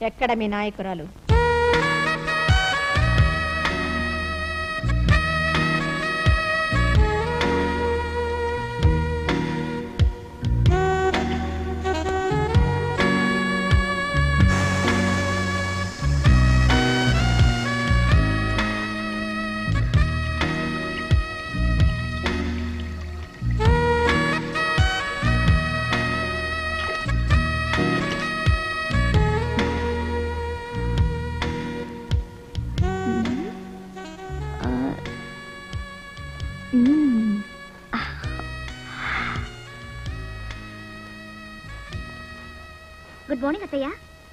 ఎక్కడ మీ నాయకురాలు good morning అత్తయ్య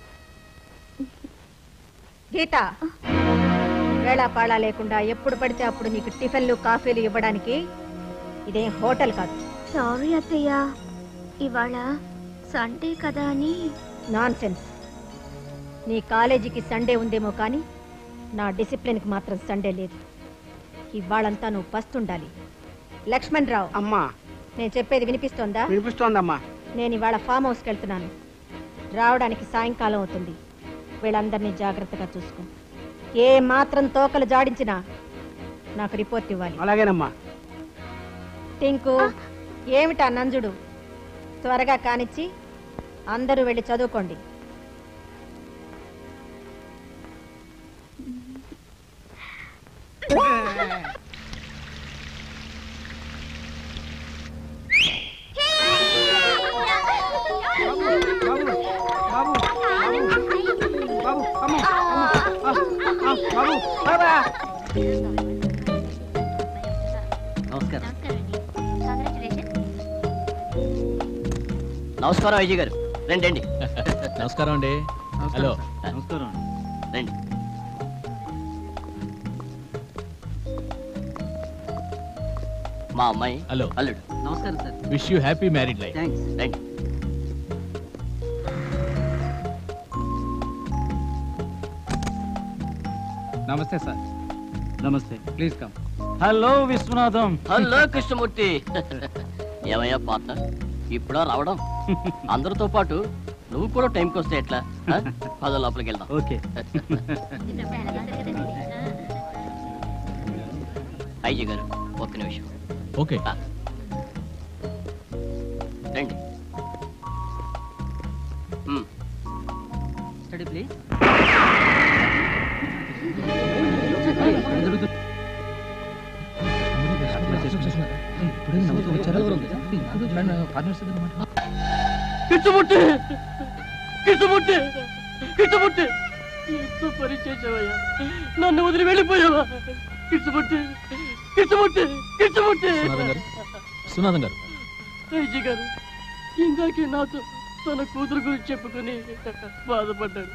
గీత వేళాపాళా లేకుండా ఎప్పుడు పడితే అప్పుడు నీకు టిఫిన్లు కాఫీలు ఇవ్వడానికి ఇదేం హోటల్ కాదు సారీ అత్తయ్య ఇవాళ సండే కదా అని నాన్ సెన్స్ నీ కాలేజీకి సండే ఉందేమో కానీ నా డిసిప్లిన్కి మాత్రం సండే లేదు ఇవాళంతా నువ్వు పస్తుండాలి లక్ష్మణ్ రావు అమ్మా నేను చెప్పేది వినిపిస్తోందా వినిపిస్తోందమ్మా నేను ఇవాళ ఫామ్ హౌస్కి వెళ్తున్నాను రావడానికి సాయంకాలం అవుతుంది వీళ్ళందరినీ జాగ్రత్తగా చూసుకో ఏ మాత్రం తోకలు జాడించినా నాకు రిపోర్ట్ ఇవ్వాలి అలాగేనమ్మా టింకు ఏమిటా నంజుడు త్వరగా కానిచ్చి అందరూ వెళ్ళి చదువుకోండి బాబు బాబు బాబు అమ్మ బాబు బాబా నమస్కారం నమస్కారం అయ్య గారు రండి రండి నమస్కారం అండి హలో నమస్కారం రండి మా అమ్మాయి హలో అల్లుడు నమస్కారం sir wish you happy married life thanks రండి నమస్తే సార్ నమస్తే please come hello Viswanatham hello Krishnamurthy ఏమయ్యా పార్ట్నర్ ఇప్పుడా రావడం అందరితో పాటు నువ్వు కూడా టైంకి వస్తే ఎట్లా ఆ? పద లోపలికి వెళ్దాం ఓకే అయ్య గారు ఒక్క నిమిషం ఓకే ఆ. రండి మ్, స్టడీ ప్లీజ్ కిచ్చుముట్టి కిచ్చుముట్టి కిచ్చుముట్టి ఎంత పని చేసావయ్యా నన్ను వదిలి వెళ్ళిపోయావా కిచ్చుముట్టి కిచ్చుముట్టి కిచ్చుముట్టి సునాథం గారు సునాథం గారు ఐజీ గారు ఇందాకే నాతో తన కూతురు గురించి చెప్పుకుని బాధపడ్డాడు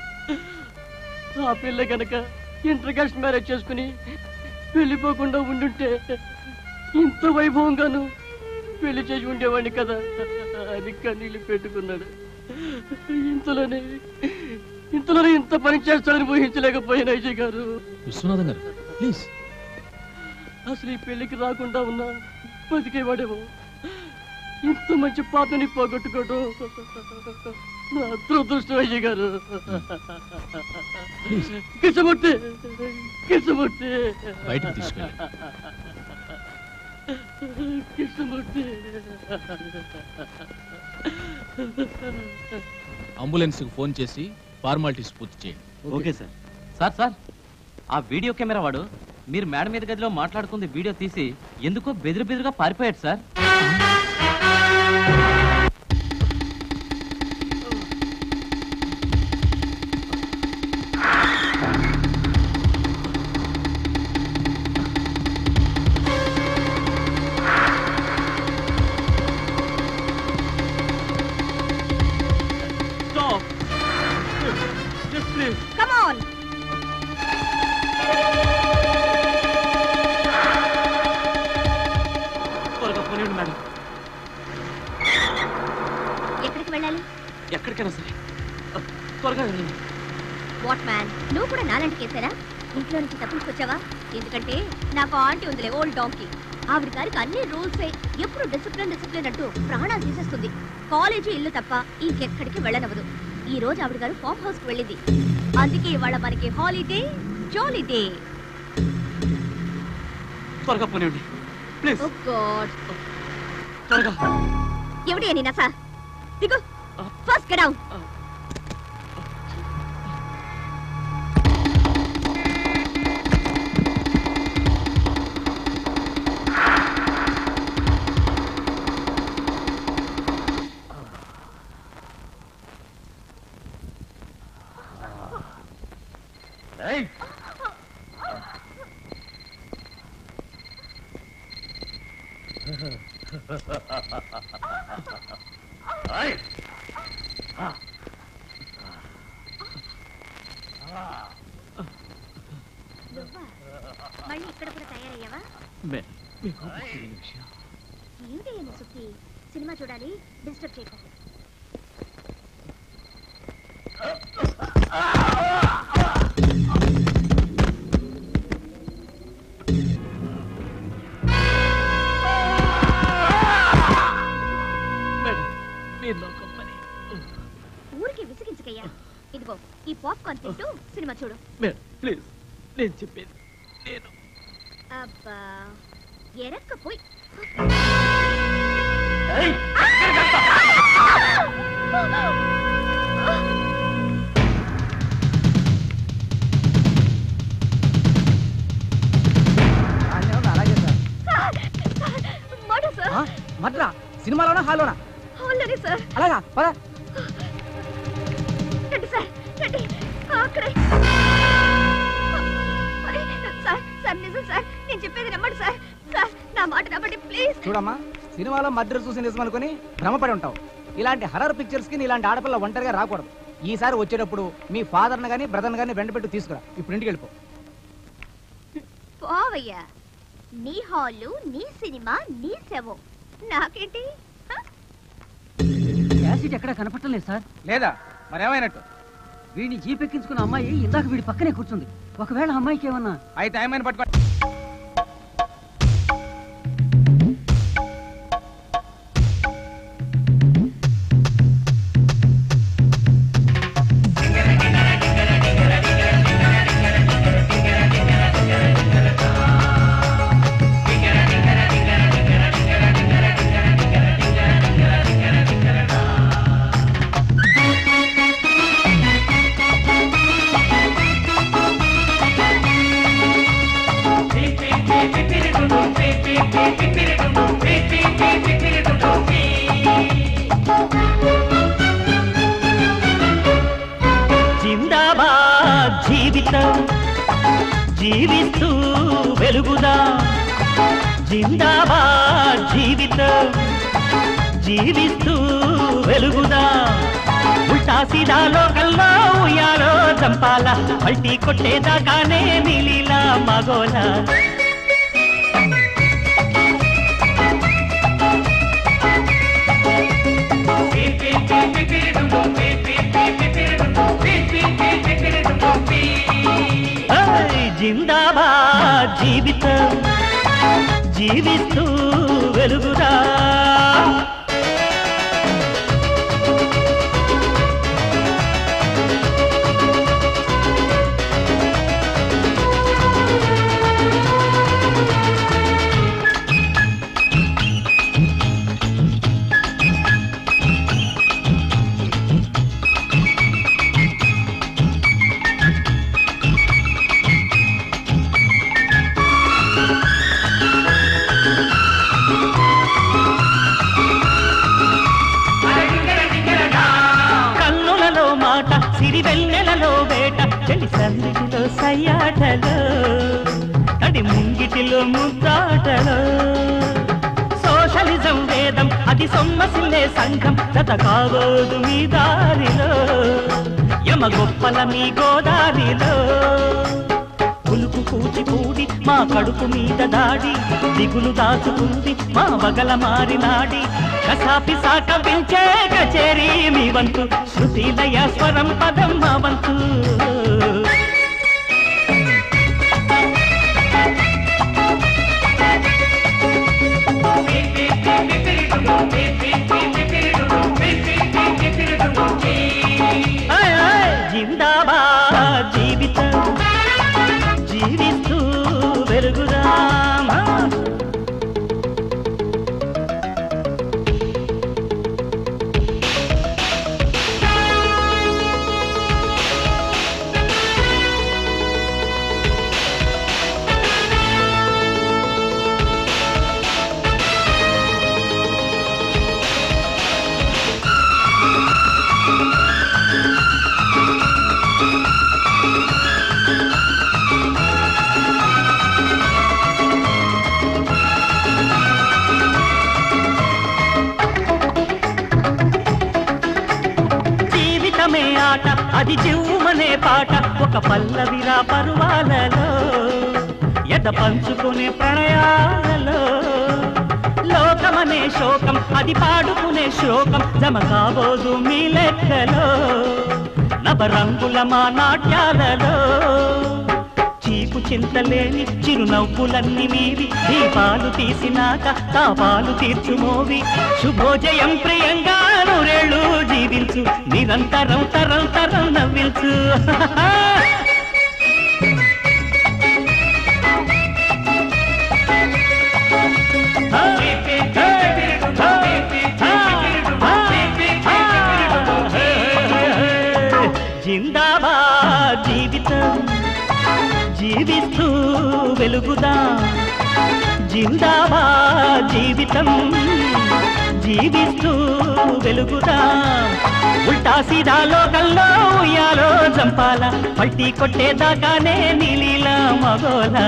ఆ పిల్ల గనక ఇంటర్ కాస్ట్ మ్యారేజ్ చేసుకుని వెళ్ళిపోకుండా ఉండుంటే ఇంత వైభవంగాను పెళ్లి చేసి ఉండేవాడిని కదా అది కన్నీళ్ళు పెట్టుకున్నాడు ఇంతలోనే ఇంతలోనే ఇంత పని చేస్తాడని ఊహించలేకపోయాను అజయ్ గారు విశ్వనాథం గారు ప్లీజ్ అసలు ఈ పెళ్లికి రాకుండా ఉన్నా బతికేవాడేమో ఇంత మంచి పాతని పోగొట్టుకోవడం నా దురదృష్టం అయ్య గారు కిసముట్టి కిసముట్టి బయటకు తీసుకెళ్ళి కిసముట్టి అంబులెన్స్ కు ఫోన్ చేసి ఫార్మాలిటీస్ పూర్తి చేయండి ఓకే సార్ సార్ సార్ ఆ వీడియో కెమెరా వాడు మీరు మేడ మీద గదిలో మాట్లాడుకుంది వీడియో తీసి ఎందుకో బెదిరి బెదిరిగా పారిపోయాడు సార్ కమాన్ త్వరగా పోనీయండి మేడం ఎక్కడికి వెళ్ళాలి ఎక్కడికైనా సరే త్వరగా వెళ్ళండి వాట్ మ్యాన్ నువ్వు కూడా నాలంటి కేసారా ఇంట్లో నుంచి తప్పించుకొచ్చావా ఎందుకంటే నాకు ఆంటీ ఉందిలే ఓల్డ్ డాంకీ ఆవిడ గారికి అన్ని రూల్స్ ఎప్పుడు డిసిప్లిన్ డిసిప్లిన్ అంటూ ప్రాణాలు తీసేస్తుంది కాలేజీ ఇల్లు తప్ప ఇంకెక్కడికి వెళ్ళనవదు ఈ రోజు ఆవిడ గారు ఫామ్ హౌస్ కి వెళ్ళింది అందుకే ఇవాళ మనకి హాలిడే జాలిడే త్వరగా పోనివ్వండి ప్లీజ్ ఓ గాడ్ త్వరగా ఎవడి అని నసా దిగు ఫస్ట్ గెట్ అవుట్ నువ్వా మళ్ళీ ఇక్కడ కూడా తయారయ్యావా మే ఏంటి ఏమో సుత్తి సినిమా చూడాలి డిస్టర్బ్ చేయకండి మేడం మీరు నా కంపెనీ ఊరికి విసిగించకయ్యా ఇదిగో ఈ పాప్కార్న్ తింటూ సినిమా చూడు మేడం ప్లీజ్ నేను చెప్పేది నేను అబ్బా ఎరక్కపోయి అలాగే సార్ మాట సార్ మద్రా సినిమాలోనా హాల్లోనా హాల్లోనే సార్ అలాగా పద రండి సార్ రండి అక్కడే అరే, సార్ సార్ నిజం సార్ నేను చెప్పేది నమ్మండి సార్ సార్ నా మాట నమ్మండి ప్లీజ్ చూడమ్మా సినిమాలో మద్ర చూసి నిజం అనుకుని భ్రమపడి ఉంటావు ఇలాంటి హర్రర్ పిక్చర్స్ కి నీ ఇలాంటి ఆడపిల్ల ఒంటరిగా రాకూడదు ఈసారి వచ్చేటప్పుడు మీ ఫాదర్ని కానీ బ్రదర్ని కానీ వెంట పెట్టి తీసుకురా ఇప్పుడు ఇంటికి వెళ్ళిపో పోవయ్యా నీ హాలు నీ సినిమా నీ శవం నాకేంటి హ? యాసిడ్ ఎక్కడ కనపడటం లేదు సార్ లేదా మరేమైనట్టు వీడిని జీప్ ఎక్కించుకున్న అమ్మాయి ఇందాక వీడి పక్కనే కూర్చుంది ఒకవేళ అమ్మాయికి ఏమన్నా అయితే ఏమైనా పట్టుకో జిందాబాద్ జీవితం జీవిస్తూ వెలుగుదా జిందాబాద్ జీవితం జీవిస్తూ వెలుగుదా ఉల్టా సీదా లోకల్లో ఉయ్యాలో చంపాల పల్టీ కొట్టేదాకానే నీలీలా మగోలా ఏయ్, జిందాబాద్ జీవితం జీవిస్తూ వెలుగురా కన్నులలో మాట సిరివెన్నెలలో వేట చెలి సందిటిలో సయ్యాటలో తడి ముంగిటిలో ముద్దాటలో సోషలిజం వేదం అది సొమ్మసిల్లే సంఘం జత కావోదు మీ దారిలో యమ గొప్పల మీ గోదారిలో పులుపు కూచిపూడి మా కడుపు మీద దాడి దిగులు దాచుకుంది మా వగల మారినాడి కసాపి సాక పిలిచే కచేరీ మీ వంతు శృతిలయ స్వరం పదం మా వంతు జీవిస్తూ వెలుగుదామా జీవితమే ఆట అది జీవమనే పాట ఒక పల్లవిరా పరువాలలో ఎద పంచుకునే ప్రణయాలలో లోకమనే శోకం అది పాడుకునే శోకం జమ కాబోదు మీ లెక్కలో నవరంగుల మా నాట్యాలలో చీపు చింతలేని చిరునవ్వులన్నీ మీవి దీపాలు తీసినాక తాపాలు తీర్చుమోవి శుభోజయం ప్రియంగా నూరేళ్ళు జీవించు నిరంతరం తరం తరం నవ్వించు జిందాబాద్ జీవితం జీవిస్తూ వెలుగుదా జిందాబాద్ జీవితం జీవిస్తూ వెలుగుదా ఉల్టా సీదా లోకల్లో ఉయ్యాలో జంపాల పల్టీ కొట్టేదాకానే నీలీలా మగోలా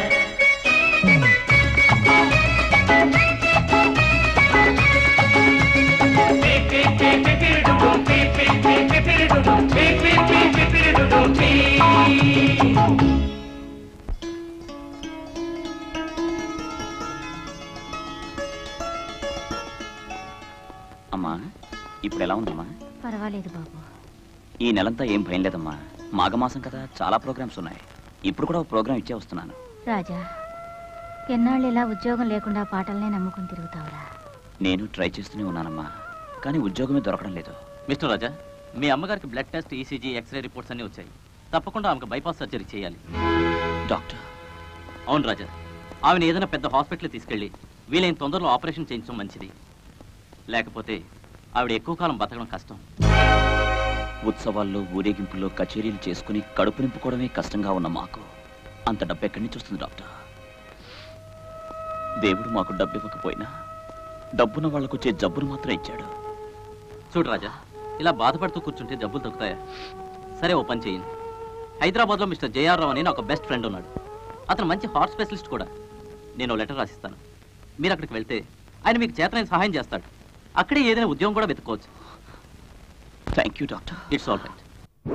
అమ్మా ఇప్పుడు ఎలా ఉందమ్మా పర్వాలేదు బాబు ఈ నెలంతా ఏం భయం లేదమ్మా మాఘమాసం కదా చాలా ప్రోగ్రామ్స్ ఉన్నాయి ఇప్పుడు కూడా ఒక ప్రోగ్రామ్ ఇచ్చే వస్తున్నాను రాజా ఎన్నాళ్ళు ఇలా ఉద్యోగం లేకుండా పాటలనే నమ్ముకుని తిరుగుతావురా నేను ట్రై చేస్తూనే ఉన్నానమ్మా కానీ ఉద్యోగమే దొరకడం లేదు మిస్టర్ రాజా మీ అమ్మగారికి blood test ECG X ray reports అన్నీ వచ్చాయి తప్పకుండా ఆమెకు బైపాస్ సర్జరీ చేయాలి డాక్టర్ అవును రాజా ఆమెను ఏదైనా పెద్ద హాస్పిటల్ తీసుకెళ్ళి వీలైన తొందరలో ఆపరేషన్ చేయించడం మంచిది లేకపోతే ఆవిడ ఎక్కువ కాలం బతకడం కష్టం ఉత్సవాల్లో ఊరేగింపుల్లో కచేరీలు చేసుకుని కడుపు నింపుకోవడమే కష్టంగా ఉన్న మాకు అంత డబ్బు ఎక్కడి నుంచి వస్తుంది డాక్టర్ దేవుడు మాకు డబ్బు ఇవ్వకపోయినా డబ్బున్న వాళ్ళకు వచ్చే జబ్బును మాత్రం ఇచ్చాడు చూడు రాజా ఇలా బాధపడుతూ కూర్చుంటే జబ్బులు దొరుకుతాయా సరే ఓ పని చేయండి హైదరాబాద్లో మిస్టర్ జేఆర్ రావు అని నాకు బెస్ట్ ఫ్రెండ్ ఉన్నాడు అతను మంచి హార్ట్ స్పెషలిస్ట్ కూడా నేను ఓ లెటర్ రాసిస్తాను మీరు అక్కడికి వెళ్తే ఆయన మీకు చేతనైన సహాయం చేస్తాడు అక్కడే ఏదైనా ఉద్యోగం కూడా వెతుక్కోవచ్చు thank you doctor it's all right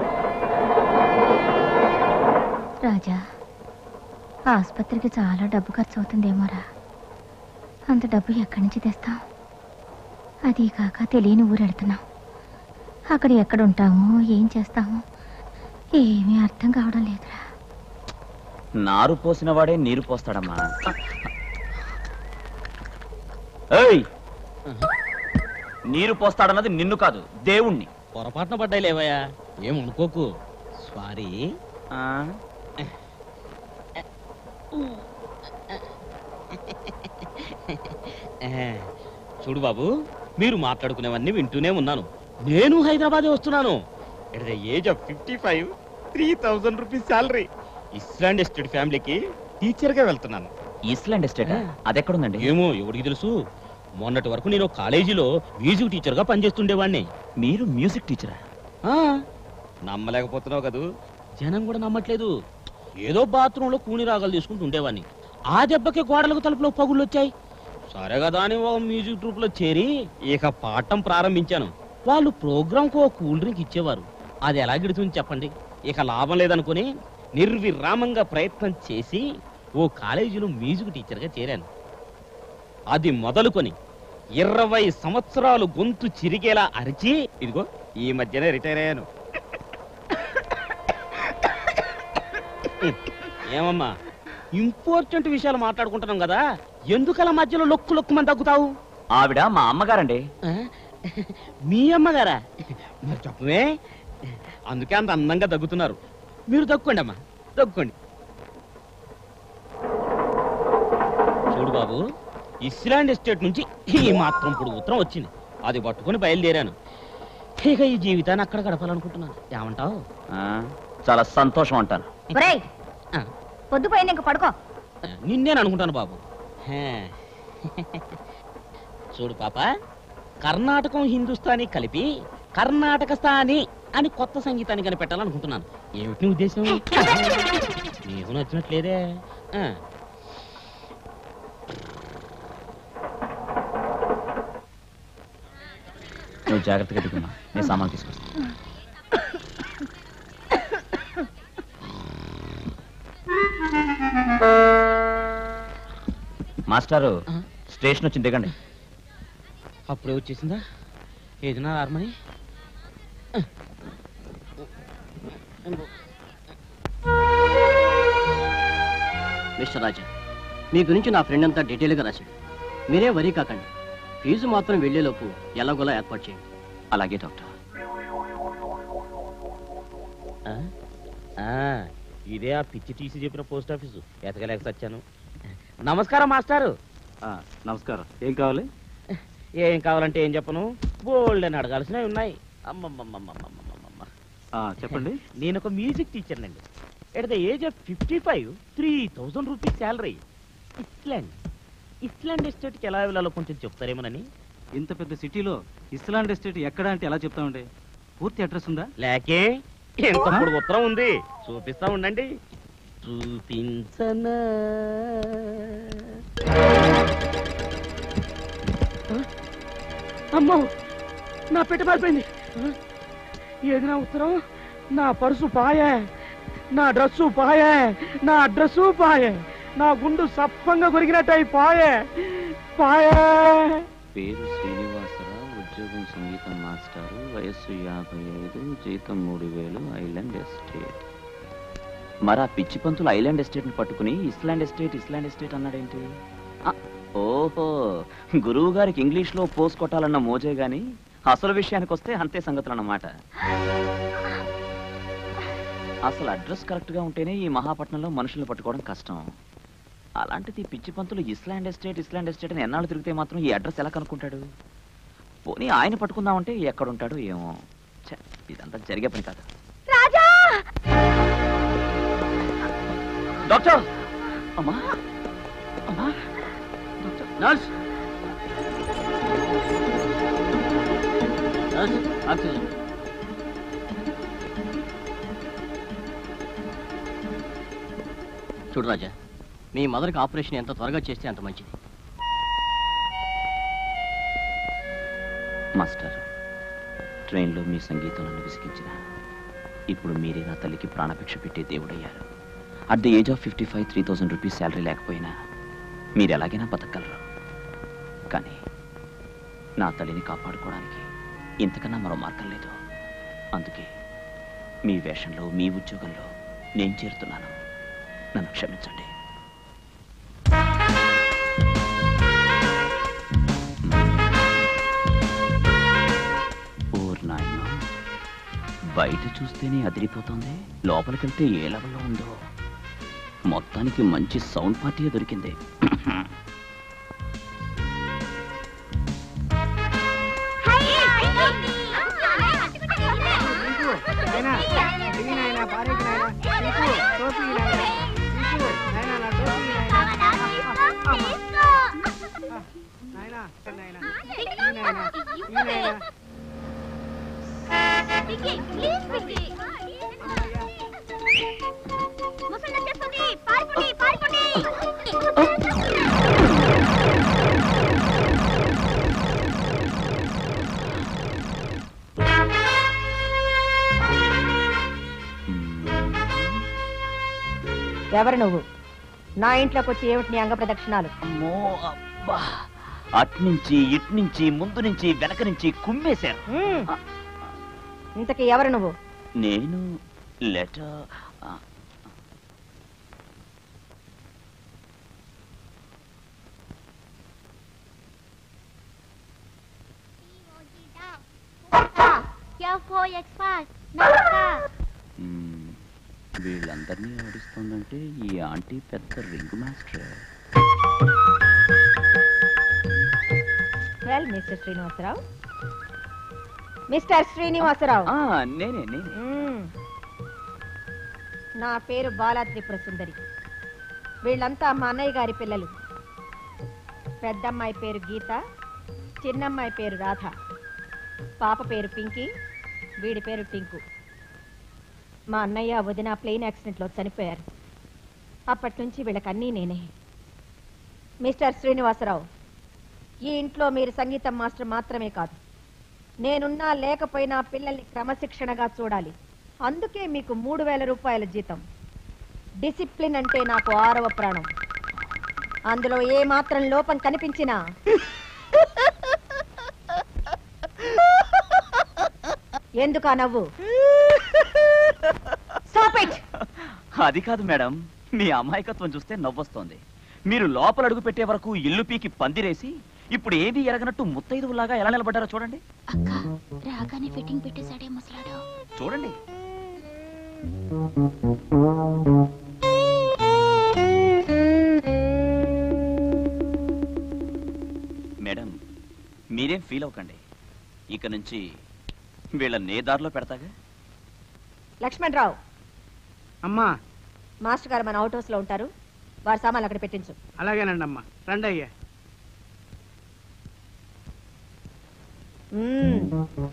Raja ఆసుపత్రికి చాలా డబ్బు ఖర్చు అవుతుందేమోరా అంత డబ్బు ఎక్కడి నుంచి తెస్తాం అది కాక తెలియని ఊరు వెళ్తున్నాం అక్కడ ఎక్కడ ఉంటామో ఏం చేస్తామో ఏమీ అర్థం కావడం లేదురా నారు పోసిన వాడే నీరు పోస్తాడమ్మా ఏయ్ నీరు పోస్తాడన్నది నిన్ను కాదు దేవుణ్ణి పొరపాటున పడ్డాయి లేవయ్యా ఏం అనుకోకు సారీ ఆ? చూడు బాబు మీరు మాట్లాడుకునేవన్నీ వింటూనే ఉన్నాను నేను హైదరాబాద్ వస్తున్నాను at the age of fifty five three thousand rupees salary island estate ఫ్యామిలీకి టీచర్ గా వెళ్తున్నాను ఈస్లాండ్ ఎస్టేట్ అదెక్కడుందండి ఏమో ఎవరికి తెలుసు మొన్నటి వరకు నేను కాలేజీలో మ్యూజిక్ టీచర్ గా పనిచేస్తుండేవాడిని మీరు మ్యూజిక్ టీచరా ఆ, నమ్మలేకపోతున్నావు కదూ జనం కూడా నమ్మట్లేదు ఏదో బాత్రూంలో కూని రాగాలు తీసుకుంటూ ఉండేవాడిని ఆ దెబ్బకి గోడలకు తలుపులో పగుళ్ళు వచ్చాయి సరే కదా అని ఓ మ్యూజిక్ ట్రూప్ లో చేరి ఇక పాఠం ప్రారంభించాను వాళ్ళు ప్రోగ్రామ్ కు ఓ కూల్ డ్రింక్ ఇచ్చేవారు అది ఎలా గిడుతుంది చెప్పండి ఇక లాభం లేదనుకుని నిర్విరామంగా ప్రయత్నం చేసి ఓ కాలేజీలో మ్యూజిక్ టీచర్గా చేరాను అది మొదలుకొని ఇరవై సంవత్సరాలు గొంతు చిరిగేలా అరిచి ఇదిగో ఈ మధ్యనే రిటైర్ అయ్యాను ఏమమ్మా ఇంపార్టెంట్ విషయాలు మాట్లాడుకుంటున్నాం కదా ఎందుకలా మధ్యలో లొక్కు లొక్కు మంది తగ్గుతావు ఆవిడ మా అమ్మగారండి ఆ? మీ అమ్మగారా మరి చెప్పవే అందుకే అంత అందంగా దగ్గుతున్నారు మీరు దక్కోండి అమ్మా దక్కోండి బాబు ఇస్లాండ్ ఎస్టేట్ నుంచి ఈ మాత్రం ఇప్పుడు ఉత్తరం వచ్చింది అది పట్టుకొని బయలుదేరాను ఇక ఈ జీవితాన్ని అక్కడ గడపాలనుకుంటున్నాను ఏమంటావు ఆ, చాలా సంతోషం అంటాను ఒరేయ్ ఆ. పొద్దుపోయింది ఇంక పడుకో నిన్నేను అనుకుంటాను బాబు హే. చూడు పాప కర్ణాటకం హిందుస్థానీ కలిపి కర్ణాటక స్థాని అని కొత్త సంగీతాన్ని కనిపెట్టాలనుకుంటున్నాను ఏమిటి నీ ఉద్దేశం నీకు నచ్చినట్లేదే ఆ. నువ్వు జాగ్రత్తగా దిగుమా నేను సామాన్ తీసుకొస్తాను మాస్టారు ఆ? స్టేషన్ వచ్చి దిగండి అప్పుడే వచ్చేసిందా ఏది నా హార్మోని మిస్టర్ రాజా మీ గురించి నా ఫ్రెండ్ అంతా డీటెయిల్గా రాశాడు మీరే వరీ కాకండి ఫీజు మాత్రం వెళ్ళేలోపు ఎలాగోలా ఏర్పాటు చేయండి అలాగే డాక్టర్ ఆ? ఆ, ఇదే ఆ పిచ్చి తీసి చెప్పిన పోస్ట్ ఆఫీసు ఎతకలేక సచ్చాను నమస్కారం మాస్టారు నమస్కారం ఏం కావాలి ఏం కావాలంటే ఏం చెప్పను బోల్డ్ అని అడగాల్సినవి ఉన్నాయి అమ్మమ్మమ్మమ్మమ్మమ్మమ్మ చెప్పండి నేను ఒక మ్యూజిక్ టీచర్నండి at the age of fifty five three thousand rupees salary island island ఎస్టేట్కి ఎలా వెళ్ళాలో కొంచెం చెప్తారేమోనని ఇంత పెద్ద సిటీలో ఇస్లాండ్ ఎస్టేట్ ఎక్కడ అంటే ఎలా చెప్తామండి పూర్తి అడ్రస్ ఉందా లేకే ఎంతప్పుడు ఉత్తరం ఉంది చూపిస్తా ఉండండి చూపించనా అమ్మో నా పెట్టె పారిపోయింది ఏది నా ఉత్తరం నా పర్సు పాయే నా డ్రెస్సు పాయే నా అడ్రస్సు పాయే నా గుండు సప్పంగా కొరికినట్టు పాయే పాయే పేరు శ్రీనివాసరావు ఉద్యోగం సంగీతం మాస్టారు వయస్సు యాభై ఐదు జీతం మూడు వేలు ఐలాండ్ ఎస్టేట్ మరి ఆ పిచ్చి పంతులు ఐలాండ్ ఎస్టేట్ని పట్టుకుని ఇస్లాండ్ ఎస్టేట్ ఇస్లాండ్ ఎస్టేట్ అన్నాడేంటి ఆ, ఓహో గురువు గారికి ఇంగ్లీష్లో పోస్ కొట్టాలన్న మోజే గాని అసలు విషయానికి వస్తే అంతే సంగతులు అన్నమాట అసలు అడ్రస్ కరెక్ట్గా ఉంటేనే ఈ మహాపట్నంలో మనుషుల్ని పట్టుకోవడం కష్టం అలాంటిది ఈ పిచ్చి పంతులు ఇస్లాండ్ ఎస్టేట్ ఇస్లాండ్ ఎస్టేట్ అని ఎన్నాళ్ళు తిరిగితే మాత్రం ఈ అడ్రస్ ఎలా కనుక్కుంటాడు పోనీ ఆయన పట్టుకుందామంటే ఎక్కడుంటాడో ఏమో ఛ, ఇదంతా జరిగే పని కాదు రాజా డాక్టర్ అమ్మా అమ్మా నర్స్ నర్స్ ఆక్సిజన్ చూడు రాజా మీ మదర్కి ఆపరేషన్ ఎంత త్వరగా చేస్తే అంత మంచిది మాస్టర్ ట్రైన్లో మీ సంగీతం నన్ను విసిగించిన ఇప్పుడు మీరే నా తల్లికి ప్రాణభిక్ష పెట్టే దేవుడయ్యారు at the age of fifty five three thousand rupees salary లేకపోయినా మీరు ఎలాగైనా బతకగలరు కానీ నా తల్లిని కాపాడుకోవడానికి ఇంతకన్నా మరో మార్గం లేదు అందుకే మీ వేషంలో మీ ఉద్యోగంలో నేను చేరుతున్నాను నన్ను క్షమించండి ఓర్ నాయనా బయట చూస్తేనే అదిరిపోతుంది లోపలికెళ్తే ఏ లెవెల్లో ఉందో మొత్తానికి మంచి సౌండ్ పార్టీ దొరికింది నాయనా, దిగి నాయనా, పారేకి నాయనా. తీసుకో, టోపీ నాయనా. తీసుకో, నాయనా, నా టోపీ నాయనా. నాయనా, నాయనా. దిగి నాయనా, దిగి నాయనా. ఎవరు నువ్వు నా ఇంట్లోకి వచ్చి ఏమిటి నీ అంగ ప్రదక్షిణాలు అమ్మో అబ్బా అట్నుంచి ఇట్నుంచి ముందు నుంచి వెనక నుంచి కుమ్మేశారు మ్మ్. ఇంతకీ ఎవరు నువ్వు నేను లెటర్ వీళ్ళందరినీ ఆడిస్తోందంటే ఈ ఆంటీ పెద్ద ring master well mister Srinivasarao mister Srinivasarao నేనే నేనే మ్మ్. నా పేరు బాలా త్రిపుర సుందరి వీళ్ళంతా మా అన్నయ్య గారి పిల్లలు పెద్దమ్మాయి పేరు గీత చిన్నమ్మాయి పేరు రాధ పాప పేరు పింకీ వీడి పేరు టింకు మా అన్నయ్య వదిన ప్లేన్ యాక్సిడెంట్లో చనిపోయారు అప్పటి నుంచి వీళ్ళకన్నీ నేనే మిస్టర్ శ్రీనివాసరావు ఈ ఇంట్లో మీరు సంగీతం మాస్టర్ మాత్రమే కాదు నేనున్నా లేకపోయినా పిల్లల్ని క్రమశిక్షణగా చూడాలి అందుకే మీకు మూడు వేల రూపాయల జీతం డిసిప్లిన్ అంటే నాకు ఆరవ ప్రాణం అందులో ఏ మాత్రం లోపం కనిపించినా ఎందుకు ఆ నవ్వు Stop it! అది కాదు మేడం మీ అమాయకత్వం చూస్తే నవ్వొస్తోంది మీరు లోపల అడుగు పెట్టే వరకు ఇల్లు పీకి పందిరేసి ఇప్పుడు ఏది ఎరగనట్టు ముత్తైదువులాగా ఎలా నిలబడ్డారో చూడండి అక్క రాగానే ఫిట్టింగ్ పెట్టేశాడే ముసలాడు చూడండి మేడం మీరేం ఫీల్ అవ్వకండి ఇక నుంచి వీళ్ళ నే దారిలో పెడతాగా లక్ష్మణ్ రావు అమ్మా మాస్టర్ గారు మన అవుట్ హౌస్ లో ఉంటారు వారి సామాన్లు అక్కడ పెట్టించు అలాగేనండి అమ్మా రండి అయ్యా మ్మ్.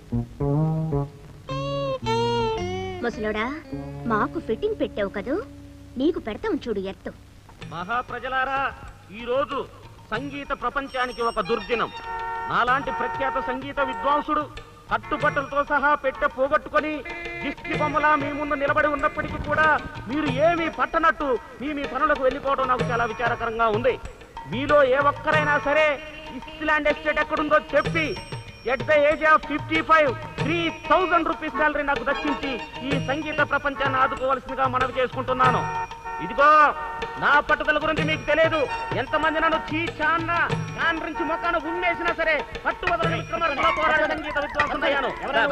ముసలోడా మాకు ఫిట్టింగ్ పెట్టావు కదూ నీకు పెడతాం చూడు ఎత్తు మహాప్రజలారా ఈ రోజు సంగీత ప్రపంచానికి ఒక దుర్దినం నాలాంటి ప్రఖ్యాత సంగీత విద్వాంసుడు కట్టుబట్టలతో సహా పెట్టె పోగొట్టుకొని దిష్టి బొమ్మలా మీ ముందు నిలబడి ఉన్నప్పటికీ కూడా మీరు ఏమీ పట్టనట్టు మీ మీ పనులకు వెళ్ళిపోవడం నాకు చాలా విచారకరంగా ఉంది మీలో ఏ ఒక్కరైనా సరే ఇస్లాండ్ ఎస్టేట్ ఎక్కడుందో చెప్పి at the age of fifty five three thousand rupees salary నాకు దక్కించి ఈ సంగీత ప్రపంచాన్ని ఆదుకోవాల్సిందిగా మనవి చేసుకుంటున్నాను ఇదిగో నా పట్టుదల గురించి మీకు తెలియదు ఎంతమంది నన్ను చీచాన్న కాన్ నుంచి మొక్కను ఉమ్మేసినా సరే పట్టుబదల విక్రమార్కుల పోరాట సంగీత విద్వాంసుడయ్యాను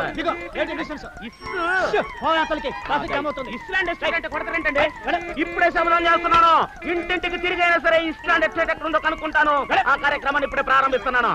ఇస్లాండ్ ఎస్టేట్ అంటే కొడతారేంటండి ఇప్పుడే శమనం చేస్తున్నాను ఇంటింటికి తిరిగైనా సరే ఇస్లాండ్ ఎస్టేట్ ఎక్కడ ఉందో కనుక్కుంటాను ఆ కార్యక్రమాన్ని ఇప్పుడే ప్రారంభిస్తున్నాను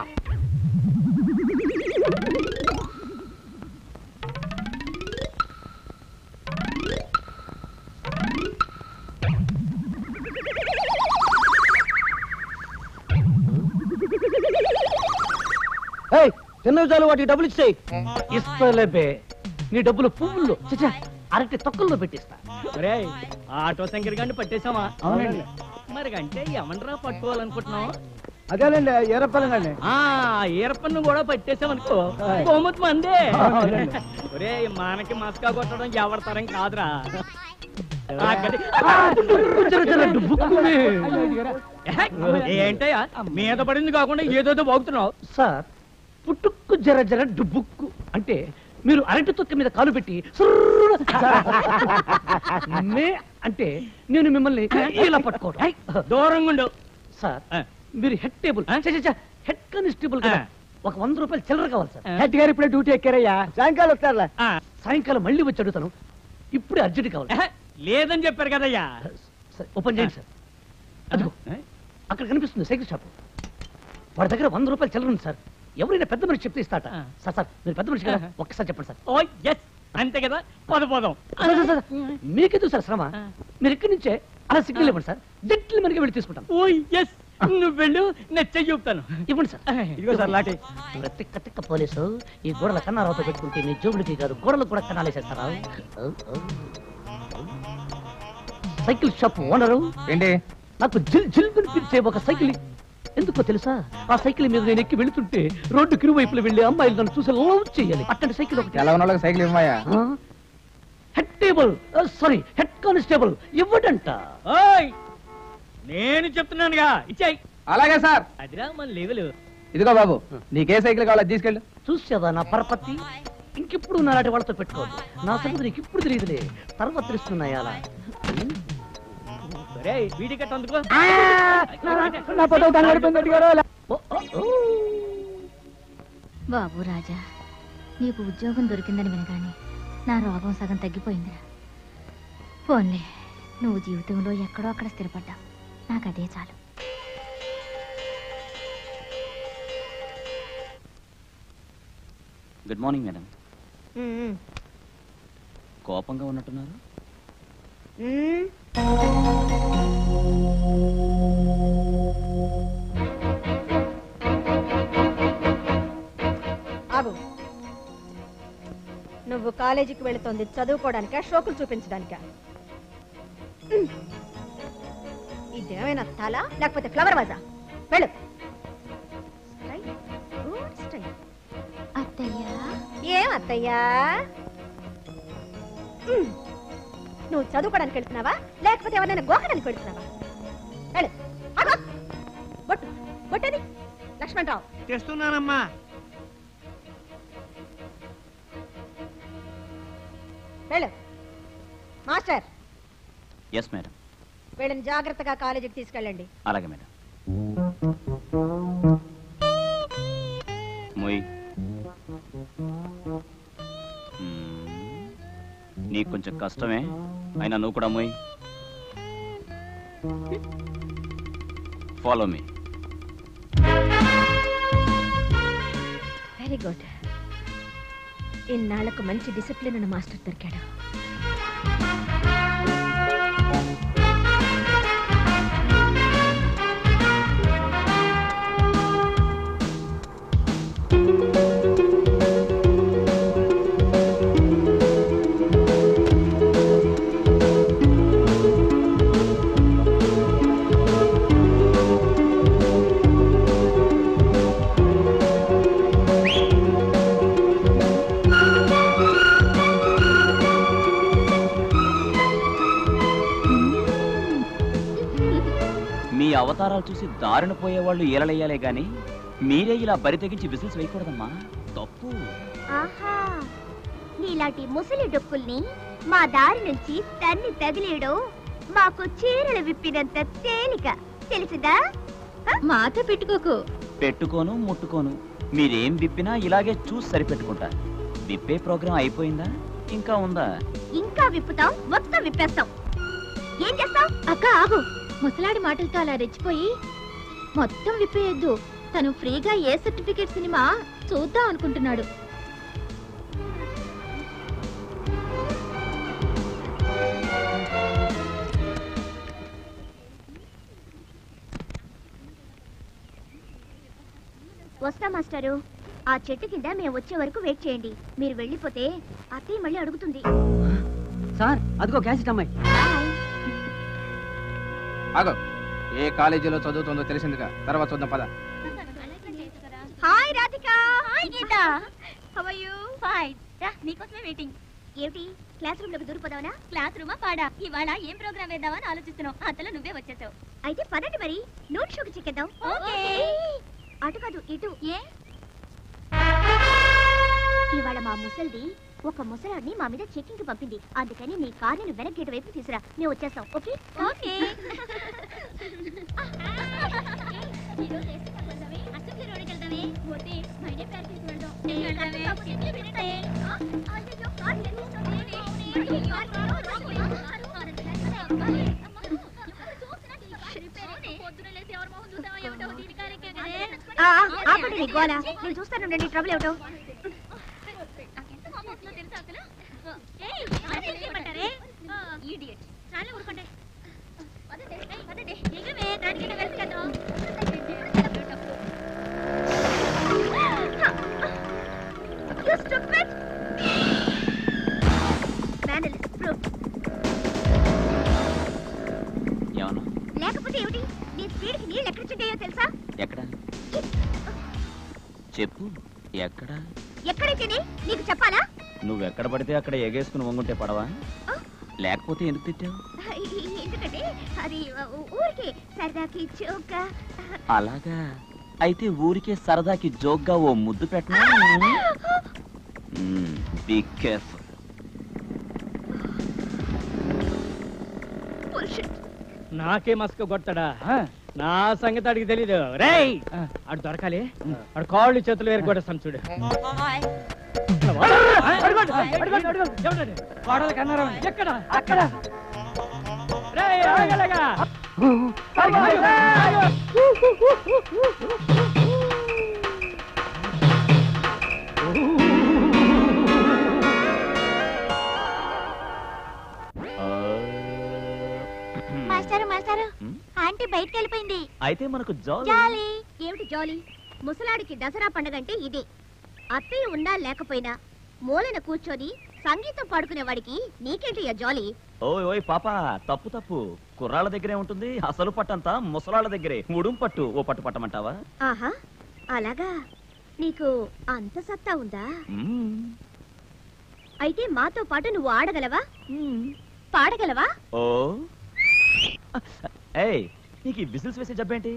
చిన్నవి చాలు వాటి డబ్బులు ఇచ్చేయి ఇస్తలేబే నీ డబ్బులు పువ్వుల్లో చచ్చా అరటి తొక్కల్లో పెట్టిస్తా ఒరేయ్ ఆటో శంకర్ గారిని పట్టేశామా అవునండి. మరి అంటే ఎమండ్రా పట్టుకోవాలనుకుంటున్నావు అదేనండి ఎర్రపల్లండి ఆ ఈరపన్ను కూడా పట్టేసామనుకో ఆయ్. బహుమతి మందే అవునండి. ఒరే మనకి మస్కా కొట్టడం ఎవడతరం కాదురా ఆ గది- జర జర డుబ్బుక్కుని. ఏహ్, ఏంటయ్యా మీద పడింది కాకుండా ఏదోదో బాగుతున్నావు సార్ పుట్టుక్కు జర జర డుబ్బుక్కు అంటే మీరు అరటి తొక్క మీద కాలు పెట్టి సుర్రున మే అంటే నేను మిమ్మల్ని ఇలా పట్టుకోవడం దూరంగా ఉండు సార్ మీరు హెడ్ టేబుల్ హెడ్ కానిస్టేబుల్ కదా ఆ. ఒక వంద రూపాయలు చిల్లర కావాలి సార్ హెడ్ గారు ఇప్పుడే డ్యూటీ ఎక్కారయ్యా సాయంకాలం వస్తారులే ఆ, సాయంకాలం మళ్ళీ వచ్చి అడుగుతాను ఇప్పుడే అర్జెంట్ కావాలి ఏహ్, లేదని చెప్పారు కదయ్యా సార్, ఓపెన్ చేయండి సార్ అదిగో అక్కడ కనిపిస్తుంది సైకిల్ షాప్ వాడి దగ్గర వంద రూపాయలు చిల్లర ఉంది సార్ ఎవరైనా పెద్ద మనిషి చెప్తే ఇస్తాట ఆ. సార్ సార్ మీరు పెద్ద మనిషి కదా ఆ. ఒక్కసారి చెప్పండి సార్ ఓ ఎస్ అంతే కదా పద పోదాం సార్, సార్, సార్, మీకెందుకు సార్ శ్రమ ఆ. మీరు ఇక్కడి నుంచే అలా సిగ్నల్ ఇవ్వండి సార్ జట్లు మనకి వెళ్ళి తీసుకుంటాం ఓ ఎస్ నువ్వు వెళ్ళు నచ్చ చూపుతాను ఇవ్వండి సార్ ఇదిగో సార్ లాటి ఒరే తిక్క తిక్క పోలీసు ఈ గోడల కన్నారావుతో పెట్టుకుంటే మీ జోబులకి కాదు గోడలకు కూడా కన్నాలేసేస్తారా సైకిల్ షాప్ ఓనరు ఏంటి నాకు జిల్ జిల్ వినిపించే ఒక సైకిల్ ఎందుకో తెలుసా ఆ సైకిల్ మీద నేను ఎక్కి వెళుతుంటే రోడ్డు కిరువైపులు వెళ్ళి అమ్మాయిలు నన్ను చూసి లవ్ చేయాలి అట్టండి సైకిల్ ఒకటి ఎలా ఉన్న వాళ్ళకి సైకిల్ ఇవ్వమయ్యా head table sorry head constable ఇవ్వడంట ఓయ్ నేను చెప్తున్నానుగా ఇచ్చాయి అలాగే సార్ అదిరా మన లెవెల్ ఇదిగో బాబు నీకే సైకిల్ కావాలో అది తీసుకెళ్ళు చూసావా నా పరపతి ఇంకెప్పుడు నాలాంటి వాళ్ళతో పెట్టుకోవద్దు నా సంగతి నీకు ఇప్పుడు తెలియదులే తర్వాత తెలుస్తున్నాయి అలా సరే వీడి కట్ట అందుకో నా పదవ కనబడిపోయింది ఓ, ఓ, ఓ. బాబు రాజా నీకు ఉద్యోగం దొరికిందని వినగానే నా రోగం సగం తగ్గిపోయిందిరా పోన్లే నువ్వు జీవితంలో ఎక్కడో అక్కడ స్థిరపడ్డావు నాకు అదే చాలు గుడ్ మార్నింగ్ మేడం మ్మ్. కోపంగా ఉన్నట్టున్నారు మ్మ్. ఆగు నువ్వు కాలేజీకి వెళుతోంది చదువుకోవడానికా షోకులు చూపించడానికా మ్మ్. ఇదేమైనా తల లేకపోతే ఫ్లవర్ వాజా వెళ్ళు స్టైల్ గుడ్ స్టైల్ అత్తయ్యా ఏం అత్తయ్యా మ్మ్. నువ్వు చదువుకోవడానికి వెళ్తున్నావా లేకపోతే ఎవరైనా గోకడానికి వెళ్తున్నావా వెళ్ళు ఆగు. బొట్టు బొట్టది లక్ష్మణరావు తెస్తున్నానమ్మా వెళ్ళు మాస్టర్ ఎస్ మేడం వీళ్ళని జాగ్రత్తగా కాలేజీకి తీసుకెళ్ళండి అలాగే మేడం మొయ్ మ్మ్. నీకు కొంచెం కష్టమే అయినా నువ్వు కూడా మొయ్ ఫాలో మీ వెరీ గుడ్ ఇన్నాళ్లకు మంచి డిసిప్లిన్ ఉన్న మాస్టర్ దొరికాడు మీ అవతారాలు చూసి దారిన పోయేవాళ్ళు ఏలలేయాలే గాని మీరే ఇలా బరి తెగించి విసిల్స్ వేయకూడదమ్మా తప్పు ఆహా నీలాంటి ముసలి డొక్కుల్ని మా దారి నుంచి తన్ని తగిలేయడం మాకు చీరలు విప్పినంత తేలిక తెలిసిందా మాతో పెట్టుకోకు పెట్టుకోను ముట్టుకోను మీరేం విప్పినా ఇలాగే చూసి సరిపెట్టుకుంటా విప్పే ప్రోగ్రాం అయిపోయిందా ఇంకా ఉందా ఇంకా విప్పుతాం మొత్తం విప్పేస్తాం ఏం చేస్తాం అక్క ఆగు ముసలాడి మాటలతో అలా రెచ్చిపోయి మొత్తం విప్పేయద్దు తను ఫ్రీగా ఏ సర్టిఫికేట్ సినిమా చూద్దాం అనుకుంటున్నాడు వస్తా మాస్టారు ఆ చెట్టు కింద మేము వచ్చే వరకు వెయిట్ చేయండి మీరు వెళ్ళిపోతే అత్తయ్య మళ్ళీ అడుగుతుంది సార్ అదిగో క్యాసెట్ అమ్మాయి ఆగో ఏ కాలేజీలో చదువుతుందో తెలిసిందిగా తర్వాత చూద్దాం పద hi Radhika hi Geetha how are you fine రా నీకోసమే వెయిటింగ్ ఏమిటి క్లాస్ రూమ్ లోకి దూరిపోదావనా క్లాస్ రూమా పాడా ఇవాళ ఏం ప్రోగ్రామ్ వేద్దామని ఆలోచిస్తున్నావు అంతలో నువ్వే వచ్చేసావు అయితే పదండి మరి నోట్ షోకి చెక్కేద్దాం ఓకే అటు కాదు ఇటు ఏ ఇవాళ మా ముసల్ది ఒక ముసలాడిని మా మీద చెక్కింగ్ పంపింది అందుకని నీ కార్ని వెనక్ గేట్ వైపు తీసురా మేము వచ్చేస్తాం ఓకే ఓకే ఆ, ఆ, ఆపండి నీ గోల నేను చూస్తాను నీ ట్రబుల్ ఏమిటో You stupid! Mannerless brute. ఏమన్నా లేకపోతే ఏమిటి నీ స్పీడ్కి నీళ్ళు ఎక్కడ చుట్టాయో తెలుసా ఎక్కడ చెప్పు ఎక్కడ ఎక్కడైతేనే నీకు చెప్పాలా నువ్వెక్కడ పడితే అక్కడ ఎగేసుకుని వంగుంటే పడవా లేకపోతే ఎందుకు తిట్టావు ఎందుకంటే అది ఊ- ఊరికే సరదాకి చోక అలాగా అయితే ఊరికే సరదాకి జోక్గా ఓ ముద్దు పెట్టనా బీ కేర్ఫుల్ నాకే మస్క కొడతాడా నా సంగతి అడిగి తెలీదు రేయ్ అడు దొరకాలి అడు కాళ్ళు చేతులు వేరు కొడేస్తాను చూడు అడుగోండి, అడుగోండి, అడుగోండి. ఎవరండి? కోడలు కన్నారా ఎక్కడ అక్కడ రేయ్, ఆగలేగా. ఆగు, ఆగు, ఆగు. చేశారు ఆంటీ బయటికి వెళ్ళిపోయింది అయితే మనకు జాలి జాలీ ఏమిటి జాలీ ముసలాడికి దసరా పండుగ అంటే ఇదే అత్తయ్య ఉన్నా లేకపోయినా మూలన కూర్చొని సంగీతం పాడుకునేవాడికి నీకేంటి జాలీ ఓయ్ ఓయ్ పాప తప్పు తప్పు కుర్రాళ్ళ దగ్గరే ఉంటుంది అసలు పట్టంతా ముసలాళ్ళ దగ్గరే ఉడుం పట్టు ఓ పట్టు పట్టమంటావా ఆహా అలాగా నీకు అంత సత్తా ఉందా మ్మ్. అయితే మాతో పాటు నువ్వు ఆడగలవా పాడగలవా ఓ ఏయ్ నీకు ఈ విజిల్స్ వేసే జబ్బేంటి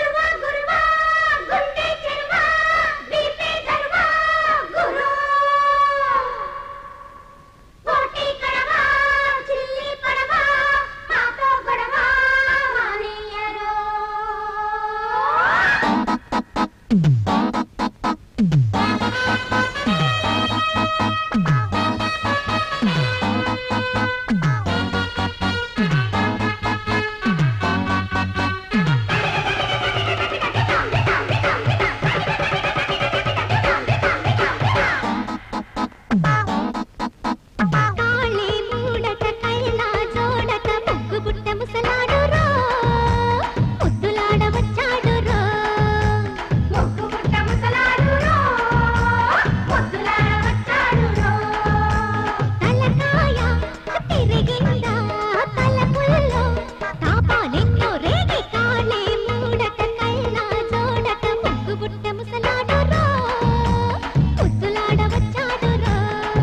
కాళీ మూడట కైలా జోడట ముగ్గు బుట్ట ముసలాడు రో ముద్దులాడ వచ్చాడు రో ముగ్గు బుట్ట ముసలాడు రో ముద్దులాడ వచ్చాడు రో తలకాయ తిరిగిందా తలపుల్లో తాపాలెన్నో రేగి కాళీ మూడట కైలా జోడట ముగ్గు బుట్ట ముసలాడు రో ముద్దులాడ వచ్చాడు రో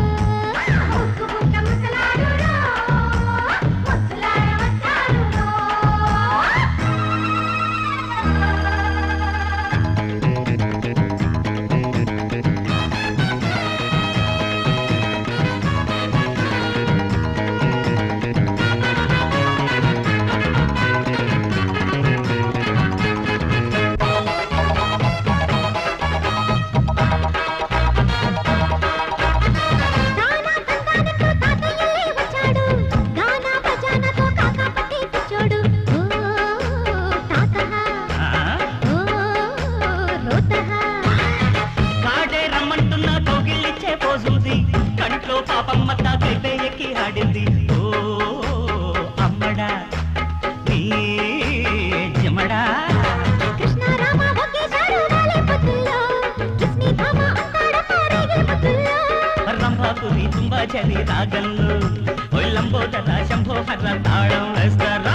వచ్చాడు గానా భజనతో కాకా పట్టి కూర్చోడు ఓ తాతహ ఓ రోతహ కాడే రమ్మంటున్నా కౌగిళ్ళిచ్చే పోజుంది కంట్లో పాపమ్మ తాకైతే ఎక్కి ఆడింది ఓ అమ్మడా నీ జమడా కృష్ణారామ ఒకేసారు రాలే పొద్దుల్లో కిస్ని భామ అంతాడమ్మ రేగే పొద్దుల్లో రంభాపురి తుంబా చలి రాగంలో ఒళ్ళంబోదర శంభో హర్ర తాళం వేస్తారా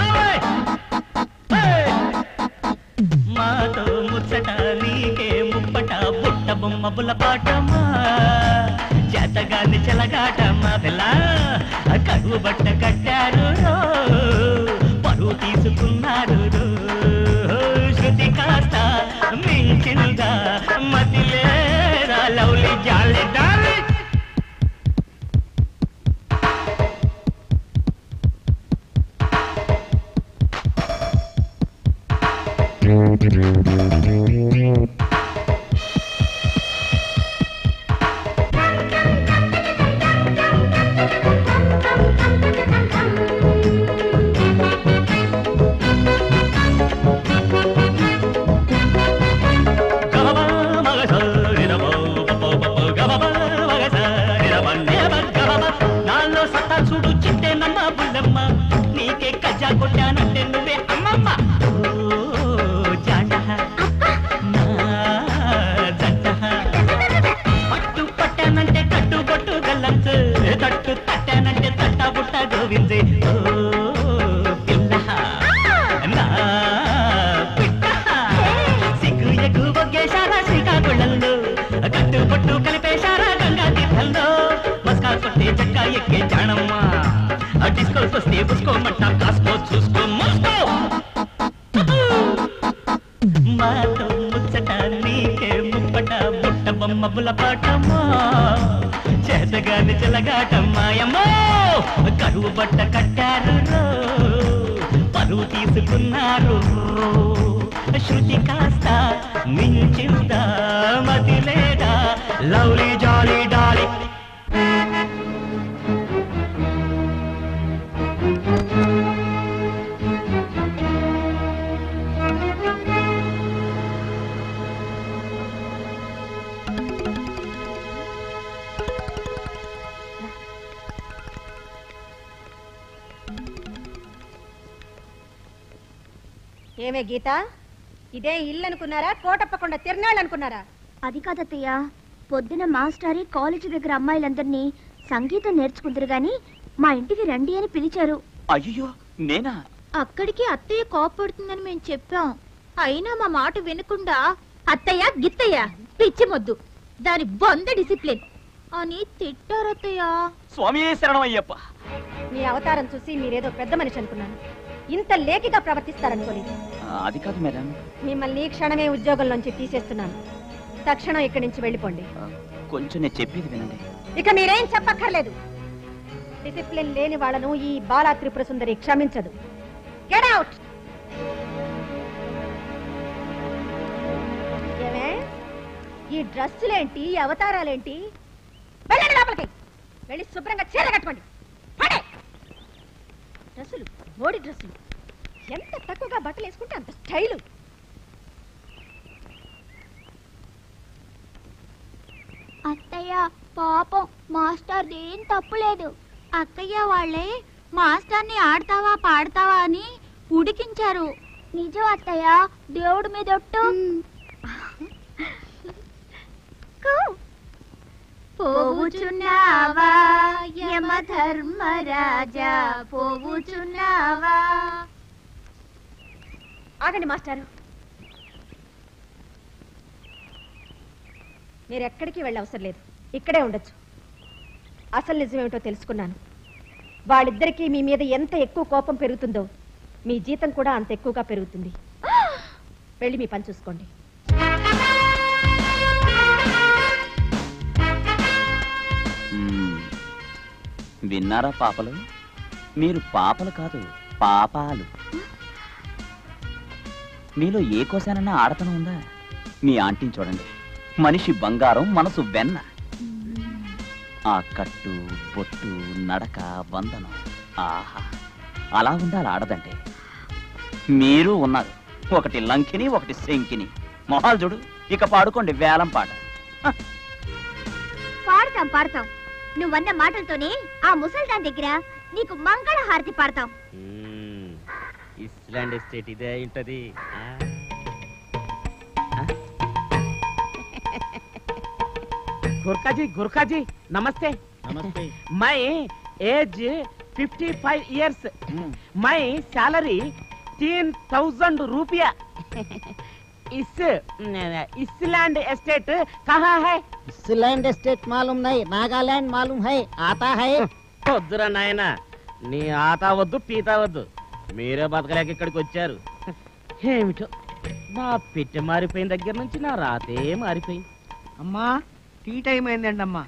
మాతో ముచ్చట నీకే ముప్పట బుట్ట బొమ్మ బుల్ల పాటమా చేతగాని చెలగాటమా పిల్ల కడువు బట్ట కట్టారు రో, పరువు తీసుకున్నారు రో. శృతి కాస్త మించిందా మతిలేరా లవ్లీ జాలి డాలి నాలో సత్తా చూడు చింతే నమ్మ బుల్లమ్మ నీకే కజ్జా కొట్టానంటే నువ్వే అమ్మమ్మ ఓ జాండహ నా జంటహ పట్టు పట్టానంటే కట్టు కొట్టు గల్లంతు తట్టు తట్టానంటే తట్ట బుట్ట గోవిందే ఓ పిల్లహ నా పిట్టహ సిగ్గు ఎగ్గు ఒగ్గేశారా శ్రీకాకుళంలో కట్టు పట్టు కలిపేశారా గంగా తీర్థంలో మస్కా కొట్టే చక్క ఎక్కే జాణమ్మా ఆ డిస్కోకి వస్తే పుసుకోమంట కాసుకో చూసుకో మస్కో మాతో ముచ్చట నీకే ముప్పట బుట్ట బొమ్మ బుల పాటమ్మా చేతగాని చెలగాటమ్మాయమ్మో కరువు బట్ట కట్టారు రో, పరువు తీసుకున్నారు రో. శృతి కాస్త మించిందా మతి లేదా లవ్లీ జాలీ డాలీ ఏమే గీత ఇదే ఇల్లు అనుకున్నారా కోటప్పకుండా తిరణాళ్ళు అనుకున్నారా అది కాదత్తయ్య పొద్దున మాస్టారి కాలేజీ దగ్గర అమ్మాయిలందరినీ సంగీతం నేర్చుకుందరు గాని మా ఇంటికి రండి అని పిలిచారు అయ్యో నేనా అక్కడికి అత్తయ్య కోపడుతుందని మేము చెప్పాం అయినా మా మాట వినకుండా అత్తయ్య గిత్తయ్య పిచ్చి మొద్దు దాని బొంద డిసిప్లిన్ అని తిట్టారత్తయ్య స్వామి శరణం అయ్యప్ప మీ అవతారం చూసి మీరేదో పెద్ద మనిషి అనుకున్నాను ఇంత లేకిగా ప్రవర్తిస్తారనుకోలేదు అది కాదు మేడం మిమ్మల్ని ఈ క్షణమే ఉద్యోగంలోంచి తీసేస్తున్నాను తక్షణం ఇక్కడి నుంచి వెళ్ళిపోండి కొంచెం నేను చెప్పేది వినండి ఇక మీరేం చెప్పక్కర్లేదు డిసిప్లిన్ లేని వాళ్ళను ఈ బాలా త్రిపుర సుందరి క్షమించదు గెట్ అవుట్ ఏమే ఈ డ్రెస్సులేంటి ఈ అవతారాలేంటి వెళ్ళండి లోపలికి వెళ్ళి శుభ్రంగా చీర కట్టుకోండి పడే డ్రెస్సులు మోడి డ్రెస్సులు ఎంత తక్కువగా బట్టలు వేసుకుంటే అంత స్టైలు అత్తయ్య పాపం మాస్టర్ ఏం తప్పులేదు అక్కయ్య వాళ్ళే మాస్టర్ని ఆడతావా పాడతావా అని ఉడికించారు నిజం అత్తయ్య దేవుడి మీద ఒట్టు పోవుచున్నావా యమ ధర్మరాజా పోవుచున్నావా ఆగండి మాస్టారు మీరు ఎక్కడికి వెళ్ళవసరం లేదు ఇక్కడే ఉండొచ్చు అసలు నిజమేమిటో తెలుసుకున్నాను వాళ్ళిద్దరికీ మీ మీద ఎంత ఎక్కువ కోపం పెరుగుతుందో మీ జీతం కూడా అంత ఎక్కువగా పెరుగుతుంది వెళ్ళి మీ పని చూసుకోండి మ్మ్. విన్నారా పాపలు మీరు పాపలు కాదు పాపాలు మీలో ఏ కోసానన్నా ఆడతనం ఉందా మీ ఆంటీని చూడండి మనిషి బంగారం మనసు వెన్న ఆ కట్టు బొట్టు నడక వందనం ఆహా అలా ఉండాలి ఆడదంటే మీరు ఉన్నారు ఒకటి లంకిని ఒకటి శంకిని మొహాలు చూడు ఇక పాడుకోండి వేలం పాట పాడతాం పాడతాం నువ్వన్న మాటలతోనే ఆ ముసల్దాన్ దగ్గర నీకు మంగళ హారతి పాడతాం ఇస్లాండ్ ఎస్టేట్ ఇదే ఉంటది गुरखा जी गुरखा जी नमस्ते नमस्ते मैं एज 55 इयर्स मैं सैलरी तीन थाउजेंड रुपया इस इसलैंड एस्टेट कहाँ है इसलैंड स्टेट मालूम नहीं नागालैंड मालूम है आता है వద్దురా నాయన నీ ఆట వద్దు పీత వద్దు మీరే బతకలేక ఇక్కడికి వచ్చారు ఏమిటో నా పెట్టె మారిపోయిన దగ్గర నుంచి నా రాతే మారిపోయింది అమ్మా టీ టైం అయిందండి అమ్మా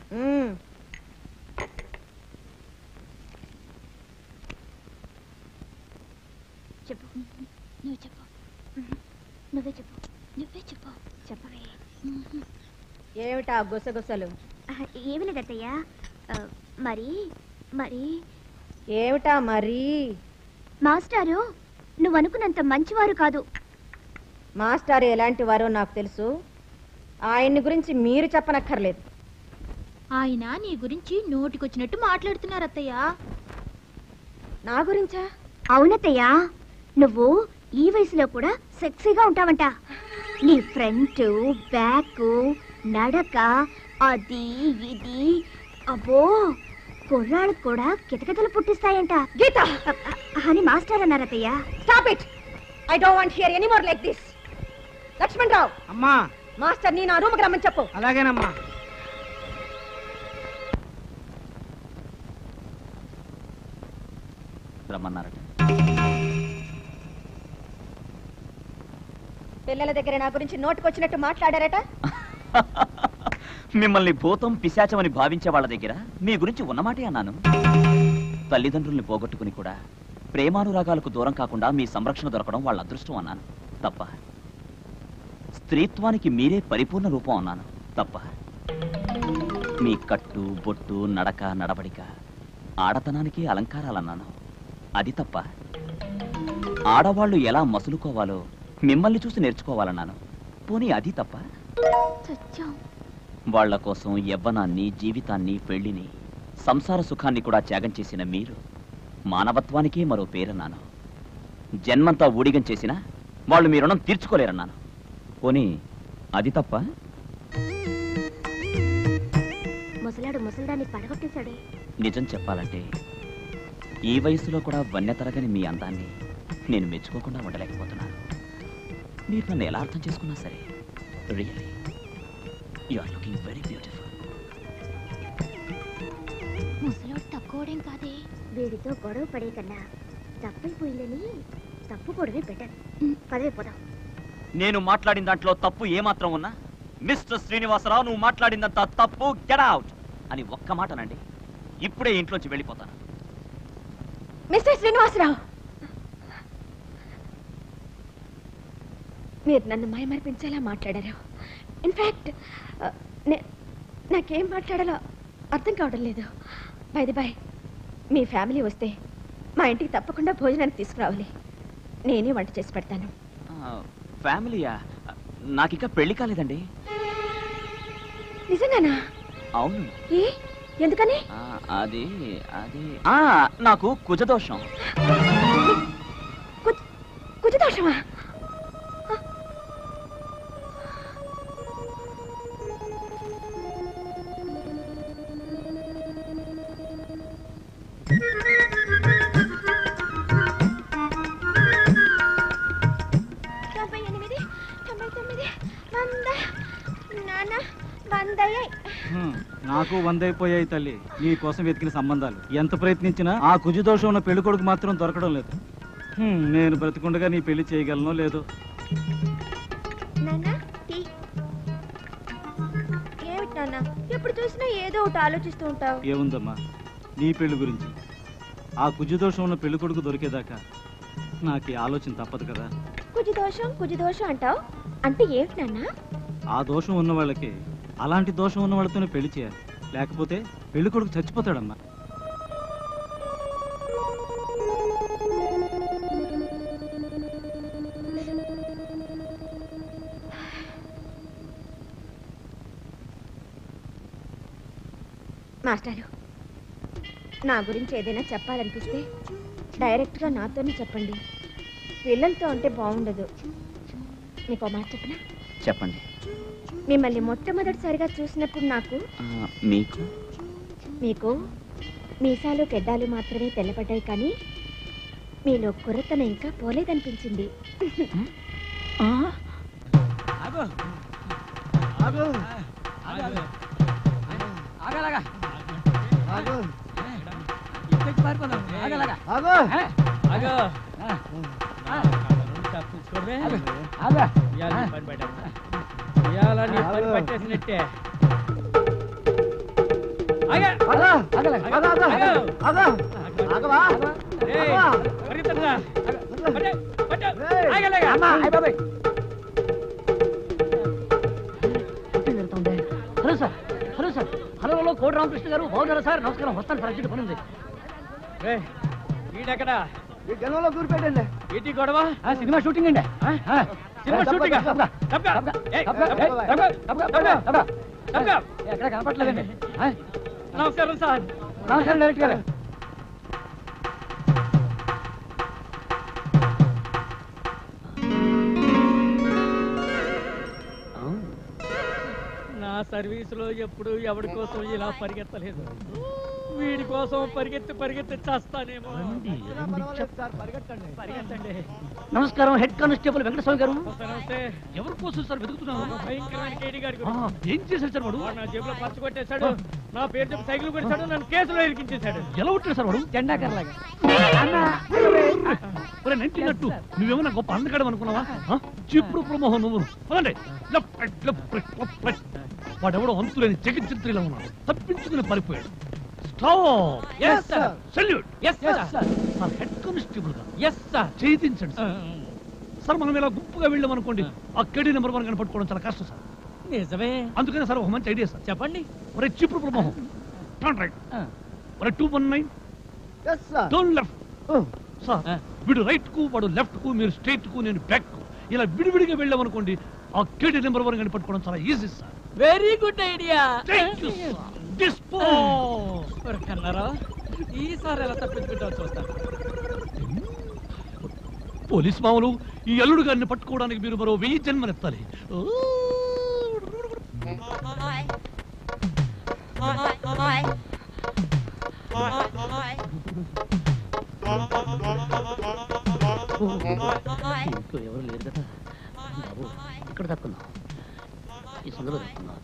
చెప్పు నువ్వు చెప్పు నువ్వే చెప్పు నువ్వే చెప్పు చెప్పవే ఏమిటా గుసగుసలు ఏమి లేదత్తయ్య ఆ, మరి మరి ఏమిటా మరి మాస్టారు నువ్వు అనుకున్నంత మంచివారు కాదు మాస్టర్ ఎలాంటి వారో నాకు తెలుసు ఆయన్ని గురించి మీరు చెప్పనక్కర్లేదు ఆయన నీ గురించి నోటికొచ్చినట్టు మాట్లాడుతున్నారు అత్తయ్య నా గురించా అవునత్తయ్య నువ్వు ఈ వయసులో కూడా సెక్సీగా ఉంటావంట నీ ఫ్రంట్ బ్యాక్ నడక అది ఇది అబ్బో కుర్రాళ్ళకు కూడా కితకితలు పుట్టిస్తాయంట గీత అని మాస్టర్ అన్నారు అత్తయ్య stop it I don't want hear any more like this Lakshman Rao అమ్మా మాస్టర్ నీ నా రూమ్కి రమ్మని చెప్పు అలాగేనమ్మా రమ్మన్నారట పిల్లల దగ్గర నా గురించి నోటికొచ్చినట్టు మాట్లాడారట మిమ్మల్ని భూతం పిశాచమని భావించే వాళ్ళ దగ్గర మీ గురించి ఉన్నమాటే అన్నాను తల్లిదండ్రుల్ని పోగొట్టుకుని కూడా ప్రేమానురాగాలకు దూరం కాకుండా మీ సంరక్షణ దొరకడం వాళ్ళ అదృష్టం అన్నాను తప్ప స్త్రీత్వానికి మీరే పరిపూర్ణ రూపం అన్నాను తప్ప మీ కట్టు బొట్టు నడక నడవడిక ఆడతనానికి అలంకారాలన్నాను అది తప్ప ఆడవాళ్ళు ఎలా మసులుకోవాలో మిమ్మల్ని చూసి నేర్చుకోవాలన్నాను పోనీ అది తప్ప సత్యం వాళ్ళ కోసం యవ్వనాన్ని జీవితాన్ని పెళ్లిని సంసార సుఖాన్ని కూడా త్యాగం చేసిన మీరు మానవత్వానికే మరో పేరన్నాను జన్మంతా ఊడిగం చేసిన వాళ్ళు మీ రుణం తీర్చుకోలేరన్నాను పోనీ అది తప్ప ముసలాడు ముసలిదాన్ని పడగొట్టేశాడే నిజం చెప్పాలంటే ఈ వయసులో కూడా వన్య తరగని మీ అందాన్ని నేను మెచ్చుకోకుండా ఉండలేకపోతున్నాను మీరు నన్ను ఎలా అర్థం చేసుకున్నా సరే really you are looking very beautiful ముసలోడు తక్కువడేం కాదే వీడితో గొడవ పడే కన్నా తప్పైపోయిందని తప్పు గొడవే బెటర్ పదవి పోదాం నేను మాట్లాడిన దాంట్లో తప్పు ఏమాత్రం ఉన్నా మిస్టర్ శ్రీనివాసరావు నువ్వు మాట్లాడిందంతా తప్పు గెట్ అవుట్ అని ఒక్క మాటనండి ఇప్పుడే ఇంట్లోంచి వెళ్ళిపోతాను మిస్టర్ శ్రీనివాసరావు మీరు నన్ను మైమరిపించేలా మాట్లాడారు ఇన్ఫ్యాక్ట్ నాకేం మాట్లాడాలో అర్థం కావడం లేదు బైది బాయ్ మీ ఫ్యామిలీ వస్తే మా ఇంటికి తప్పకుండా భోజనానికి తీసుకురావాలి నేనే వంట చేసి పెడతాను ఫ్యామిలీయా నాకింకా పెళ్లి కాలేదండి నిజంగానా అవును ఏ ఎందుకని ఆ, అది అది ఆ, నాకు కుజదోషం కుజదోషమా తొంభై ఎనిమిది తొంభై తొమ్మిది వంద నాన్న వందయ్యాయి హ్మ్, నాకు వందైపోయాయి తల్లి నీ కోసం వెతికిన సంబంధాలు ఎంత ప్రయత్నించినా ఆ కుజదోషం ఉన్న పెళ్లి కొడుకు మాత్రం దొరకడం లేదు హ్మ్, నేను బ్రతికుండగా నీ పెళ్లి చేయగలనో లేదో నాన్న టీ ఏమిటి నాన్న ఎప్పుడు చూసినా ఏదో ఒకటి ఆలోచిస్తూ ఉంటావు ఏముందమ్మా నీ పెళ్లి గురించి ఆ కుజదోషం ఉన్న పెళ్లి కొడుకు దొరికేదాకా నాకు ఈ ఆలోచన తప్పదు కదా కుజి దోషం కుజి దోషం అంటావు అంటే ఏమిటి నాన్న ఆ దోషం ఉన్న వాళ్ళకి అలాంటి దోషం ఉన్న వాళ్ళతోనే పెళ్లి చేయాలి లేకపోతే పెళ్లి కొడుకు చచ్చిపోతాడమ్మా మాస్టారు నా గురించి ఏదైనా చెప్పాలనిపిస్తే డైరెక్ట్గా నాతోనే చెప్పండి పిల్లలతో అంటే బాగుండదు మీకు ఒక మాట చెప్పనా చెప్పండి మిమ్మల్ని మొట్టమొదటిసారిగా చూసినప్పుడు నాకు ఆ, మీకు మీకు మీసాలు గెడ్డాలు మాత్రమే తెల్లబడ్డాయి కానీ మీలో కుర్రతన ఇంకా పోలేదనిపించింది ఆగు ఆగు ఆగలాగా ఆగు ఇక్కడికి పారిపోదాం ఆగలాగా ఆగు ఆగు తప్పించుకోవడమే ఆగు ఇవాళ నీ పని బయట ఇవాళ నీ పని పట్టేసినట్టే ఆగా ఆగలాగా ఆగు ఆగవా ఏయ్ పరిగెత్తరా పట్టు పట్టు ఆగలాగా అమ్మా అయ్య బాబాయ్ hello sir hello sir hello hello Koti Ramakrishna గారు బాగున్నారా సార్ నమస్కారం వస్తాను సార్ అర్జెంట్ పని ఉంది ఏయ్, వీడెక్కడ ఈ జనంలో దూరిపెట్టండి ఏంటి గొడవ సినిమా షూటింగ్ అండి సినిమా షూటింగ్ ఎక్కడ కనపట్లేదండి నమస్కారం సార్ నమస్కారం డైరెక్ట్ గారు నా సర్వీసులో ఎప్పుడు ఎవరి కోసం ఇలా పరిగెత్తలేదు వీడి కోసం పరిగెత్తి పరిగెత్తి చేస్తానేమో పరిగెత్తండి నమస్కారం హెడ్ కానిస్టేబుల్ వెంకటస్వామి గారు నమస్తే ఎవరి కోసం సార్ వెతుకుతున్నావు భయంకరమైన కేడి గారి ఆ, ఏం చేశాడు సార్ వాడు నా జేబులో పర్సు కొట్టేశాడు నా పేరు చెప్పి సైకిల్ కొట్టాడు నన్ను కేసులో ఇరికించేశాడు ఎలా ఉంటాడు సార్ వాడు జెండాకర్లాగా ఒరే నైన్టీన్ నువ్వేమన్నా గొప్ప అందగాడు అనుకున్నావా ఆ? చిప్పుడు ప్రమోహం నువ్వు పదండి left right left right left right వాడెవడో అంతులేని జగజ్జిత్రిలో ఉన్నాడు తప్పించుకుని పారిపోయాడు stop Yes, sir. Salute Yes, sir. Sir head constable గా ఎస్ సార్ చేయించండి సార్ సార్ మనం ఇలా గుంపుగా వెళ్ళాం అనుకోండి ఆ కేడీ నెంబర్ వన్ కనపట్టుకోవడం చాలా కష్టం సార్ నిజమే అందుకనే సార్ ఒక మంచి ఐడియా సార్ చెప్పండి ఒరే చిప్పుడు ప్రమోహం టర్న్ రైట్ ఒరే టూ వన్ నైన్ డోన్ లెఫ్ట్ సార్ వీడు రైట్ కు వాడు లెఫ్ట్ కు మీరు స్ట్రైట్ కు నేను బ్యాక్ కు ఇలా విడివిడిగా వెళ్ళాం అనుకోండి ఆ కేడీ నెంబర్ వన్ కనపట్టుకోవడం చాలా easy sir very good idea Thank you, sir. Dispose. కన్నారా ఈసారి ఎలా తప్పించుకుంటావు చూస్తాను పోలీస్ మామలు ఈ అల్లుడు గారిని పట్టుకోవడానికి మీరు మరో వెయ్యి జన్మనెత్తాలి ఓ! ఇంట్లో ఎవరు లేరు కదా బాబు ఇక్కడ దక్కున్నాం ఈ సందులో దక్కున్నాం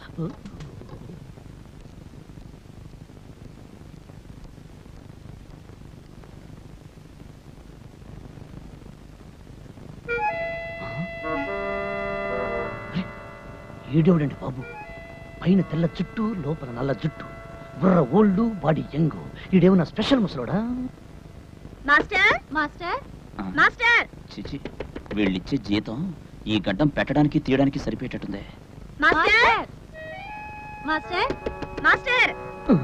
ఏడేవుడండి బాబు పైన తెల్ల జుట్టు లోపల నల్ల జుట్టు బుర్ర ఓల్డ్ బాడీ యంగ్ ఈడేమన్నా స్పెషల్ ముసలోడా మాస్టర్ మాస్టర్ ఆ. మాస్టర్ చిచి వీళ్ళిచ్చే జీతం ఈ గడ్డం పెట్టడానికి తీయడానికి సరిపోయేటట్టుందే మాస్టర్ మాస్టర్ మాస్టర్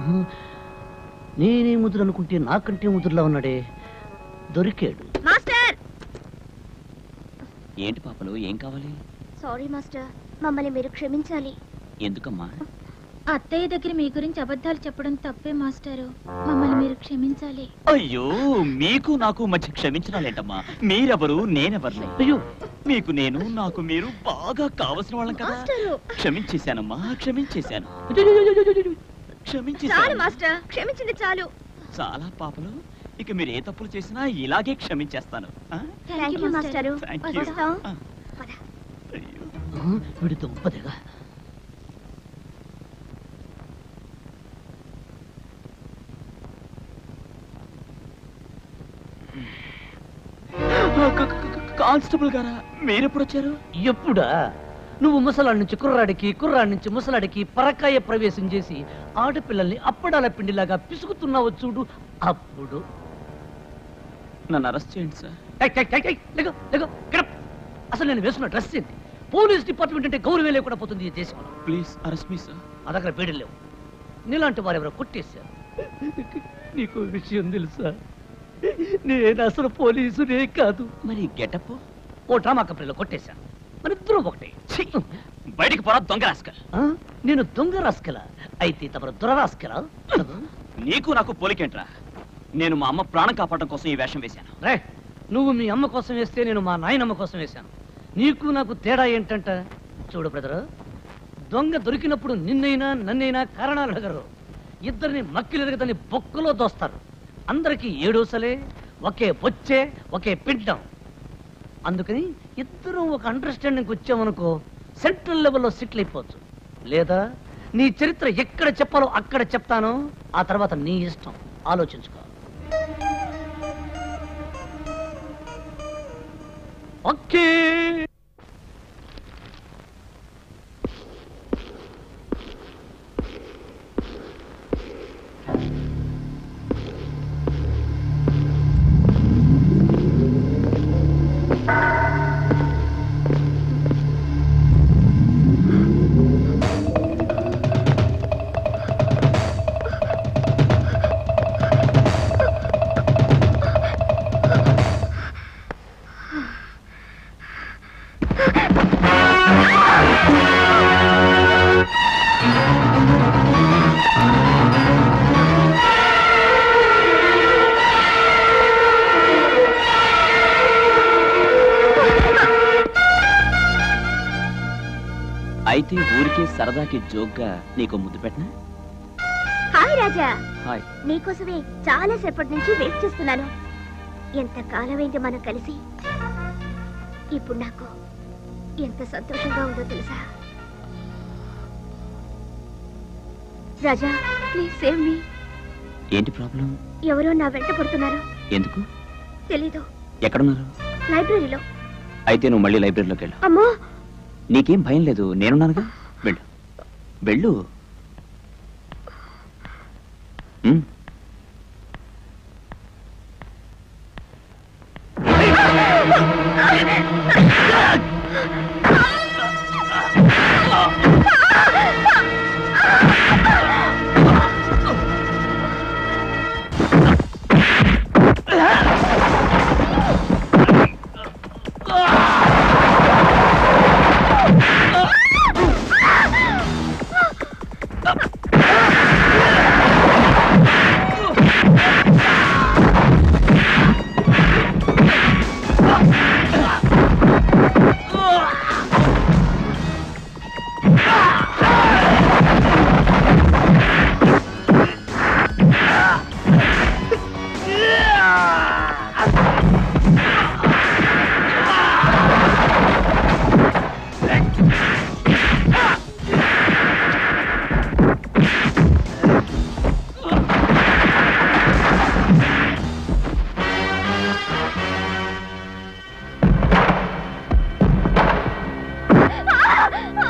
నేనే ముదురు అనుకుంటే నాకంటే ముదురులా ఉన్నాడే దొరికాడు మాస్టర్ ఏంటి పాపలు ఏం కావాలి సారీ మాస్టర్ మమ్మల్ని మీరు క్షమించాలి ఎందుకమ్మా అత్తయ్య దగ్గర మీ గురించి అబద్ధాలు చెప్పడం తప్పే మాస్టారు మమ్మల్ని మీరు క్షమించాలి అయ్యో మీకు నాకు మధ్య క్షమించడాలేంటమ్మా మీరెవరు నేనెవరిని అయ్యో మీకు నేను నాకు మీరు బాగా కావలసిన వాళ్ళం కదా క్షమించేశానమ్మా క్షమించేశాను చాలు క్షమించేశాను మాస్టర్ క్షమించింది చాలు చాలా పాపలు ఇక మీరు ఏ తప్పులు చేసినా ఇలాగే క్షమించేస్తాను ఆ? థ్యాంక్ యూ మాస్టారు Thank you. వస్తాం ఆ. వీడి దుంపదేగా కానిస్టేబుల్ గారా మీరెప్పుడు వచ్చారు ఎప్పుడా నువ్వు ముసలాడి నుంచి కుర్రాడికి కుర్రాడి నుంచి ముసలాడికి పరకాయ ప్రవేశం చేసి ఆడపిల్లల్ని అప్పడాల పిండిలాగా పిసుకుతున్నావు చూడు అప్పుడు నన్ను అరెస్ట్ చేయండి సార్ ఏయ్, ఏయ్, ఏయ్, ఏయ్, లెగో, లెగో, get up. అసలు నేను వేసుకున్న డ్రెస్ ఏంటి పోలీస్ డిపార్ట్మెంట్ అంటే గౌరవం లేకుండా పోతుంది ఈ దేశంలో ప్లీజ్ అరెస్ట్ మీ సార్ మా దగ్గర పేడలు లేవు నీలాంటి వారు ఎవరో కొట్టేశారు నీకు విషయం తెలుసా నేను అసలు పోలీసునే కాదు మరి గెటప్ ఓ డ్రామా కంపెనీలో కొట్టేశాను మన ఇద్దరు ఒకటే బయటికి పోరా దొంగ రాస్కల్ ఆ? నేను దొంగ రాసుకెలా అయితే తమరు దొర రాసుకెలా నీకు నాకు పోలికేంట్రా నేను మా అమ్మ ప్రాణం కాపాడడం కోసం ఈ వేషం వేశాను రే నువ్వు మీ అమ్మ కోసం వేస్తే నేను మా నాయనమ్మ కోసం వేశాను నీకు నాకు తేడా ఏంటంట చూడు బ్రదర్ దొంగ దొరికినప్పుడు నిన్నైనా నన్నైనా కారణాలు అడగరు ఇద్దరిని మక్కిలెరగదని బొక్కలో దోస్తారు అందరికీ ఏడోసలే ఒకే బొచ్చే ఒకే పిండం అందుకని ఇద్దరం ఒక అండర్స్టాండింగ్కి వచ్చామనుకో సెంట్రల్ లెవెల్లో సెటిల్ అయిపోవచ్చు లేదా నీ చరిత్ర ఎక్కడ చెప్పాలో అక్కడ చెప్తాను ఆ తర్వాత నీ ఇష్టం ఆలోచించుకో ఓకే అయితే ఊరికే సరదాకి జోక్గా నీకు ముద్దు పెట్టనా హాయ్ రాజా హాయ్ నీకోసమే చాలా సేపటి నుంచి వెయిట్ చేస్తున్నాను ఎంత కాలమైంది మనం కలిసి ఇప్పుడు నాకు ఎంత సంతోషంగా ఉందో తెలుసా రాజా ప్లీజ్ సేవ్ మీ ఏంటి ప్రాబ్లం ఎవరో నా వెంట పడుతున్నారు ఎందుకు తెలీదు ఎక్కడున్నారు లైబ్రరీలో అయితే నువ్వు మళ్ళీ లైబ్రరీలోకి వెళ్ళు అమ్మో నీకేం భయం లేదు నేనున్నానుగా వెళ్ళు వెళ్ళు ఉమ్. ఆ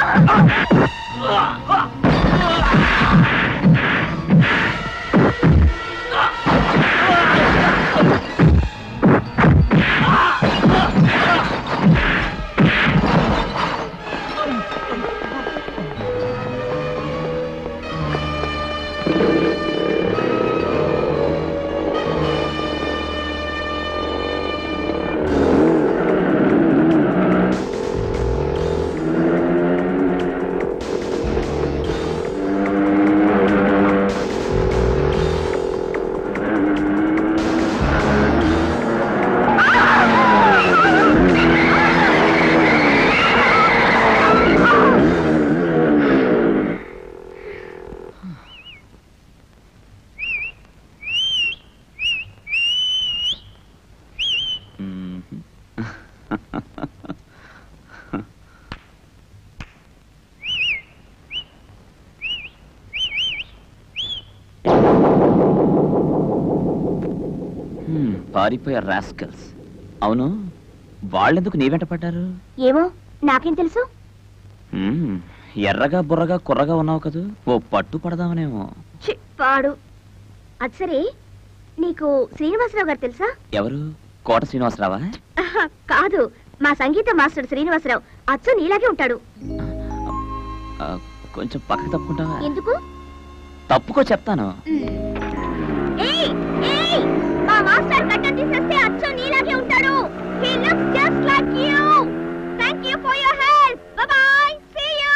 హ్మ్, పారిపోయారు రాస్కల్స్ అవును వాళ్ళెందుకు నీ వెంట పడ్డారు ఏమో నాకేం తెలుసు హ్మ్, ఎర్రగా బుర్రగా కుర్రగా ఉన్నావు కదూ ఓ పట్టు పడదామనేమో ఛీ, పాడు అది సరే నీకు శ్రీనివాసరావు గారు తెలుసా ఎవరు కోట శ్రీనివాసరావా ఆహా, కాదు మా సంగీత మాస్టర్ శ్రీనివాసరావు అచ్చ నీలాగే ఉంటాడు ఆ, కొంచెం పక్కకి తప్పుకుంటావా ఎందుకు తప్పుకో చెప్తాను ఏయ్ ఏయ్ మా మాస్టర్ కట్ట తీసేస్తే అచ్చ నీలాగే ఉంటాడు he looks just like you thank you for your help bye bye see you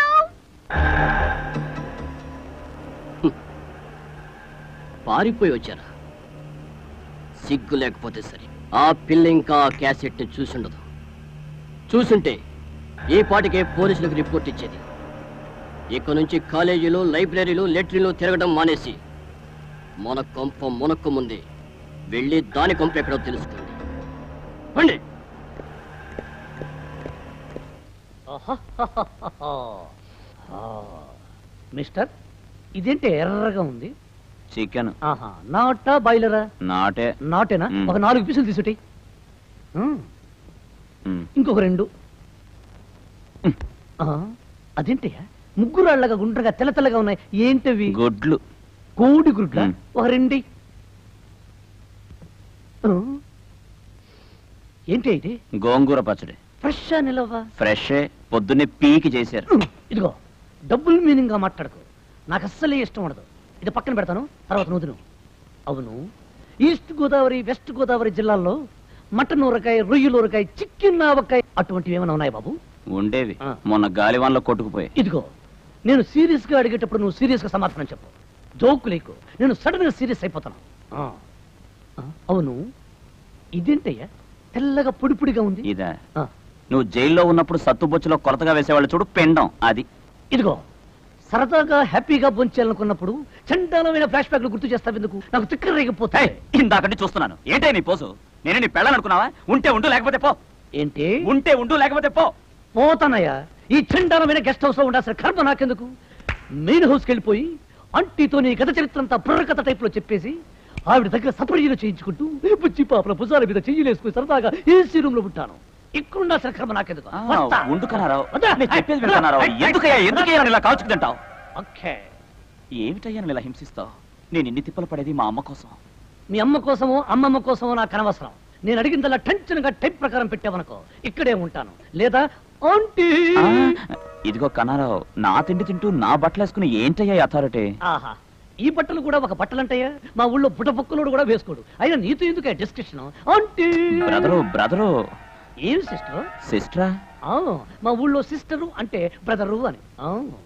పారిపోయి వచ్చారా సిగ్గు లేకపోతే సరే ఆ పిల్ల ఇంకా ఆ క్యాసెట్ని చూసుండదు చూసుంటే ఈ పాటికే పోలీసులకు రిపోర్ట్ ఇచ్చేది ఇక నుంచి కాలేజీలు లైబ్రరీలు లెట్రిన్లు తిరగడం మానేసి మన కొంప మునక్కు ముందే వెళ్ళి దాని కొంప ఎక్కడో తెలుసుకోండి పండి మిస్టర్ ఇదేంటి ఎర్రగా ఉంది చికెన్ ఆహా నాటా బాయిలరా నాటే నాటేనా మ్. ఒక నాలుగు పీసులు తీసుంటాయి మ్. ఇంకొక రెండు ఆ, అదేంటయ్యా ముగ్గురు అళ్ళగా గుండ్రగా తెల్ల తెల్లగా ఉన్నాయి ఏంటవి గుడ్లు కోడి గుడ్ల మ్. ఒక రెండి ఆ, ఏంటి ఇది గోంగూర పచ్చడి ఫ్రెష్ నిలవా ఫ్రెష్ పొద్దున్నే పీకి చేశారు ఇదిగో డబుల్ మీనింగ్ గా మాట్లాడకు నాకు అస్సలే ఇష్టం ఉండదు ఇది పక్కన పెడతాను తర్వాత నువ్వు అవును ఈస్ట్ గోదావరి వెస్ట్ గోదావరి జిల్లాల్లో మటన్ ఊరకాయ రొయ్యల ఊరకాయ చికెన్ ఆవకాయ అటువంటివి ఏమైనా ఉన్నాయి బాబు ఉండేవి ఆ. మొన్న గాలివాన్లో కొట్టుకుపోయి ఇదిగో నేను సీరియస్ గా అడిగేటప్పుడు నువ్వు సీరియస్ గా సమాధానం చెప్పు జోకు లేకు నేను సడన్ గా సీరియస్ అయిపోతాను ఆ. ఆ, అవును ఇదేంటయ్యా తెల్లగా పొడి పొడిగా ఉంది ఇదా ఆ. నువ్వు జైల్లో ఉన్నప్పుడు సత్తుబొచ్చులో కొలతగా వేసేవాళ్ళు చూడు పెండం అది ఇదిగో సరదాగా హ్యాపీగా బొంచాలనుకున్నప్పుడు చండాలమైన ఫ్లాష్ బ్యాక్లు గుర్తు చేస్తావు ఎందుకు నాకు తిక్కర రేగిపోతాయి ఇందాకంటే చూస్తున్నాను ఏంటే నీ పోసు నేనే నీ పెళ్ళాలనుకున్నావా ఉంటే ఉండు లేకపోతే పో ఏంటి ఉంటే ఉండు లేకపోతే పో పోతానయ్యా ఈ చండాలమైన గెస్ట్ హౌస్ లో ఉండాల్సిన కర్మ నాకెందుకు మెయిన్ హౌస్కి వెళ్ళిపోయి అంటీతో నీ గత చరిత్ర అంతా బుర్రకథ టైప్ లో చెప్పేసి ఆవిడ దగ్గర సపరీలు చేయించుకుంటూ బుచ్చి పాపల భుజాల మీద చెయ్యలేసుకుని సరదాగా ఏసీ రూమ్ లో ఉంటాను ఇక్కడ ఉండాల్సిన కర్మ నాకెందుకు ఆ, వస్తా. ఉండు కనారావు వద్దా? నేను చెప్పేది వింటున్నారావు ఎందుకయ్యా ఎందుకయ్యా నన్ను ఇలా కాల్చుకు తింటావు ఓకే ఏమిటయ్యా నన్ను ఇలా హింసిస్తావు నేను ఇన్ని తిప్పలు పడేది మా అమ్మ కోసం మీ అమ్మ కోసమో అమ్మమ్మ కోసమో నాకు అనవసరం నేను అడిగిందల్లా టెన్షన్ గా టైప్ ప్రకారం పెట్టావనుకో ఇక్కడే ఉంటాను లేదా ఆంటీ ఆ, ఇదిగో కనారావు నా తిండి తింటూ నా బట్టలు వేసుకుని ఏంటయ్యా ఈ అథారిటీ ఆహా ఈ బట్టలు కూడా ఒక బట్టలంటయ్యా మా ఊళ్ళో బుట్ట పొక్కలోడు కూడా వేసుకోడు అయినా నీతో ఎందుకు డిస్కషన్ ఆంటీ బ్రదరు బ్రదరు ఏం సిస్టర్ సిస్టరా మా ఊళ్ళో సిస్టరు అంటే బ్రదరు అని ఆ.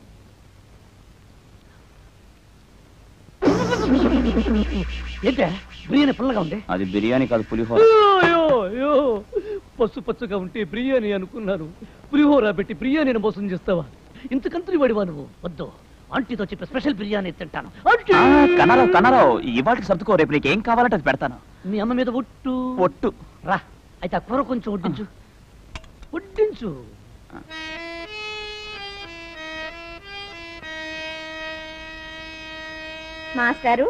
ఏంటే బిర్యానీ పుల్లగా ఉంది అది బిర్యానీ కాదు పులిహోర అయ్యో అయ్యో పసు పచ్చుగా ఉంటే బిర్యానీ అనుకున్నాను పులిహోర పెట్టి బిర్యానీని మోసం చేస్తావా ఇంతకంతరి వాడివా నువ్వు వద్దు ఆంటీతో చెప్పి స్పెషల్ బిర్యానీ తింటాను ఆంటీ! ఆ, కనారావు కనారావు ఇవాటికి సర్దుకో రేపు నీకు ఏం కావాలంటే అది పెడతాను మీ అమ్మ మీద ఒట్టు ఒట్టు రా అయితే ఆ కూర కొంచెం వడ్డించు వడ్డించు మాస్టారు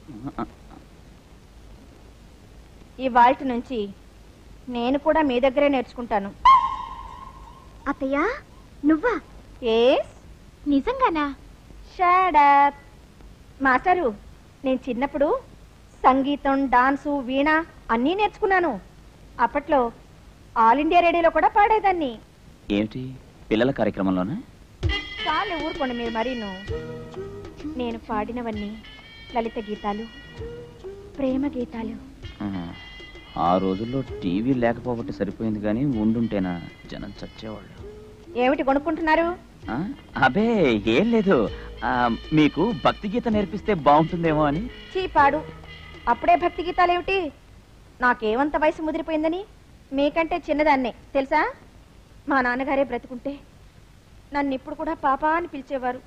ఈ వాల్ట్ నుంచి నేను కూడా మీ దగ్గరే నేర్చుకుంటాను అత్తయ్య నువ్వా ఏస్ నిజంగానా షాడప్ మాస్టరు నేను చిన్నప్పుడు సంగీతం డాన్సు వీణ అన్నీ నేర్చుకున్నాను అప్పట్లో ఆల్ ఇండియా రేడియోలో కూడా పాడేదాన్ని ఏమిటి పిల్లల కార్యక్రమంలోనా చాలు ఊరుకోండి మీరు మరీను నేను పాడినవన్నీ లలిత గీతాలు ప్రేమ గీతాలు ఆహా. ఆ రోజుల్లో టీవీ లేకపోబట్టి సరిపోయింది కానీ ఉండుంటేనా జనం చచ్చేవాళ్ళు ఏమిటి కొనుక్కుంటున్నారు ఆ? అబే ఏం లేదు ఆ, మీకు భక్తి గీత నేర్పిస్తే బాగుంటుందేమో అని చీ పాడు అప్పుడే భక్తి గీతాలు ఏమిటి నాకేమంత వయసు ముదిరిపోయిందని మీకంటే చిన్నదాన్నే తెలుసా మా నాన్నగారే బ్రతుకుంటే నన్ను ఇప్పుడు కూడా పాప అని పిలిచేవారు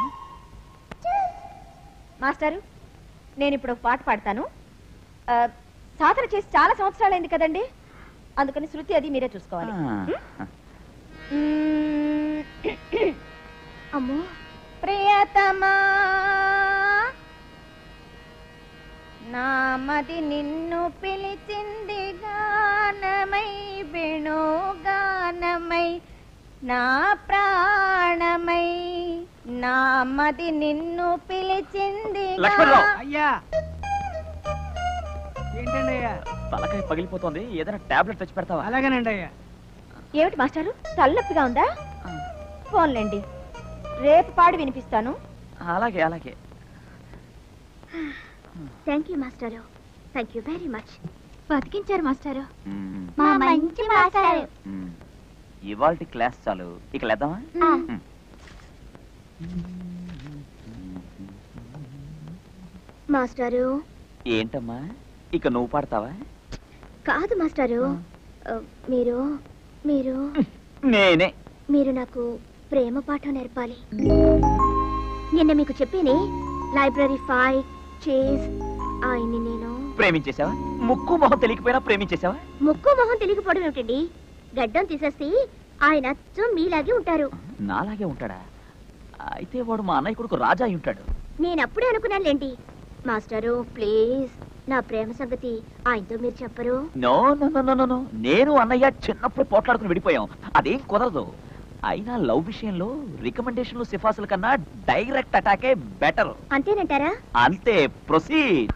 మాస్టారు నేను ఇప్పుడు ఒక పాట పాడతాను ఆ, సాధన చేసి చాలా సంవత్సరాలైంది కదండి అందుకని శృతి అది మీరే చూసుకోవాలి ఆ. మ్మ్. అమ్మో ప్రియతమా నామది నిన్ను పిలిచింది గానమై వేణు గానమై నా ప్రాణమై నామది నిన్ను పిలిచింది గా- లక్ష్మణరావు. అయ్యా ఏంటండి అయ్యా తలకాయ పగిలిపోతోంది ఏదైనా టాబ్లెట్ తెచ్చి పెడతావా అలాగేనండి అయ్యా ఏమిటి మాస్టారు తలనొప్పిగా ఉందా ఫోన్లేండి రేపు పాడి వినిపిస్తాను అలాగే అలాగే థ్యాంక్ యూ మాస్టారు థ్యాంక్ యూ వెరీ మచ్ బతికించారు మాస్టారు మ్మ్. మా మంచి మాస్టారు మ్మ్. ఇవాల్టి క్లాస్ చాలు ఇక లేద్దామా మ్మ్. మాస్టారు ఏంటమ్మా ఇక నువ్వు పాడతావా కాదు మాస్టారు ఆ, మీరు మీరు నేనే మీరు నాకు ప్రేమ పాఠం నేర్పాలి నిన్న మీకు చెప్పేనే లైబ్రరీ ఫైవ్ చేస్ ఆయన్ని నేను ప్రేమించేసావా ముక్కు మొహం తెలియకపోయినా ప్రేమించేసావా ముక్కు మొహం తెలియకపోవడం ఏమిటండి గడ్డం తీసేస్తే ఆయన అచ్చం మీలాగే ఉంటారు నాలాగే ఉంటాడా అయితే వాడు మా అన్నయ్య కొడుకు రాజా అయి ఉంటాడు నేను అప్పుడే అనుకున్నానులేండి మాస్టారు ప్లీజ్ నా ప్రేమ సంగతి ఆయనతో మీరు చెప్పరు no no no no no no నేను అన్నయ్య చిన్నప్పుడు పోట్లాడుకుని విడిపోయాం అదేం కుదరదు అయినా లవ్ విషయంలో రికమెండేషన్లు సిఫార్సుల కన్నా డైరెక్ట్ అటాకే బెటర్ అంతేనంటారా అంతే proceed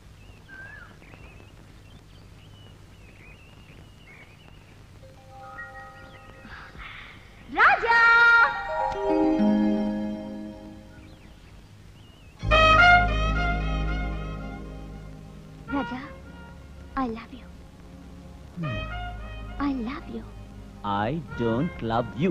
Raja Raja I love you I love you I don't love you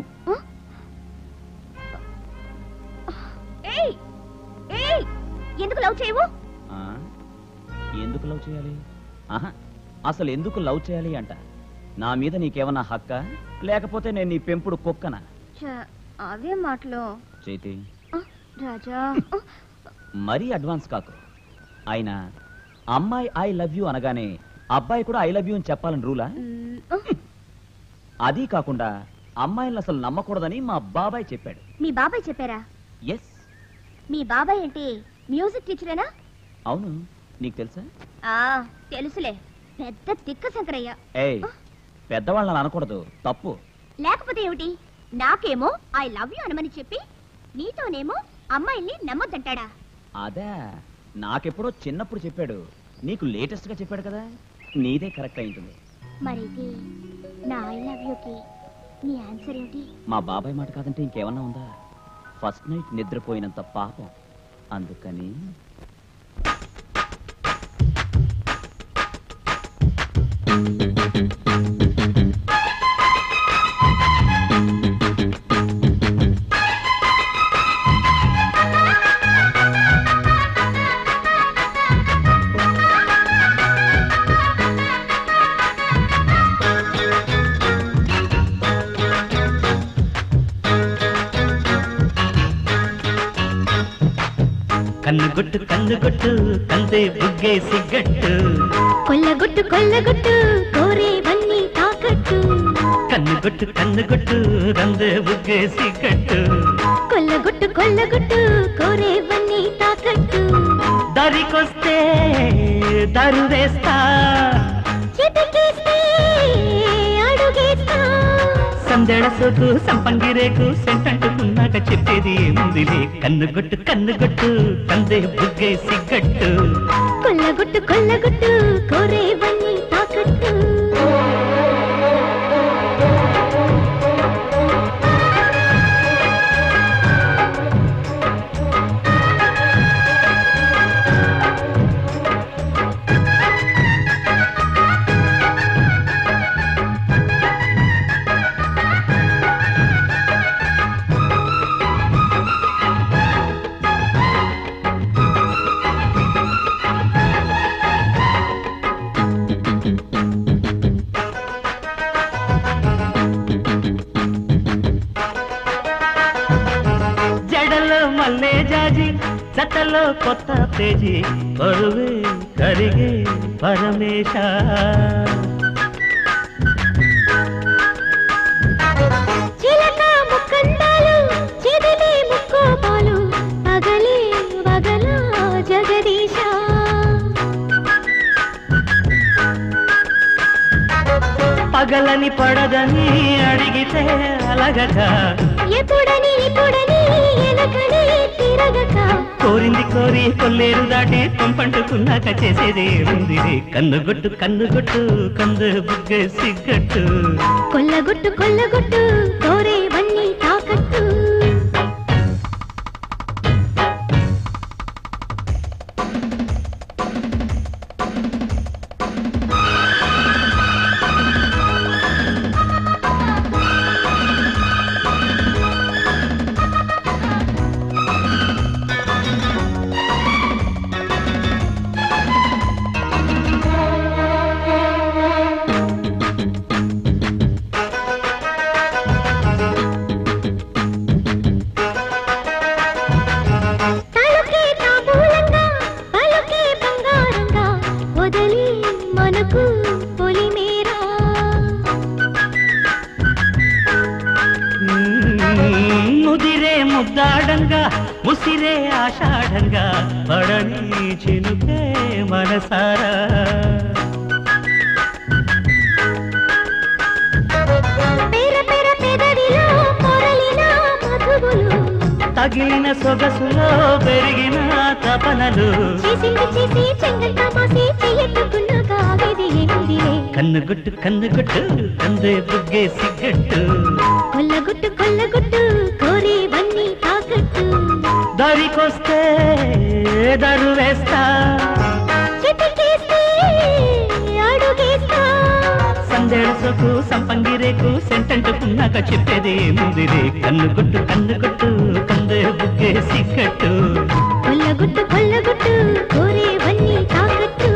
ఏయ్ ఏయ్ ఎందుకు లవ్ చేయవు ఎందుకు లవ్ చేయాలి ఆహా అసలు ఎందుకు లవ్ చేయాలి అంట నా మీద నీకేమన్నా హక్క లేకపోతే నేను నీ పెంపుడు కుక్కనా అవే మాటలు చైతి రాజా మరీ అడ్వాన్స్ కాకు అయినా అమ్మాయి ఐ లవ్ యూ అనగానే అబ్బాయి కూడా ఐ లవ్ యూ అని చెప్పాలని రూలా అది కాకుండా అమ్మాయిలను అసలు నమ్మకూడదని మా బాబాయ్ చెప్పాడు మీ బాబాయ్ చెప్పారా ఎస్ మీ బాబాయ్ అంటే మ్యూజిక్ టీచరేనా అవును నీకు తెలుసా ఆ తెలుసులే పెద్ద తిక్క శంకరయ్య ఏయ్ పెద్దవాళ్ళని అనకూడదు తప్పు లేకపోతే ఏమిటి నాకేమో ఐ లవ్ యూ అనమని చెప్పి నీతోనేమో అమ్మాయిల్ని నమ్మొద్దంటాడా అదే నాకెప్పుడో చిన్నప్పుడు చెప్పాడు నీకు లేటెస్ట్ గా చెప్పాడు కదా నీదే కరెక్ట్ అయింటుంది మరైతే నా ఐ లవ్ యూకి నీ ఆన్సర్ ఏమిటి మా బాబాయ్ మాట కాదంటే ఇంకేమన్నా ఉందా ఫస్ట్ నైట్ నిద్రపోయినంత పాపం అందుకని కన్నుగొట్టు కన్నుగొట్టు కందే బుగ్గే సిగ్గట్టు కొల్లగొట్టు కొల్లగొట్టు కోరేవన్నీ తాకట్టు కన్నుగొట్టు కన్నుగొట్టు కందే బుగ్గే సిగ్గట్టు కొల్లగొట్టు కొల్లగొట్టు కోరేవన్నీ తాకట్టు దరికొస్తే దరు వేస్తా చిటికేస్తే అడుగేస్తా సందెడ సోకు సంపంగి రేకు సెంటంటుకున్నాక చెప్పేది ఏముందిలే కన్నుగొట్టు కన్నుగొట్టు కందే బుగ్గే సిగ్గట్టు కొల్లగొట్టు కొల్లగొట్టు కోరేవన్నీ తాకట్టు జడలో మల్లె జాజి జతలో కొత్త పేజీ పరువే కరిగే పరమేశ చిలక ముక్కందాలు చెదిలే ముక్కోపాలు పగలే వగల జగదీశ పగలని పడదని అడిగితే అలగక ఎప్పుడని ఇప్పుడని ఎనకనే తిరగక కోరింది కోరి కొల్లేరు దాటి పంపంటుకున్నాక చేసేది ఉంది కన్నుగొట్టు కన్నుగొట్టు కందు బుగ్గ సిగ్గట్టు కొల్లగొట్టు కొల్లగొట్టు కోరేవన్నీ తాకట్టు తలుకే తాంబూలంగా పలుకే బంగారంగా వదలి మనకు పొలిమేరా మ్మ్, ముదిరే ముద్దాడంగా ముసిరే ఆషాఢంగా పడని చినుకే మనసారా పేర పేర పెదవిలో పొరలిన మధువులు తగిలిన సొగసులో పెరిగిన తపనలు చేసింది చేసి చెంగల్ తమాసి చెయ్యట్టుకున్న కావేది ఏమిదిలే కన్నుగుట్టు కన్నుగుట్టు కందే బుగ్గే సిగ్గట్టు కొల్లగొట్టు కొల్లగొట్టు కోరేవన్నీ తాకట్టు దారికొస్తే దరు వేస్తా చిటికేస్తే అడుగేస్తా సందేళ సొకు సంపంగి రేకు సెంటంటుకున్నాక చెప్పేది ఏముందిరే కన్నుగుట్టు కన్నుగుట్టు కందే బుగ్గే సిగ్గట్టు కొల్లగొట్టు కొల్లగొట్టు కోరేవన్నీ తాకట్టు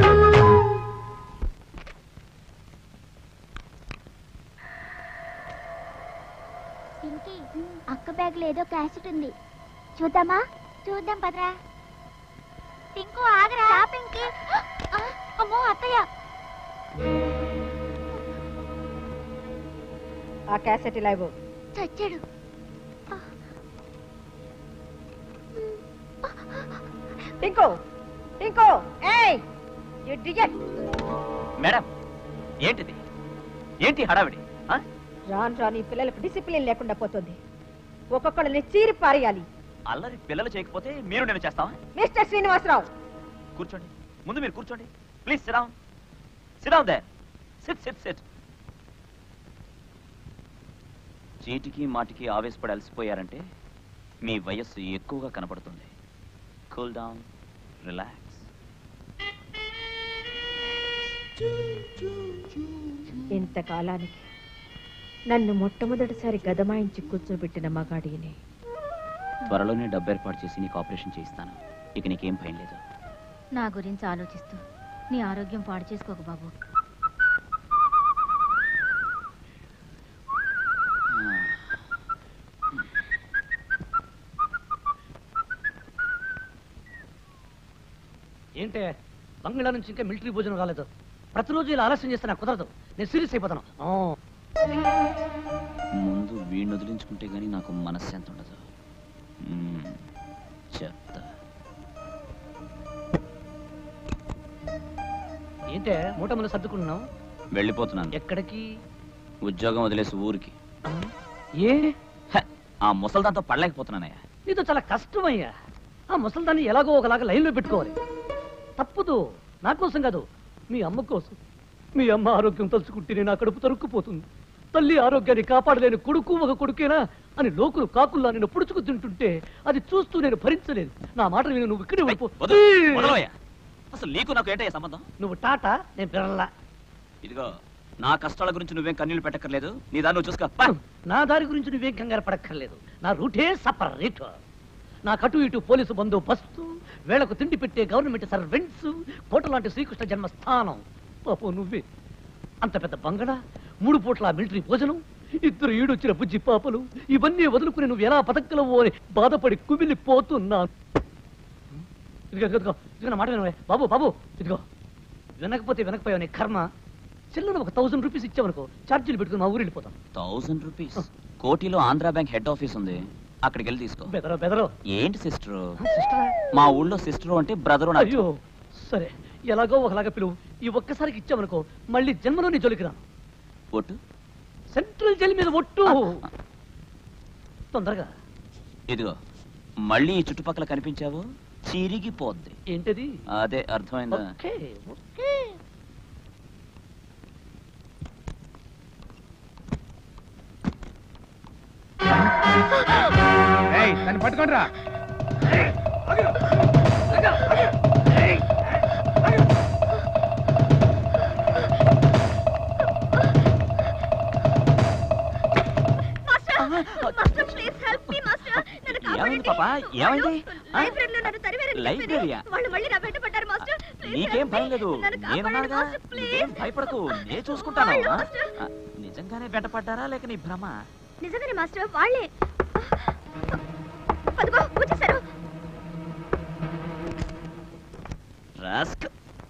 పింకీ అక్క బ్యాగ్ లో ఏదో క్యాసెట్ ఉంది చూద్దామా చూద్దాం పదరా పింకు ఆగరా రా, పింకీ ఆ, అమ్మో అత్తయ్య ఆ క్యాసెట్ ఇలా ఇవ్వు చచ్చాడు టింకు టింకు ఏయ్ యు డిజెట్ మేడం ఏంటిది ఏంటి హడావిడి ఆ? రాను రాను ఈ పిల్లలకు డిసిప్లిన్ లేకుండా పోతుంది ఒక్కొక్కళ్ళని చీరి పారేయాలి అల్లరి పిల్లలు చేయకపోతే మీరు నేను చేస్తావా మిస్టర్ శ్రీనివాసరావు కూర్చోండి ముందు మీరు కూర్చోండి ప్లీజ్ సిడౌన్ సిడౌన్ దే సిట్ సిట్ సిట్ చీటికి మాటికి ఆవేశపడి అలసిపోయారంటే మీ వయస్సు ఎక్కువగా కనపడుతుంది కూల్ డౌన్ రిలాక్స్ ఇంతకాలానికి నన్ను మొట్టమొదటిసారి గదమాయించి కూర్చోబెట్టిన మగాడిని త్వరలోనే డబ్బు ఏర్పాటు చేసి నీకు ఆపరేషన్ చేయిస్తాను ఇక నీకేం భయం లేదు నా గురించి ఆలోచిస్తూ నీ ఆరోగ్యం పాడు చేసుకోకు బాబు ఏంటే బంగ్లా నుంచి ఇంకా మిలిటరీ భోజనం రాలేదు ప్రతిరోజు ఇలా ఆలస్యం చేస్తే నాకు కుదరదు నేను సీరియస్ అయిపోతాను ఆ. ముందు వీడిని వదిలించుకుంటే గానీ నాకు మనశ్శాంతి ఉండదు మ్మ్. చెప్తా ఏంటే మూట ముందు సర్దుకుంటున్నావు వెళ్ళిపోతున్నాను ఎక్కడికి ఉద్యోగం వదిలేసి ఊరికి ఆ? ఏ ఆ ముసల్దాంతో పడలేకపోతున్నానయ్యా నీతో చాలా కష్టమయ్యా ఆ ముసల్దాన్ని ఎలాగో ఒకలాగా లైన్లో పెట్టుకోవాలి తప్పదు నా కోసం కాదు మీ అమ్మ కోసం మీ అమ్మ ఆరోగ్యం తలుచుకుంటేనే నా కడుపు తరుక్కుపోతుంది తల్లి ఆరోగ్యాన్ని కాపాడలేని కొడుకు ఒక కొడుకేనా అని లోకులు కాకుల్లా నేను పుడుచుకు తింటుంటే అది చూస్తూ నేను భరించలేదు నా మాట విని నువ్వు ఇక్కడే ఉండిపో. వదలు, వదలవయ్యా. అసలు నీకు నాకు ఏంటయ్యా సంబంధం నువ్వు టాటా నేను బిర్లా ఇదిగో నా కష్టాల గురించి నువ్వేం కన్నీళ్లు పెట్టక్కర్లేదు నీ దాన్ని నువ్వు చూసుకో పా. నా దారి గురించి నువ్వేం కంగారు పడక్కర్లేదు నా రూటే సపరేట్ నా కటు ఇటు పోలీసు బందోబస్తు వేళకు తిండి పెట్టే గవర్నమెంట్ సర్వెంట్స్ కోట లాంటి శ్రీకృష్ణ జన్మస్థానం పాపం నువ్వే అంత పెద్ద బంగళా మూడు పూట్ల మిలిటరీ భోజనం ఇద్దరు ఈడొచ్చిన బుజ్జి పాపలు ఇవన్నీ వదులుకుని నువ్వు ఎలా బతకలవో అని బాధపడి కుమిలిపోతున్నాను ఇదిగో ఇదిగో, ఇదిగో ఇదిగో నా మాట వినవే బాబు బాబు ఇదిగో వినకపోతే వినకపోయావు నీ కర్మ చెల్లెలు ఒక థౌసండ్ రూపీస్ ఇచ్చావనుకో ఛార్జీలు పెట్టుకుని మా ఊరు వెళ్ళిపోతాం థౌసండ్ రూపీస్ కోటిలో ఆంధ్రా బ్యాంక్ హెడ్ ఆఫీస్ ఉంది అక్కడికి వెళ్ళి తీసుకో బెదరో బెదరో ఏంటి సిస్టర్ సిస్టరా మా ఊళ్ళో సిస్టర్ అంటే బ్రదర్ అయ్యో సరే ఎలాగో ఒకలాగా పిలువు ఈ ఒక్కసారికి ఇచ్చామనుకో మళ్ళీ జన్మలో నీ జోలికి రాను ఒట్టు సెంట్రల్ జైలు మీద ఒట్టు తొందరగా ఇదిగో మళ్ళీ ఈ చుట్టుపక్కల కనిపించావు చిరిగిపోద్ది ఏంటది అదే అర్థమైందా ఓకే ఓకే ఏయ్ దాన్ని పట్టుకోండి రా ఏమైంది పాపా ఏమైంది ఆ? లైబ్రరీయా వాళ్ళు మళ్ళీ నా వెంట పడ్డారు మాస్టర్ ప్లీజ్ నీకేం help భయం me. లేదు నన్ను కాపాడండి నేనున్నానుగా మాస్టర్, ప్లీజ్. నీకేం భయపడకు నేను చూసుకుంటాను వాళ్ళు ఆ? మాస్టర్. ఆ, నిజంగానే వెంటపడ్డారా లేక నీ భ్రమ నిజంగానే మాస్టర్ వాళ్ళే అదిగో వచ్చేసారు రాస్క్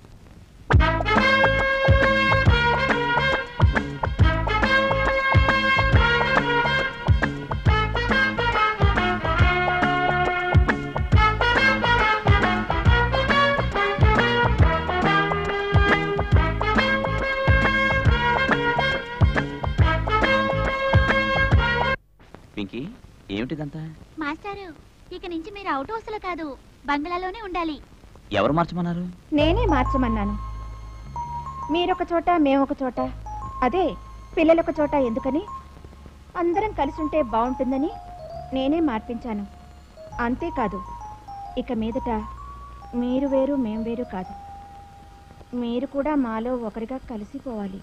పింకీ ఏమిటిదంతా మాస్టారు ఇక నుంచి మీరు అవుట్ హౌస్ లో కాదు బంగ్లాలోనే ఉండాలి ఎవరు మార్చమన్నారు నేనే మార్చమన్నాను మీరొక చోట మేమొక చోట అదే పిల్లలొక చోట ఎందుకని అందరం కలిసి ఉంటే బాగుంటుందని నేనే మార్పించాను అంతేకాదు ఇక మీదట మీరు వేరు మేం వేరు కాదు మీరు కూడా మాలో ఒకరిగా కలిసిపోవాలి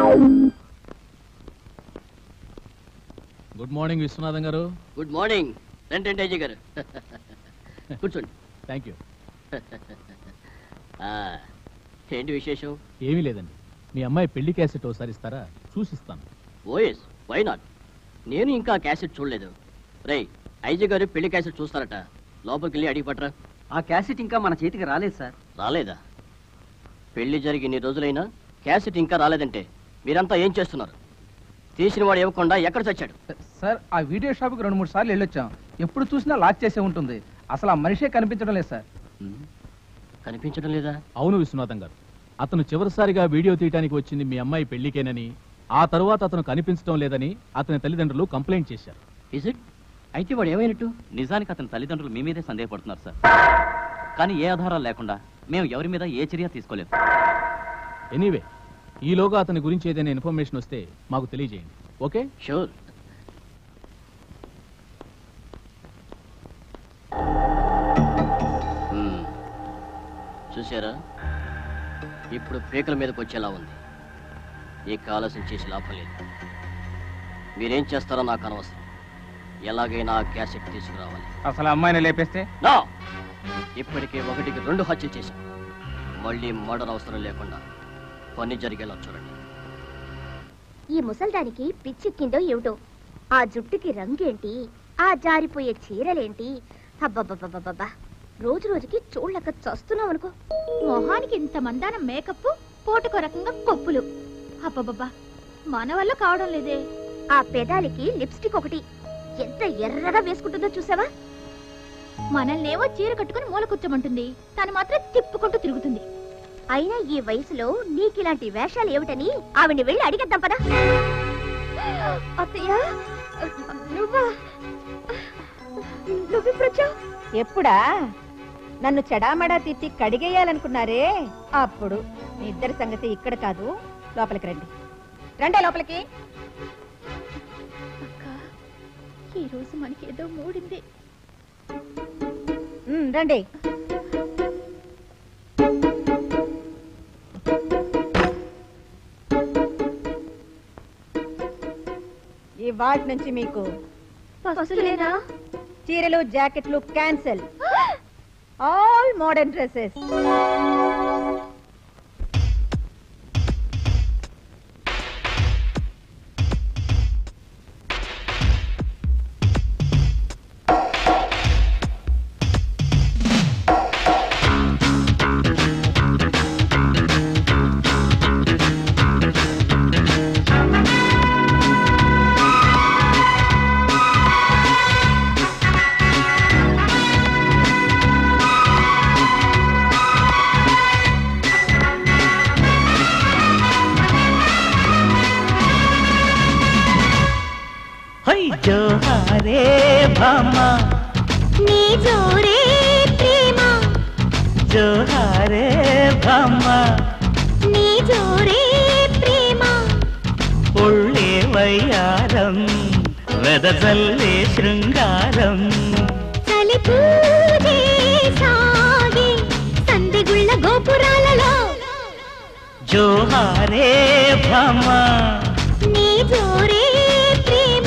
గుడ్ మార్నింగ్ విశ్వనాథం గారు గుడ్ మార్నింగ్ రండి రండి అజయ్ గారు కూర్చోండి థ్యాంక్ యూ ఆ, ఏంటి విశేషం ఏమీ లేదండి మీ అమ్మాయి పెళ్లి క్యాసెట్ ఒకసారి ఇస్తారా చూసిస్తాను ఓఎస్ వై నాట్ నేను ఇంకా క్యాసెట్ చూడలేదు రేయ్ ఐజయ్ గారు పెళ్లి క్యాసెట్ చూస్తారట లోపలికి వెళ్ళి అడిగి పట్రా ఆ క్యాసెట్ ఇంకా మన చేతికి రాలేదు సార్ రాలేదా పెళ్లి జరిగి ఇన్ని రోజులైనా క్యాసెట్ ఇంకా రాలేదంటే మీరంతా ఏం చేస్తున్నారు తీసిన వాడు ఇవ్వకుండా ఎక్కడ చచ్చాడు సార్ ఆ వీడియో షాప్కి రెండు మూడు సార్లు వెళ్ళొచ్చాం ఎప్పుడు చూసినా లాక్ చేసే ఉంటుంది అసలు ఆ మనిషే కనిపించడం లేదు సార్ కనిపించడం లేదా అవును విశ్వనాథం గారు అతను చివరిసారిగా వీడియో తీయడానికి వచ్చింది మీ అమ్మాయి పెళ్లికేనని ఆ తరువాత అతను కనిపించడం లేదని అతని తల్లిదండ్రులు కంప్లైంట్ చేశారు ఇజ్ ఇట్ అయితే వాడు ఏమైనట్టు నిజానికి అతని తల్లిదండ్రులు మీ మీదే సందేహపడుతున్నారు సార్ కానీ ఏ ఆధారాలు లేకుండా మేము ఎవరి మీద ఏ చర్య తీసుకోలేము ఎనీవే ఈలోగా అతని గురించి ఏదైనా ఇన్ఫర్మేషన్ వస్తే మాకు తెలియజేయండి ఓకే షూర్ చూసారా ఇప్పుడు పీకల మీదకి వచ్చేలా ఉంది ఇక ఆలస్యం చేసి లాభం లేదు మీరేం చేస్తారో నాకు అనవసరం ఎలాగైనా ఆ క్యాసెట్ తీసుకురావాలి అసలు అమ్మాయిని లేపేస్తే నా ఇప్పటికే ఒకటికి రెండు హత్యలు చేశాం మళ్ళీ మర్డర్ అవసరం లేకుండా పని జరిగేలా చూడండి ఈ ముసల్దానికి పిచ్చెక్కిందో ఏమిటో ఆ జుట్టుకి రంగేంటి ఆ జారిపోయే చీరలేంటి అబ్బబ్బబ్బబ్బబ్బా రోజు రోజుకి చూడలేక చస్తున్నాం అనుకో మొహానికి ఇంత మందానం మేకప్ పోటుకో రకంగా కొప్పులు అబ్బబ్బబ్బా మన వల్ల కావడం లేదే ఆ పెదాలకి లిప్స్టిక్ ఒకటి ఎంత ఎర్రగా వేసుకుంటుందో చూసావా మనల్నేమో చీర కట్టుకుని మూల కూర్చోమంటుంది తను మాత్రం తిప్పుకుంటూ తిరుగుతుంది అయినా ఈ వయసులో నీకిలాంటి వేషాలు ఏమిటని ఆవిడ్ని వెళ్ళి అడిగేద్దాం పదా అత్తయ్య నువ్వా నువ్వెప్పుడొచ్చావు ఎప్పుడా నన్ను చెడామడా తిట్టి కడిగేయాలనుకున్నారే అప్పుడు మీ ఇద్దరి సంగతి ఇక్కడ కాదు లోపలికి రండి రండి లోపలికి ఈ రోజు మనకి ఏదో మూడింది ఉమ్, రండి ఈ వాటి నుంచి మీకు పసులేనా చీరలు జాకెట్లు క్యాన్సిల్ ఆల్ మోడర్న్ డ్రెస్సెస్ హై జోహారే భామా నీ జోరే ప్రేమ జోహారే భామా నీ జోరే ప్రేమ ఒళ్ళే వయ్యారం వెదజల్లే శృంగారం చలి పూజే సాగే సందెగుళ్ళ గోపురాలలో జోహారే భామా నీ జోరే ప్రేమ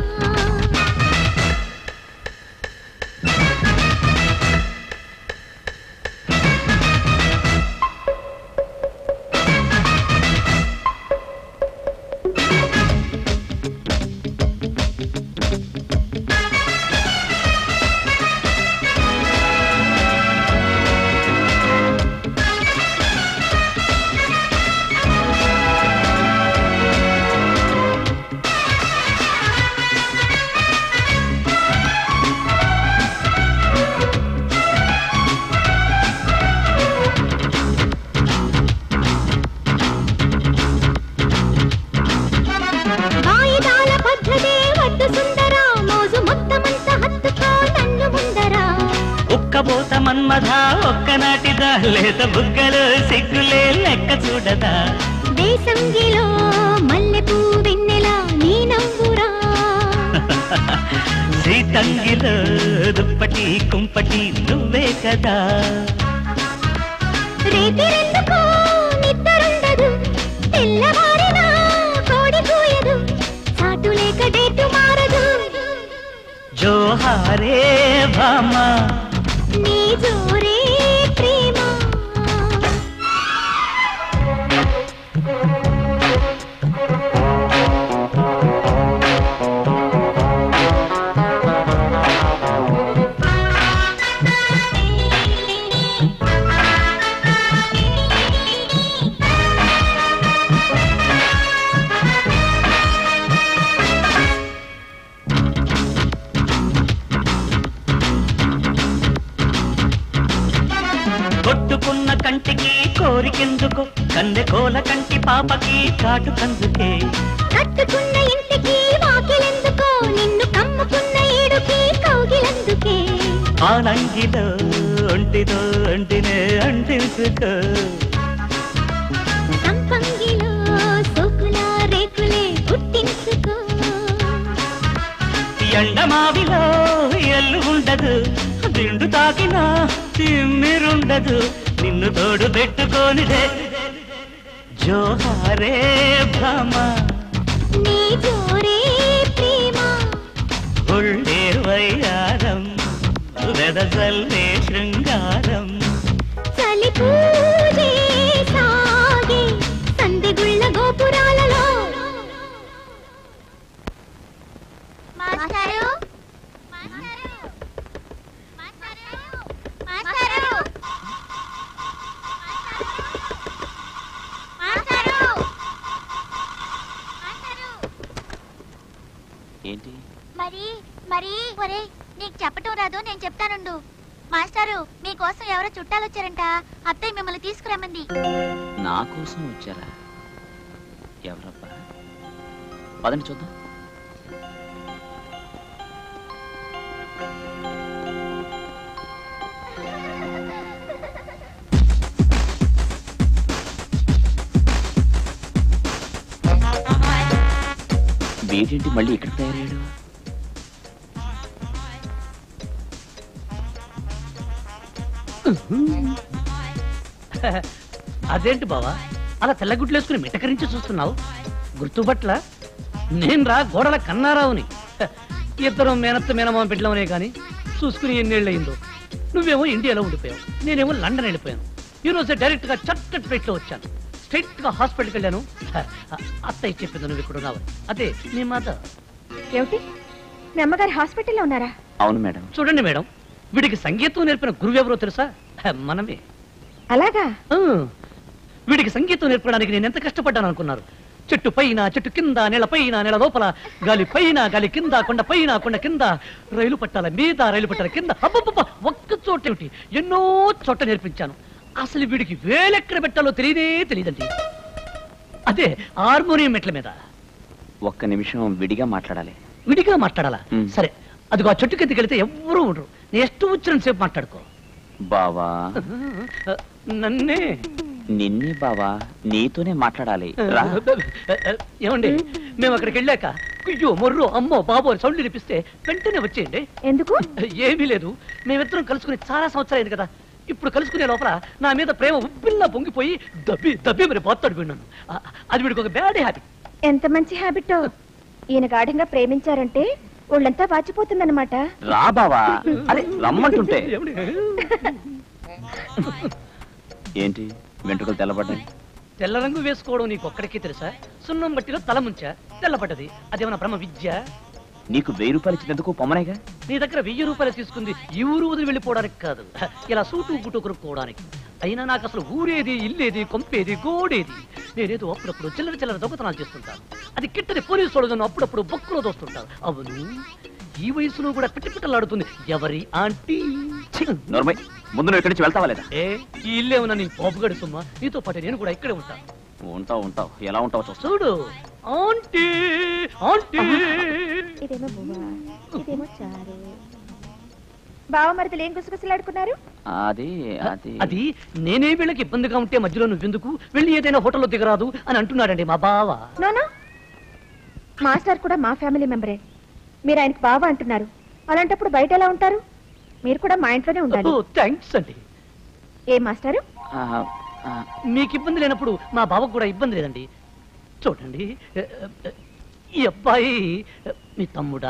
వాయిదాల పద్ధతే వద్దు సుందరా మోజు మొత్తమంతా హత్తుకో నన్ను ముందరా ఉక్కబోత మన్మధ ఒక్కనాటిదా లేత బుగ్గలు సిగ్గులే లెక్క చూడదా దేశంగిలో మల్లెపూ వెన్నెల నీ నవ్వురా సీతంగిలో దుప్పటి కుంపటి నువ్వే కదా రేతిరెందుకో నిద్రుండదు తెల్లవారినా కోడి కూయదు చాటు లేక డేటు మారదు జోహారే భామా నీ జోరే ప్రేమ కొట్టుకున్న కంటికి కోరికెందుకు కన్నె కోల కంటి పాపకి కాటు కందుకే కట్టుకున్న ఇంటికి వాకిలెందుకో నిన్ను కమ్ముకున్న ఈడుకి కౌగిలందుకే ఆనంగిలో ఒంటితో ఒంటినే అంటించుకో సంపంగిలో సోకుల రేకులే గుర్తించుకో ఎండమావిలో ఎల్లు ఉండదు దిండు తాకినా తిమ్మిరుండదు నిన్ను తోడు పెట్టుకోనిదే జోహారే భ్రమ నీ జోరే ప్రేమ ఒళ్ళే వయ్యారం వెదజల్లే శృంగారం చలి పూజే సాగే సందెగుళ్ళ గోపురాలలో మాస్టారు మాస్టారు మాస్టారు ఏంటి మరి మరి ఒరే నీకు చెప్పటం రాదు నేను చెప్తానుండు మాస్టారు మీకోసం ఎవరో చుట్టాలు వచ్చారంట అత్తయ్య మిమ్మల్ని తీసుకురమ్మంది నా కోసం వచ్చారా ఎవరబ్బా పదండి చూద్దాం వీడేంటి మళ్ళీ ఇక్కడ తయారయ్యాడు అదేంటి బావా అలా తెల్లగుడ్లు వేసుకుని మిటకరించి చూస్తున్నావు గుర్తుపట్ల నేను రా గోడల కన్నారావుని హ, ఇద్దరం మేనత్త మేనమామ పెట్టలేమనే కానీ చూసుకుని ఎన్నేళ్ళయిందో నువ్వేమో ఇండియాలో ఉండిపోయావు నేనేమో లండన్ వెళ్ళిపోయాను ఈ రోజు డైరెక్ట్ గా చట్టట్ ఫ్లైట్ లో వచ్చాను స్ట్రైట్ గా హాస్పిటల్కి వెళ్ళాను హ, అత్తయ్య చెప్పింది నువ్వు ఇక్కడ ఉన్నావు అదే నీ మాట ఏమిటి మీ అమ్మగారు హాస్పిటల్లో ఉన్నారా అవును మేడం చూడండి మేడం వీడికి సంగీతం నేర్పిన గురువు ఎవరో తెలుసా హ, మనమే అలాగా ఆ, వీడికి సంగీతం నేర్పడానికి నేను ఎంత కష్టపడ్డాను అనుకున్నారు చెట్టు పైన చెట్టు కింద నెల పైన నెల లోపల గాలి పైన గాలి కింద కొండ పైన కొండ కింద రైలు పట్టాల మీద రైలు పట్టాల కింద అబ్బబ్బబ్బ ఒక్క చోట ఏమిటి ఎన్నో చోట నేర్పించాను అసలు వీడికి వేలెక్కడ పెట్టాలో తెలియదే తెలియదండి అదే హార్మోనియం మెట్ల మీద ఒక్క నిమిషం విడిగా మాట్లాడాలి విడిగా మాట్లాడాలా మ్. సరే అదిగో ఆ చెట్టు కిందకి వెళితే ఎవ్వరూ ఉండరు నీ ఇష్టం వచ్చిన సేపు మాట్లాడుకో బావా నన్నే నిన్నే బావా నీతోనే మాట్లాడాలి రా ఏమండి మేము అక్కడికి వెళ్ళాక అయ్యో మొర్రో అమ్మో బాబో అని సౌండ్ వినిపిస్తే వెంటనే వచ్చేయండి ఎందుకు ఏమీ లేదు మేమిద్దరం కలుసుకుని చాలా సంవత్సరాలు కదా ఇప్పుడు కలుసుకునే లోపల నా మీద ప్రేమ ఉప్పిల్లా పొంగిపోయి దబ్బి దబ్బి మరి బాత్తాడు విన్నాను ఆ, అది వీడికి ఒక బ్యాడ్ హ్యాబిట్ ఎంత మంచి హ్యాబిట్ ఈయన గాఢంగా ప్రేమించారంటే ఒళ్ళంతా వాచిపోతుందన్నమాట రా బావా అరే రమ్మంటుంటే ఏంటి వెంట్రుకలు తెల్లబడ్డాయి తెల్ల రంగు వేసుకోవడం నీకు ఒక్కడికే తెలుసా సున్నం బట్టిలో తల ముంచా తెల్లబడ్డది అదేమన్నా బ్రహ్మ విద్య నీకు వెయ్యి రూపాయలు ఇచ్చినందుకు పొమ్మనేగా నీ దగ్గర వెయ్యి రూపాయలు తీసుకుంది ఈ ఊరు వదిలి వెళ్ళిపోవడానికి కాదు హ, ఇలా సూటు గుట్టు కొనుక్కోవడానికి అయినా నాకు అసలు ఊరేది ఇల్లేది కొంపేది గోడేది నేనేదో అప్పుడప్పుడు చిల్లర చిల్లర దొంగతనాలు చేస్తుంటాను అది కిట్టని పోలీసు వాళ్ళు నన్ను అప్పుడప్పుడు బొక్కులో దోస్తుంటారు అవును ఈ వయసులో కూడా పిట్టపిట్టలాడుతుంది ఎవరి ఆంటీ ఛీ! నోర్మై ముందు నువ్వు ఇక్కడి నుంచి వెళ్తావా లేదా ఏ ఈ ఇల్లే ఉన్నా నీ పోపుగడు సుమ్మా నీతో పాటు నేను కూడా ఇక్కడే ఉంటాను ఉంటావు ఉంటావు ఎలా ఉంటావు చూస్తా చూడు ఆంటీ ఆంటీ ఇదేమో బువ్వ ఇదేమో చారు బావ మరిదలు ఏం గుసగుసలాడుకున్నారు అది అది అది నేనే వీళ్ళకి ఇబ్బందిగా ఉంటే మధ్యలో నువ్వెందుకు వెళ్ళి ఏదైనా హోటల్లో దిగరాదు అని అంటున్నాడండి మా బావ నోనో మాస్టర్ కూడా మా ఫ్యామిలీ మెంబరే మీరు ఆయనకు బావ అంటున్నారు అలాంటప్పుడు బయట ఎలా ఉంటారు మీరు కూడా మా ఇంట్లోనే ఉండాలి థ్యాంక్స్ అండి ఏ మాస్టారు ఆ, ఆ, మీకు ఇబ్బంది లేనప్పుడు మా బావకు కూడా ఇబ్బంది లేదండి చూడండి ఈ అబ్బాయి మీ తమ్ముడా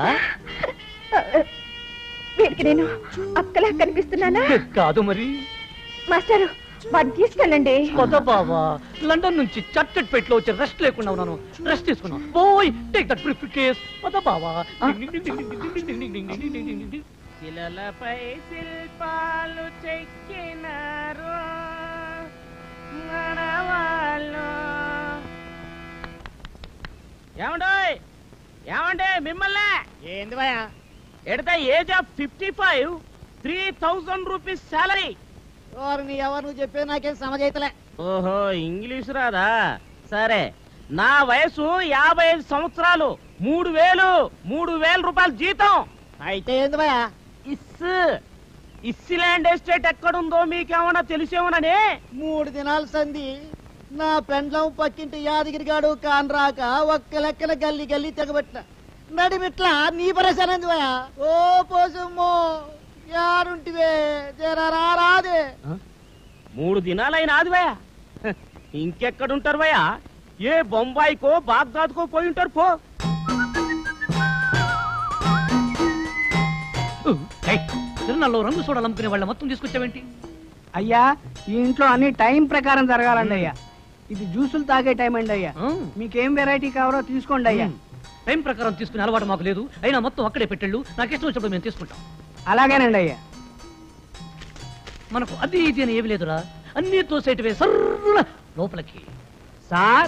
వీరికి నేను అక్కలా కనిపిస్తున్నానా కాదు మరి మాస్టారు వాడిని తీసుకెళ్ళండి కొత్త బావా లండన్ నుంచి చట్టట్ పెట్లో వచ్చి రెస్ట్ లేకుండా ఉన్నాను రెస్ట్ తీసుకున్నాను పోయ్ టేక్ దట్ బ్రీఫ్ కేస్ కొత్త బావా శిలలపై శిల్పాలు చెక్కినారు మనవాళ్ళు ఏమండోయ్ ఏమండే మిమ్మల్నే ఏంది భయ at the age of fifty five three thousand rupees salary ఎవరిని ఎవరు నువ్వు చెప్పేది నాకేం సమజైతలే ఓహో ఇంగ్లీష్ రాదా సరే నా వయసు యాభై ఐదు సంవత్సరాలు మూడు వేలు మూడు వేల రూపాయల జీతం అయితే ఏంది భయ ఇస్ ఇస్లాండ్ ఎస్టేట్ ఎక్కడుందో మీకేమన్నా తెలిసేమోనని మూడు దినాల సంధి నా పెండ్లం పక్కింటి యాదగిరిగాడు కాన్ రాక ఒక్క లెక్కన గల్లి గల్లి తెగబెట్టిన నడిమిట్లా నీ పరేశానంది భయ ఓ పోసమ్మో యారుంటివే జరా రాదే మూడు దినాలైన ఆదివయ్య ఇంకెక్కడుంటారు భయ ఏ బొంబాయికో బాగ్దాద్కో పోయి ఉంటారు పో తిరునాళ్ళలో రంగు సోడాలు అమ్ముకునే వాళ్ళ మొత్తం తీసుకొచ్చావేంటి అయ్యా ఈ ఇంట్లో అన్ని టైం ప్రకారం జరగాలండి అయ్యా ఇది జ్యూసులు తాగే టైం అండి అయ్యా మీకేం వెరైటీ కావాలో తీసుకోండి అయ్యా టైం ప్రకారం తీసుకునే అలవాటు మాకు లేదు అయినా మొత్తం అక్కడే పెట్టెళ్ళు నాకు ఇష్టం వచ్చినప్పుడు మేము తీసుకుంటాం అలాగేనండి అయ్యా మనకు అది ఇది అని ఏమి లేదురా అన్ని తోసేటివే సర్ర లోపలికి సార్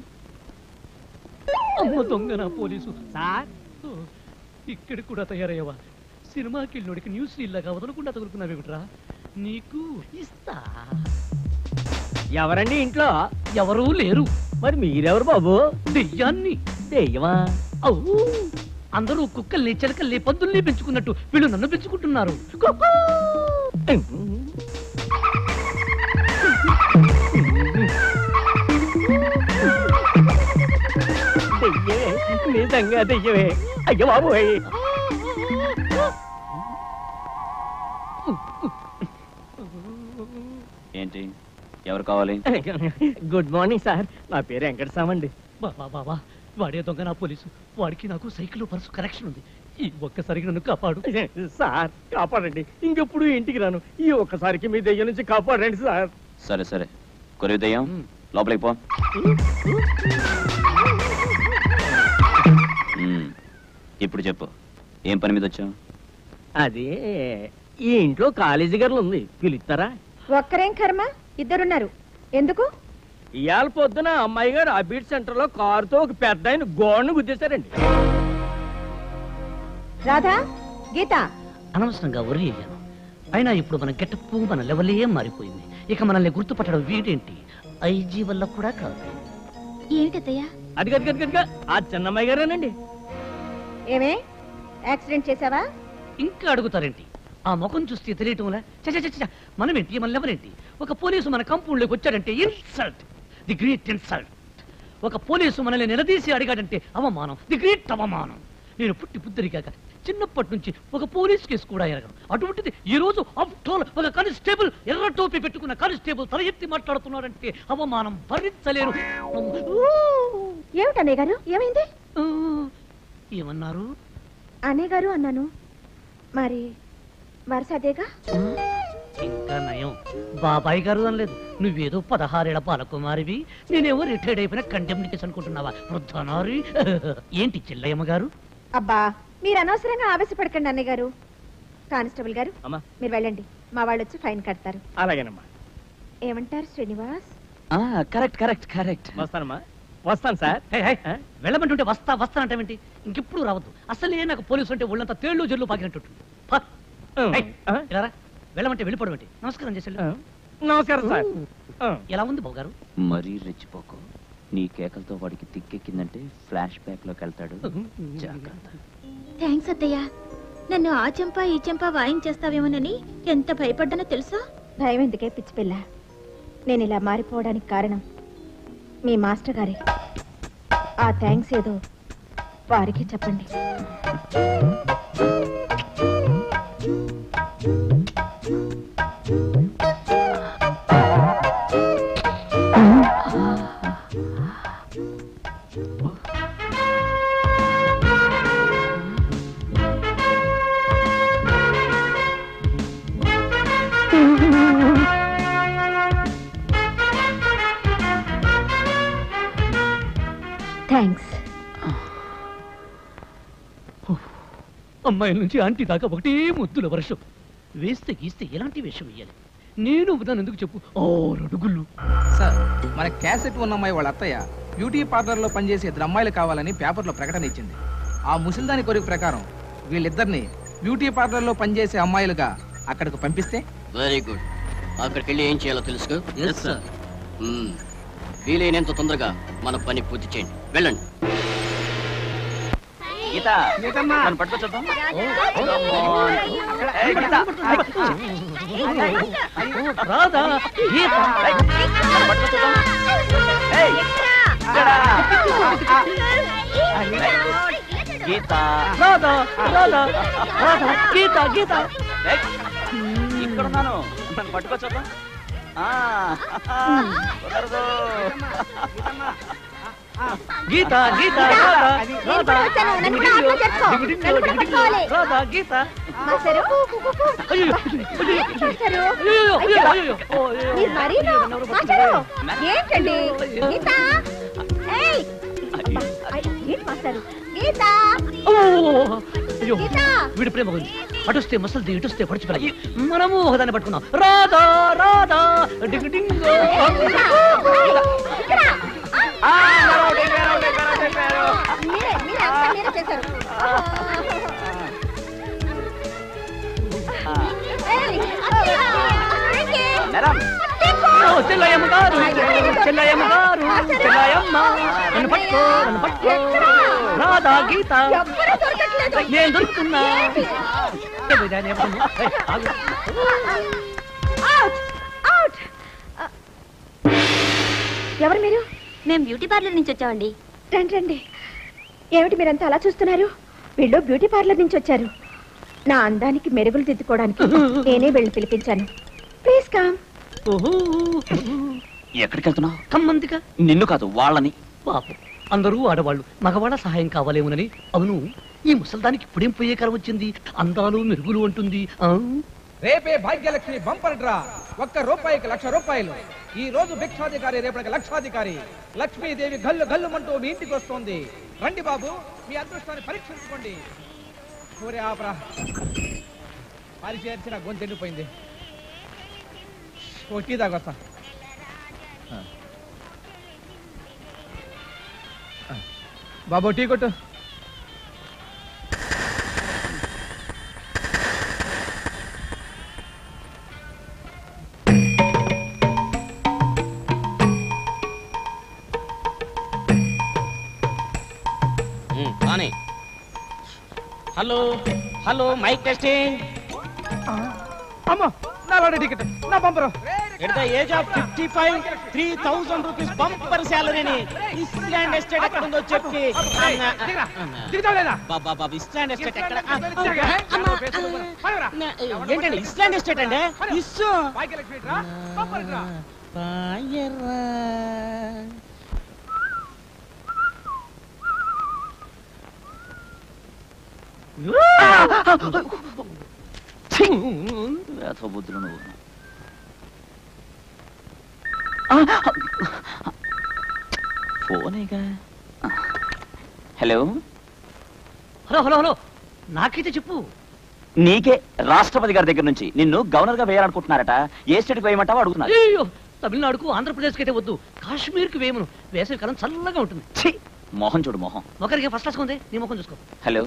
అమ్మ దొంగన పోలీసు సార్ ఇక్కడ కూడా తయారయ్యవా సినిమాకి వెళ్ళినోడికి న్యూస్ ఇల్లాగా వదలకుండా తగులుకున్నావేమిట్రా నీకు ఇస్తా ఎవరండి ఇంట్లో ఎవరూ లేరు మరి మీరెవరు బాబు దెయ్యాన్ని దెయ్యమా అవు అందరూ కుక్కల్ని చిలకల్ని పందుల్ని పెంచుకున్నట్టు వీళ్ళు నన్ను పెంచుకుంటున్నారు కుక్కూ! దెయ్యమే నిజంగా దెయ్యమే అయ్య బాబోయ్ ఏంటి ఎవరు కావాలి గుడ్ మార్నింగ్ సార్ నా పేరు వెంకటస్వామి అండి బాబా బాబా వాడే దొంగ నా పోలీసు వాడికి నాకు సైకిల్ పర్సు కనెక్షన్ ఉంది ఈ ఒక్కసారికి నన్ను కాపాడు సార్ కాపాడండి ఇంకెప్పుడు ఇంటికి రాను ఈ ఒక్కసారికి మీ దెయ్యం నుంచి కాపాడండి సార్ సరే సరే కొరివి దయ్యం లోపలికి పో మ్మ్. ఇప్పుడు చెప్పు ఏం పని మీద వచ్చావు అది ఈ ఇంట్లో కాలేజీ గర్లు ఉంది పిలుస్తారా ఒక్కరేం కర్మ ఇద్దరున్నారు ఎందుకు ఇవాళ పొద్దున అమ్మాయి గారు అబీట్ సెంటర్ లో కారుతో ఒక పెద్ద ఆయన గోడను గుద్దేశారండి రాధా గీత అనవసరంగా వరి అయ్యాను అయినా ఇప్పుడు మన గెటప్ మన లెవెలే మారిపోయింది ఇక మనల్ని గుర్తుపట్టడం వీడేంటి ఐజీ వల్ల కూడా కాదు ఏమిటత్తయ్యా అది గది గది గదిగా ఆ చిన్నమ్మాయి గారేనండి ఏమే యాక్సిడెంట్ చేసావా ఇంకా అడుగుతారేంటి ఆ ముఖం చూస్తే తెలియటంలా చ చ, చ, చ, మనం ఏంటి మన లెవెలేంటి ఒక పోలీసు మన కంపౌండ్లోకి వచ్చాడంటే ఇన్సల్ట్ ది గ్రేట్ ఇన్సల్ట్ ఒక పోలీసు మనల్ని నిలదీసి అడిగాడంటే అవమానం ది గ్రేట్ అవమానం నేను పుట్టి పుద్దరికాక చిన్నప్పటి నుంచి ఒక పోలీస్ కేసు కూడా ఎరగను అటువంటిది ఈ రోజు ఆఫ్టర్ ఒక కానిస్టేబుల్ ఎర్ర టోపీ పెట్టుకున్న కానిస్టేబుల్ తల ఎత్తి మాట్లాడుతున్నాడంటే అవమానం భరించలేను ఏమిటి అన్నయ్య గారు ఏమైంది ఏమన్నారు అన్నయ్య గారు అన్నాను మరి వరుస అదేగా ఇంకా నయం బాబాయ్ గారు అనలేదు నువ్వేదో పదహారేళ్ల బాలకుమారివి నేనేమో రిటైర్డ్ అయిపోయిన కండెమ్డ్ కేసు అనుకుంటున్నావా వృద్ధనారి ఏంటి చెల్లయ్యమ్మ గారు అబ్బా మీరు అనవసరంగా ఆవేశపడకండి అన్నయ్య గారు కానిస్టేబుల్ గారు అమ్మా మీరు వెళ్ళండి మా వాళ్ళు వచ్చి ఫైన్ కడతారు అలాగేనమ్మా ఏమంటారు శ్రీనివాస్ కరెక్ట్ కరెక్ట్ కరెక్ట్ వస్తానమ్మా వస్తాను సార్ హే, హే, హే, వెళ్ళమంటుంటే వస్తా వస్తానంటావేంటి ఇంకెప్పుడు రావద్దు అసలే నాకు పోలీసు అంటే ఒళ్ళంతా తేళ్ళు జల్లు పాకినట్టుంటుంది పా. హే, ఇలా రా. వెళ్ళమంటే వెళ్ళిపోవడం ఏంటి నమస్కారం చేసి నమస్కారం సార్ ఎలా ఉంది బాబు గారు మరీ రెచ్చిపోకు నీ కేకలతో వాడికి తిక్కెక్కిందంటే ఫ్లాష్ బ్యాక్ లోకి వెళ్తాడు జాగ్రత్త థ్యాంక్స్ అత్తయ్య నన్ను ఆ చెంప ఈ చెంప వాయించేస్తావేమోనని ఎంత భయపడ్డానో తెలుసా భయం ఎందుకే పిచ్చి పిల్ల నేను ఇలా మారిపోవడానికి కారణం మీ మాస్టర్ గారే ఆ థ్యాంక్స్ ఏదో వారికి చెప్పండి థ్యాంక్స్ అమ్మాయిల నుంచి ఆంటీ దాకా ఒకటే ముద్దుల వర్షం వేస్తే గీస్తే ఎలాంటి వేషం వేయాలి నేను దాని ఎందుకు చెప్పు ఆరు అడుగులు సార్ మన క్యాసెట్ ఉన్న అమ్మాయి వాళ్ళ అత్తయ్య బ్యూటీ పార్లర్ లో పనిచేసే ఇద్దరు అమ్మాయిలు కావాలని పేపర్లో ప్రకటన ఇచ్చింది ఆ ముసలిదాని కోరిక ప్రకారం వీళ్ళిద్దరిని బ్యూటీ పార్లర్ లో పనిచేసే అమ్మాయిలుగా అక్కడికి పంపిస్తే వెరీ గుడ్ అక్కడికి వెళ్ళి ఏం చేయాలో తెలుసు వీలైనంత తొందరగా మన పని పూర్తి చేయండి వెళ్ళండి గీత నన్ను పట్టుకొచ్చేద్దాం ఏయ్, గీత రాదా గీత నన్ను పట్టుకొచ్చేద్దాం ఏయ్, ఇక్కడ. గీత రాదా రాదా రాదా గీత గీత ఏయ్, ఇక్కడున్నాను నన్ను పట్టుకొచ్చేద్దాం ఆ, కుదరదు. గీత గీత రాదా రాదా దిగుడింగు, దిగుడింగు, దిగుడింగు. రాదా గీత మాస్టరు అయ్యో మాస్టరు అయ్యో అయ్యో అయ్యో మీరు మరీను మాస్టరు ఏంటండి గీత ఏయ్ అబ్బా, ఏంటి మాస్టరు గీత అయ్యో గీత వీడి ప్రేమ గురించి అటుస్తే మసల్ది ఇటుస్తే పడిచిపోయి మనము ఒకదాన్ని పట్టుకున్నాం రాధా రాధా డింగ్ డింగ్ ఆ, నరవు, దిగారు, దిగారు, దిగారు. మీరే మీరే అంతా మీరే చేశారు ఏయ్, అత్తయ్య, అత్తయ్యకి. నరం. ఓ, చెల్లయ్యమ్మ గారు చెల్లయ్యమ్మ గారు చెల్లయ్యమ్మ నన్ను పట్టుకో నన్ను పట్టుకో రాధా గీత ఎవ్వరూ దొరకట్లేదు. నేను దొరుకుతున్నా ఏంటి? ఏయ్, ఆగు. అవుట్ అవుట్ ఎవరు మీరు మేము బ్యూటీ పార్లర్ నుంచి వచ్చామండి రండి రండి ఏమిటి మీరంతా అలా చూస్తున్నారు వీళ్ళు బ్యూటీ పార్లర్ నుంచి వచ్చారు నా అందానికి మెరుగులు దిద్దుకోవడానికి నేనే వెళ్ళి పిలిపించాను ప్లీజ్ కామ్ ఎక్కడికి వెళ్తున్నావు కమ్మందిగా నిన్ను కాదు వాళ్ళని పాపం అందరూ ఆడవాళ్ళు మగవాళ్ళ సహాయం కావాలేమోనని అవును ఈ ముసల్దానికి ఇప్పుడేం పోయే కాలం వచ్చింది అందాలు మెరుగులు అంటుంది ఆ? రేపే భాగ్యలక్ష్మి బంపర్ డ్రా ఒక్క రూపాయికి లక్ష రూపాయలు ఈ రోజు భిక్షాధికారి రేపటికి లక్షాధికారి లక్ష్మీదేవి గల్లు గల్లుమంటూ మీ ఇంటికి వస్తోంది రండి బాబు మీ అదృష్టాన్ని పరీక్షించుకోండి ఊరే ఆపరా పరిచేర్చిన గొంతు ఎండిపోయింది ఓ టీ తాగొస్తా ఆ. ఆ. బాబు టీ కొట్టు కానీ హలో హలో మైక్ టెస్టింగ్ అమ్మో నా లాంటి టికెట్ నా bumper at the age of fifty five three thousand rupees bumper శాలరీని ఇస్లాండ్ ఎస్టేట్ ఎక్కడ ఉందో చెప్పి బాబా బాబా ఇస్లాండ్ ఎస్టేట్ ఎక్కడ ఆ, అమ్మా, నా- ఏంటండి ఇస్లాండ్ ఎస్టేట్ అండి ఇస్సు పాయరా. బుద్ధులు నువ్వు ఫోనేగా హలో హలో హలో హలో నాకైతే చెప్పు నీకే రాష్ట్రపతి గారి దగ్గర నుంచి నిన్ను గవర్నర్ గా వేయాలనుకుంటున్నారట ఏ స్టేట్ వేయమంటావో అడుగుతున్నారు అయ్యో తమిళనాడుకు ఆంధ్రప్రదేశ్కి అయితే వద్దు కాశ్మీర్కి వేయమను వేసవి కాలం చల్లగా ఉంటుంది మోహన్ చూడు మోహన్ ఒకరికి ఫస్ట్ క్లాస్ ఉంది నీ ముఖం చూసుకో హలో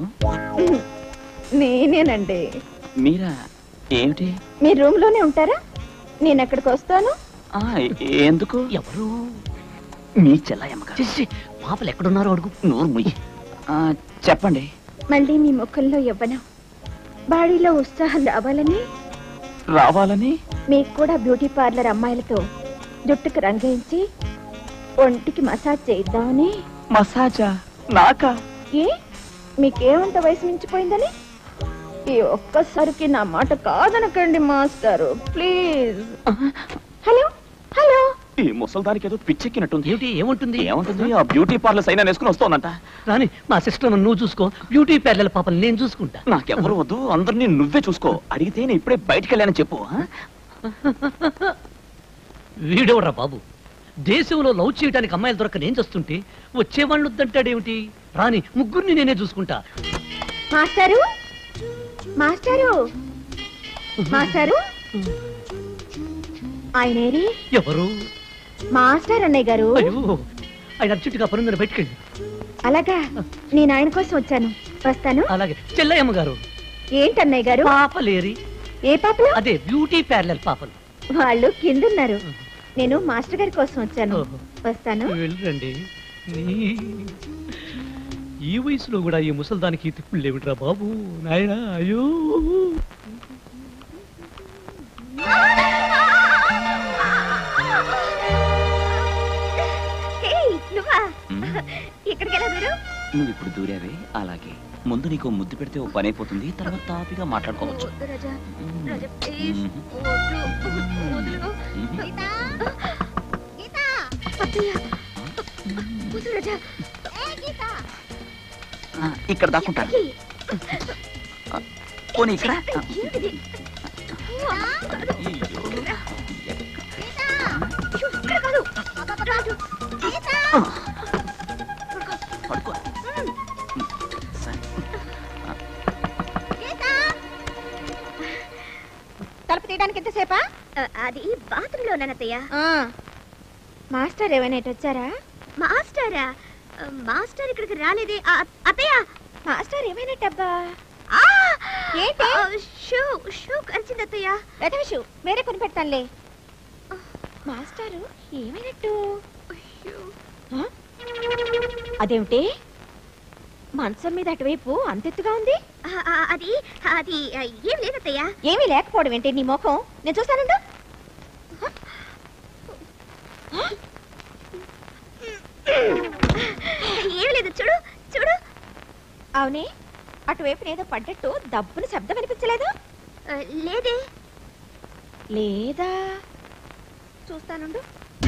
నేనేనండి మీరా ఏమిటి మీ రూమ్ లోనే ఉంటారా నేను ఎక్కడికి వస్తాను ఆ, ఎ- ఎందుకు ఎవరు మీ చెల్లయ్యమ్మ గారు చిచ్చి, పాపలు ఎక్కడున్నారో అడుగు నోరు ముయ్యి ఆ, చెప్పండి మళ్ళీ మీ ముఖంలో యవ్వనం బాడీలో ఉత్సాహం రావాలని రావాలని మీకు కూడా బ్యూటీ పార్లర్ అమ్మాయిలతో జుట్టుకు రంగేయించి ఒంటికి మసాజ్ చేద్దామని మసాజా నాకా ఏ మీకేమంత వయసు మించిపోయిందని ఈ ఒక్కసారికి నా మాట కాదనకండి మాస్టారు ప్లీజ్ హలో హలో ఈ ముసల్దానికి ఏదో పిచ్చెక్కినట్టుంది ఏమిటి ఏముంటుంది ఏముంటుంది ఆ బ్యూటీ పార్లర్ సైన్ వేసుకుని వస్తోందంట రాని మా సిస్టర్ నువ్వు చూసుకో బ్యూటీ పార్లర్ పాపలు నేను చూసుకుంటా నాకెవరు వద్దు అందరినీ నువ్వే చూసుకో అడిగితే నేను ఇప్పుడే బయటికి వెళ్ళానని చెప్పు ఆ? వీడెవరా బాబు దేశంలో లవ్ చేయడానికి అమ్మాయిలు దొరక నేను చేస్తుంటే వచ్చేవాళ్ళు వద్దంటాడేమిటి రాని ముగ్గురిని నేనే చూసుకుంటా మాస్టారు మాస్టారు మాస్టారు ఆయనేరి ఎవరు మాస్టర్ అన్నయ్య గారు అయ్యో ఆయన అర్జెంటుగా పనుందని బయటకెళ్ళి అలాగా నేను ఆయన కోసం వచ్చాను వస్తాను అలాగే చెల్లయ్యమ్మ గారు ఏంటన్నయ్య గారు పాపలేరి ఏ పాపలు అదే బ్యూటీ పార్లర్ పాపలు వాళ్ళు కిందున్నారు నేను మాస్టర్ గారి కోసం వచ్చాను వస్తాను వెళ్ళండి నీ- ఈ వయసులో కూడా ఈ ముసల్దానికి తిప్పులు లేవిట్రా బాబు నాయనా అయ్యో హేయ్, నువ్వా ఇక్కడికి ఎలా మీరు నువ్వు ఇప్పుడు దూరావే అలాగే ముందు నీకు ముద్దు పెడితే ఓ పని అయిపోతుంది తర్వాత తాపిగా మాట్లాడుకోవచ్చు రాజా రాజా ప్లీజ్ వద్దు వదులు గీత గీత అత్తయ్య వద్దు రాజా ఏ గీత ఆ, ఇక్కడ దాక్కుంటాను ఆ, పోనీ ఇక్కడ ఆ, ఏంటిది ఇక్కడ కాదు రాజు గీత పడుకో సరే తలుపు తీయడానికి ఎంతసేపా అది బాత్రూమ్ లో ఉన్నానత్తయ్య మాస్టర్ ఏమైనా ఇటు వచ్చారా మాస్టరా ఆ, మాస్టర్ ఇక్కడికి రాలేదే ఆ, అత్తయ్య మాస్టర్ ఏమైనట్టబ్బా ఆ! ఏంటి? ఆ, షూ షూ కరిచింది అత్తయ్య పెద్ద షూ వేరే కొని పెడతానులే మాస్టారు ఏమైనట్టు ఆ? అదేమిటి మంచం మీద అటువైపు అంతెత్తుగా ఉంది ఆ, ఆ, అది అది ఆ, ఏం లేదత్తయ్య ఏమీ లేకపోవడం ఏంటి నీ ముఖం నేను చూస్తానుండు ఏం లేదు చూడు చూడు అవునే అటువైపు ఏదో పడ్డట్టు దబ్బున శబ్దం వినిపించలేదు లేదే లేదా చూస్తానుండు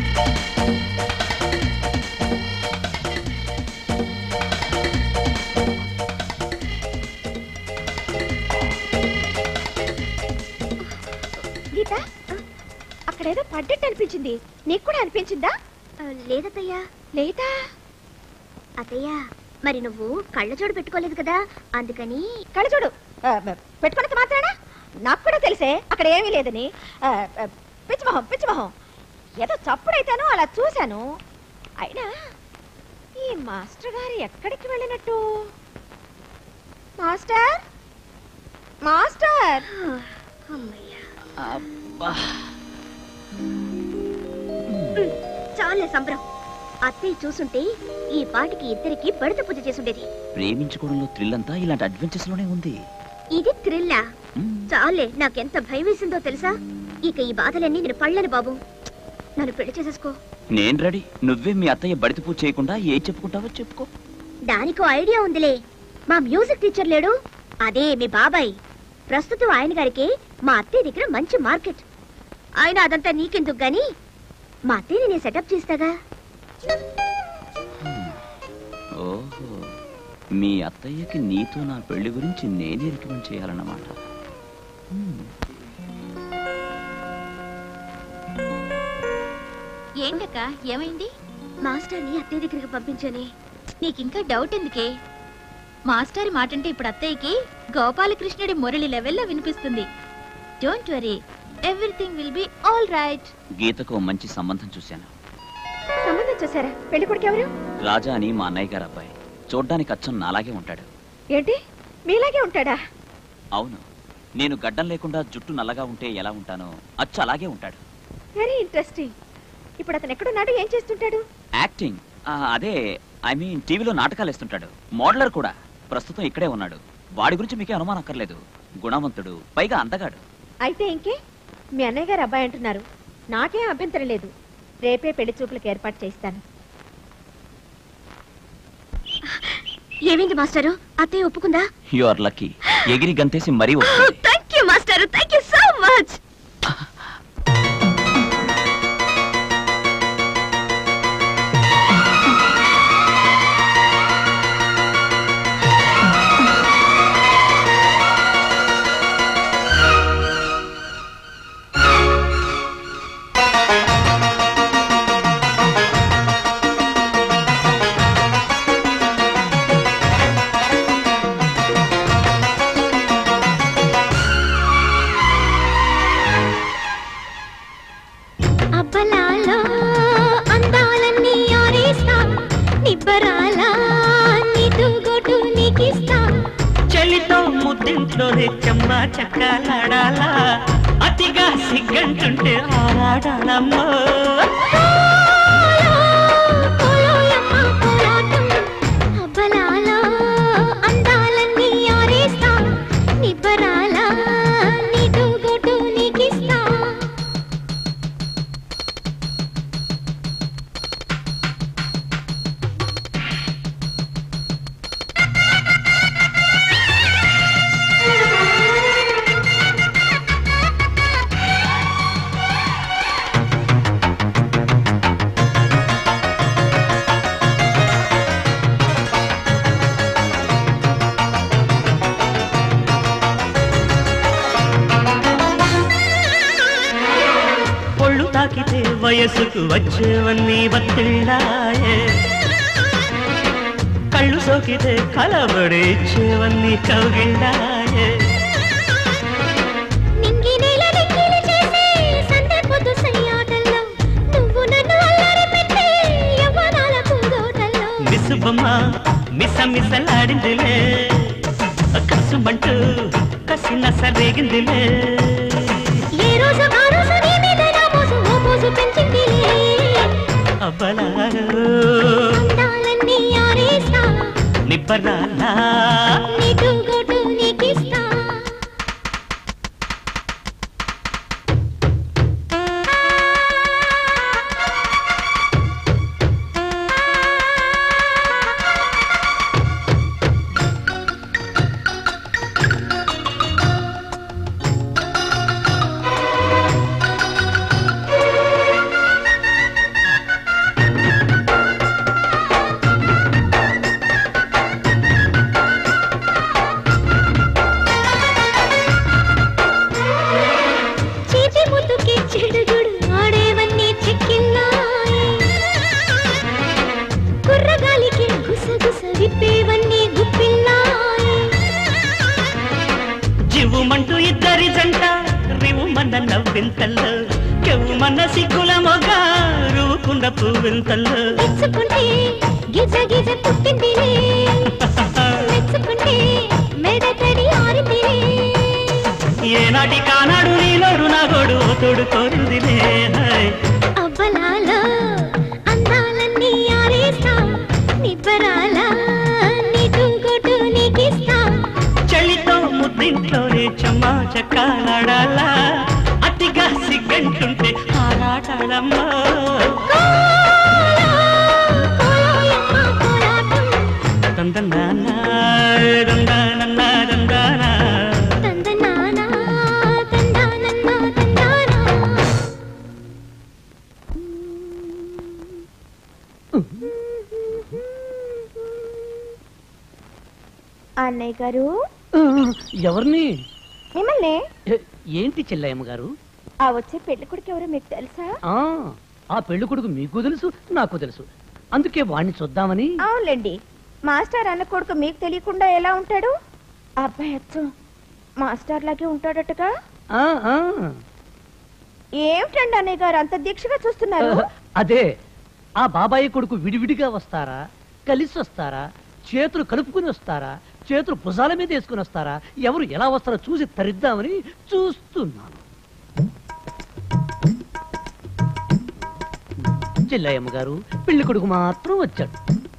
గీత అక్కడేదో పడ్డట్టు అనిపించింది నీకు కూడా అనిపించిందా లేదత్తయ్యా లేదా అత్తయ్య మరి నువ్వు కళ్ళజోడు పెట్టుకోలేదు కదా అందుకని కళ్ళజోడు ఆ, పెట్టుకున్నంత మాత్రానా నాకు కూడా తెలిసే అక్కడ ఏమీ లేదని ఆ, ఆ, పిచ్చిమొహం పిచ్చిమొహం ఏదో చప్పుడైతాను అలా చూశాను అయినా ఈ మాస్టర్ గారు ఎక్కడికి వెళ్ళినట్టు మాస్టర్ మాస్టర్ చాలే సంబరం అత్తయ్య చూసుంటే ఈ పాటికి ఇద్దరికి బడిత పూజ చేసుండేది ప్రేమించుకోవడంలో థ్రిల్ అంతా ఇలాంటి అడ్వెంచర్స్ లోనే ఉంది ఇది థ్రిల్లా చాలే నాకెంత భయం వేసిందో తెలుసా ఇక ఈ బాధలన్నీ నేను పళ్ళని బాబు నన్ను పెళ్లి చేసేసుకో నేను రెడీ నువ్వే మీ అత్తయ్య బడిత పూజ చేయకుండా ఏ చెప్పుకుంటావో చెప్పుకో దానికో ఐడియా ఉందిలే మా మ్యూజిక్ టీచర్ లేడు అదే మీ బాబాయ్ ప్రస్తుతం ఆయన గారికి మా అత్తయ్య దగ్గర మంచి మార్కెట్ ఆయన అదంతా నీకెందుకు గాని మా అత్తయ్యని నేను సెటప్ చేస్తాగా ఓహో మీ అత్తయ్యకి నీతో నా పెళ్లి గురించి నేనే రికమెండ్ చేయాలన్నమాట ఏంటక్క ఏమైంది మాస్టర్ని అత్తయ్య దగ్గరికి పంపించని నీకింకా డౌట్ ఎందుకే మాస్టర్ మాటంటే ఇప్పుడు అత్తయ్యకి గోపాలకృష్ణుడి మురళి లెవెల్లో వినిపిస్తుంది don't worry everything will be all right గీతకు ఓ మంచి సంబంధం చూశాను సంబంధం చూసారా పెళ్లి కొడుకు ఎవరు రాజా అని మా అన్నయ్య గారు అబ్బాయి చూడ్డానికి అచ్చం నాలాగే ఉంటాడు ఏంటి మీలాగే ఉంటాడా అవును నేను గడ్డం లేకుండా జుట్టు నల్లగా ఉంటే ఎలా ఉంటానో అచ్చు అలాగే ఉంటాడు వెరీ ఇంట్రెస్టింగ్ ఇప్పుడు అతను ఎక్కడున్నాడు ఏం చేస్తుంటాడు యాక్టింగ్ ఆ, అదే ఐ మీన్ టీవీలో నాటకాలు వేస్తుంటాడు మోడలర్ కూడా ప్రస్తుతం ఇక్కడే ఉన్నాడు వాడి గురించి మీకే అనుమానం అక్కర్లేదు గుణవంతుడు పైగా అందగాడు అయితే ఇంకే మీ అన్నయ్య గారు అబ్బాయి అంటున్నారు నాకేం అభ్యంతరం లేదు రేపే పెళ్లి చూపులకు ఏర్పాటు చేస్తాను ఏమైంది మాస్టరు అత్తయ్య ఒప్పుకుందా యు ఆర్ లక్కీ ఎగిరి గంతేసి మరీ వస్తుంది thank you master thank you so much అబ్బలాలో అందాలన్నీ ఆరేస్తా నిబ్బరాల నీదు గొడ్డు నీకిస్తా చలితో ముద్దింట్లోనే చెమ్మ చక్కలాడాలా అతిగా సిగ్గంటుంటే ఆడాడమ్మో అబ్బలాలో అందాలన్నీ ఆరేస్తా నిబ్బరాల నీదు గొడ్డు నీకిస్తా పొళ్ళు తాకితే వయసుకు వచ్చేవన్నీ బతిళ్ళాయే కళ్ళు సోకితే కలబడి ఇచ్చేవన్నీ కౌగిళ్ళాయే నింగి నేల నింగిలి చేసే సందె పొద్దు సయ్యాటల్లో నువ్వు నన్ను అల్లరి పెట్టే యవ్వనాల పూదోటల్లో మిసుబమ్మ మిస మిసలాడిందిలే కసుమంటూ కసి నసరేగిందిలే ఏ రోజు ఆ రోజు నీ మీద నా మోసు ఓ మోసు పెంచిందిలే అబ్బలాలో అందాలన్నీ ఆరేస్తా నిబ్బరాలా నీకు గొడ్డు నీకిస్తా చివుమంటూ ఇద్దరి జంట రివుమన్న నవ్వింతల్లో కెవ్వుమన్న సిగ్గుల మొగ రూపుండ పువ్వింతల్లో మెచ్చుకుంటే గిజ గిజ పుట్టిందిలే మెచ్చుకుంటే మెడతడి ఆరిందిలే ఏనాటి కానాడు నీలోడు నా గోడు తోడు కోరుదిలే హాయ్. అవ్వలాల అందాలన్నీ ఆరేస్తా నిబ్బరాల నీకు కొట్టు నీకిస్తా చలితో ముద్దింట్లోనే చెమ్మా చక్కాలాడాలా అతిగా సిగ్గంటుంటే ఆరాటాడమ్మా దందనానా, దందానన్నా, దందానా. తందనానా తందానన్నా తందానా అన్నయ్య గారు ఎవరిని మిమ్మల్ని ఏ- ఏంటి చెల్లయ్యమ్మ గారు ఆ వచ్చే పెళ్లి కొడుకు ఎవరో మీకు తెలుసా ఆ ఆ పెళ్లి కొడుకు మీకు తెలుసు నాకు తెలుసు అందుకే వాణ్ణి చూద్దామని అవునులేండి మాస్టర్ అన్న కొడుకు మీకు తెలియకుండా ఎలా ఉంటాడు ఆ అబ్బాయి అచ్చం మాస్టర్ లాగే ఉంటాడటగా ఆ, ఆ. ఏమిటండి అన్నయ్య గారు అంత దీక్షగా చూస్తున్నారు అదే ఆ బాబాయి కొడుకు విడివిడిగా వస్తారా కలిసి వస్తారా చేతులు కలుపుకుని వస్తారా చేతులు భుజాల మీద వేసుకుని వస్తారా ఎవరు ఎలా వస్తారో చూసి తరిద్దామని చూస్తున్నాను చెల్లయ్యమ్మ గారు పెళ్లి కొడుకు మాత్రం వచ్చాడు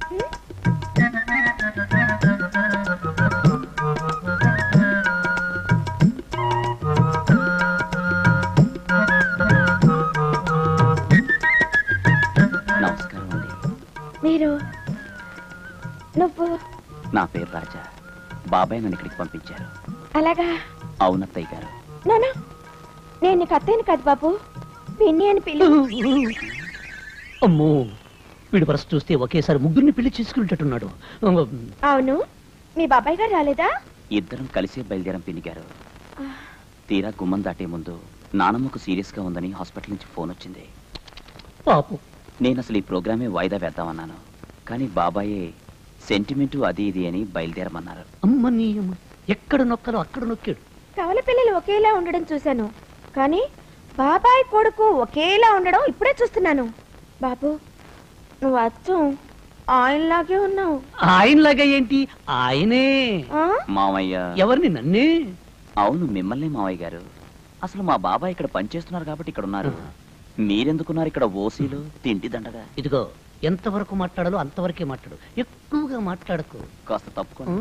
నమస్కారం అండి మీరు నువ్వు నా పేరు రాజా బాబాయ్ నన్ను ఇక్కడికి పంపించారు అలాగా అవునత్తయ్య గారు నానా నేను నీకు అత్తయ్యను కాదు బాబు పిన్ని అని పిలు అమ్మో వీడి వరస చూస్తే ఒకేసారి ముగ్గురిని పెళ్లి చేసుకునేటట్టున్నాడు అవును మీ బాబాయ్ గారు రాలేదా ఇద్దరం కలిసే బయలుదేరం పిన్ని గారు తీరా గుమ్మం దాటే ముందు నానమ్మకు సీరియస్ గా ఉందని హాస్పిటల్ నుంచి ఫోన్ వచ్చింది పాపం నేను అసలు ఈ ప్రోగ్రామే వాయిదా వేద్దామన్నాను కానీ బాబాయే సెంటిమెంటు అది ఇది అని బయలుదేరమన్నారు అమ్మ నీ అమ్మ ఎక్కడ నొక్కలో అక్కడ నొక్కాడు కవల పిల్లలు ఒకేలా ఉండడం చూశాను కానీ బాబాయ్ కొడుకు ఒకేలా ఉండడం ఇప్పుడే చూస్తున్నాను బాబు నువ్వు అచ్చం ఆయనలాగే ఉన్నావు ఆయనలాగా ఏంటి ఆయనే ఆ? మామయ్య ఎవరిని నన్నే అవును మిమ్మల్ని మావయ్య గారు అసలు మా బాబాయ్ ఇక్కడ పనిచేస్తున్నారు కాబట్టి ఇక్కడ ఉన్నారు మీరెందుకున్నారు ఇక్కడ ఓసీలో తిండి దండగా ఇదిగో ఎంతవరకు మాట్లాడాలో అంతవరకే మాట్లాడు ఎక్కువగా మాట్లాడకు కాస్త తప్పుకోండి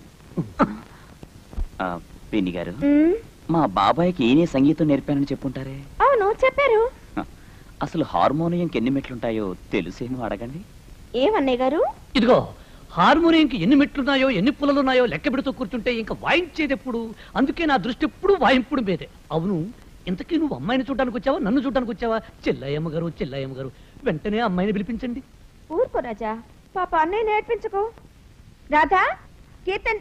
ఆ, పిన్ని గారు ఉమ్, మా బాబాయ్కి ఈయనే సంగీతం నేర్పానని చెప్పుంటారే అవును చెప్పారు అసలు హార్మోనియంకి ఎన్ని మెట్లుంటాయో తెలుసేమో అడగండి ఏమన్నయ్య గారు ఇదిగో హార్మోనియంకి ఎన్ని మెట్లున్నాయో ఎన్ని పుల్లలున్నాయో లెక్క పెడుతూ కూర్చుంటే ఇంకా వాయించేది ఎప్పుడు అందుకే నా దృష్టి ఎప్పుడు వాయింపుడు మీదే అవును ఇంతకీ నువ్వు అమ్మాయిని చూడడానికి వచ్చావా నన్ను చూడడానికి వచ్చావా చెల్లయ్యమ్మ గారు చెల్లయ్యమ్మ గారు వెంటనే అమ్మాయిని పిలిపించండి ఊరుకో రాజా పాప అన్నయ్య నేర్పించుకో రాధా కీర్తన్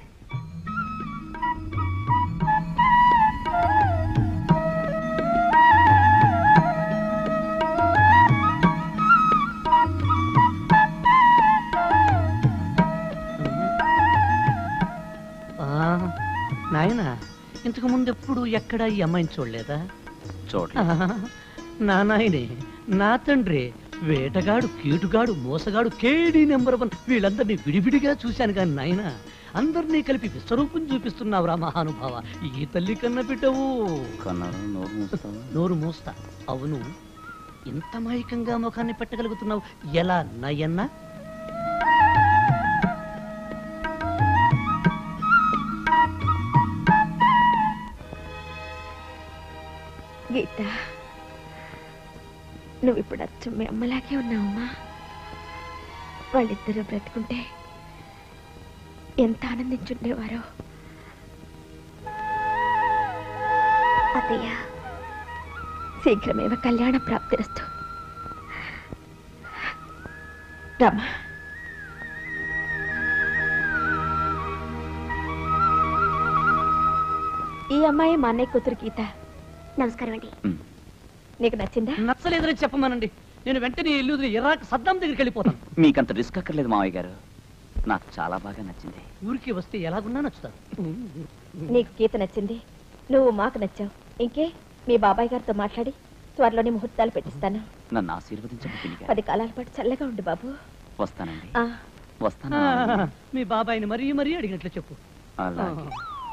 ఆ, నాయనా ఇంతకు ముందు ఎప్పుడు ఎక్కడ ఈ అమ్మాయిని చూడలేదా చూడలేదు ఆహా, నా నాయనే నా తండ్రి వేటగాడు కీటుగాడు మోసగాడు కేడీ నెంబర్ వన్ వీళ్ళందరినీ విడివిడిగా చూశాను కానీ నాయన అందరినీ కలిపి విశ్వరూపం చూపిస్తున్నావురా మహానుభావ ఈ తల్లి కన్న బిడ్డవు కన్నారు నోరు మూస్తావా? నోరు మూస్తా అవును ఇంత మైకంగా ముఖాన్ని పెట్టగలుగుతున్నావు ఎలా నయన్నా గీత నువ్వు ఇప్పుడు అచ్చం మీ అమ్మలాగే ఉన్నావమ్మా వాళ్ళిద్దరూ బ్రతుకుంటే ఎంత ఆనందించుండేవారో అత్తయ్య శీఘ్రమేవ కళ్యాణ ప్రాప్తిరస్తు రమా ఈ అమ్మాయి మా అన్నయ్య కూతురు గీత నమస్కారం అండి నీకు నచ్చిందా నచ్చలేదని చెప్పమనండి నేను వెంటనే ఇల్లు వదిలి ఇరాక్ సద్దాం దగ్గరికి వెళ్ళిపోతాను మీకంత రిస్క్ అక్కర్లేదు మావయ్య గారు నాకు చాలా బాగా నచ్చింది ఊరికి వస్తే ఎలాగున్నా నచ్చుతాను నీకు గీత నచ్చింది నువ్వు మాకు నచ్చావు ఇంకే మీ బాబాయ్ గారితో మాట్లాడి త్వరలోనే ముహూర్తాలు పెట్టిస్తాను నన్ను ఆశీర్వదించండి పిన్ని గారు పది కాలాల పాటు చల్లగా ఉండు బాబు వస్తానండి ఆ, వస్తాను ఆ, మీ బాబాయిని మరీ మరీ అడిగినట్లు చెప్పు అలాగే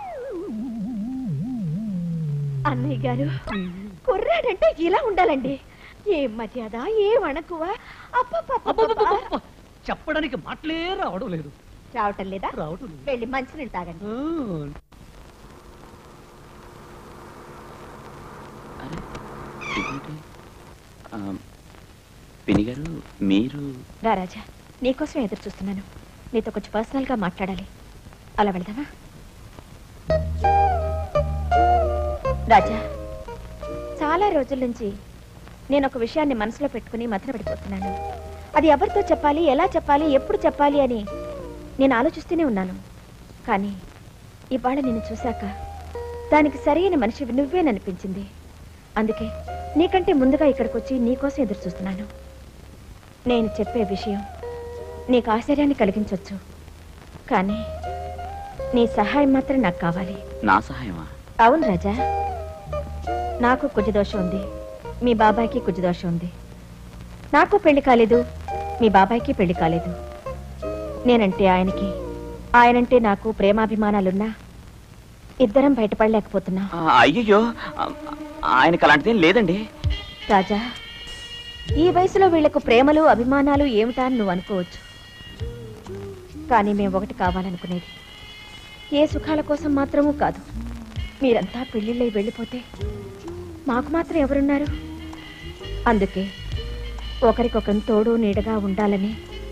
అన్నయ్య గారు కుర్రాడంటే ఇలా ఉండాలండి ఏం మర్యాద ఏం అణకువ అబ్బబ్బబ్బబ్బ! చెప్పడానికి మాటలే రావడం లేదు రావటం లేదా రావటం లేదు వెళ్ళి మంచినీళ్ళు తాగండి ఇదేంటి? ఆ, పిన్ని గారు మీరు రా రాజా నీకోసం ఎదురు చూస్తున్నాను నీతో కొంచెం పర్సనల్ గా మాట్లాడాలి అలా వెళ్దామా రాజా చాలా రోజుల నుంచి నేను ఒక విషయాన్ని మనసులో పెట్టుకుని మదన పడిపోతున్నాను అది ఎవరితో చెప్పాలి ఎలా చెప్పాలి ఎప్పుడు చెప్పాలి అని నేను ఆలోచిస్తూనే ఉన్నాను కానీ ఇవాళ నిన్ను చూశాక దానికి సరైన మనిషి నువ్వేననిపించింది అందుకే నీకంటే ముందుగా ఇక్కడికి వచ్చి నీకోసం ఎదురు చూస్తున్నాను నేను చెప్పే విషయం నీకు ఆశ్చర్యాన్ని కలిగించవచ్చు కానీ నీ సహాయం మాత్రం నాకు కావాలి నా సహాయమా అవును రాజా నాకు కుజదోషం ఉంది మీ బాబాయ్కి కుజదోషం ఉంది నాకు పెళ్లి కాలేదు మీ బాబాయ్కి పెళ్లి కాలేదు నేనంటే ఆయనకి ఆయనంటే నాకు ప్రేమాభిమానాలున్నా ఇద్దరం బయటపడలేకపోతున్నా ఆ, అయ్యయ్యో ఆ, ఆయనకు అలాంటిదేం లేదండి రాజా ఈ వయసులో వీళ్లకు ప్రేమలు అభిమానాలు ఏమిటా అని నువ్వు అనుకోవచ్చు కానీ మేము ఒకటి కావాలనుకునేది ఏ సుఖాల కోసం మాత్రమూ కాదు మీరంతా పెళ్లిళ్ళై వెళ్ళిపోతే మాకు మాత్రం ఎవరున్నారు అందుకే ఒకరికొకరు తోడు నీడగా ఉండాలని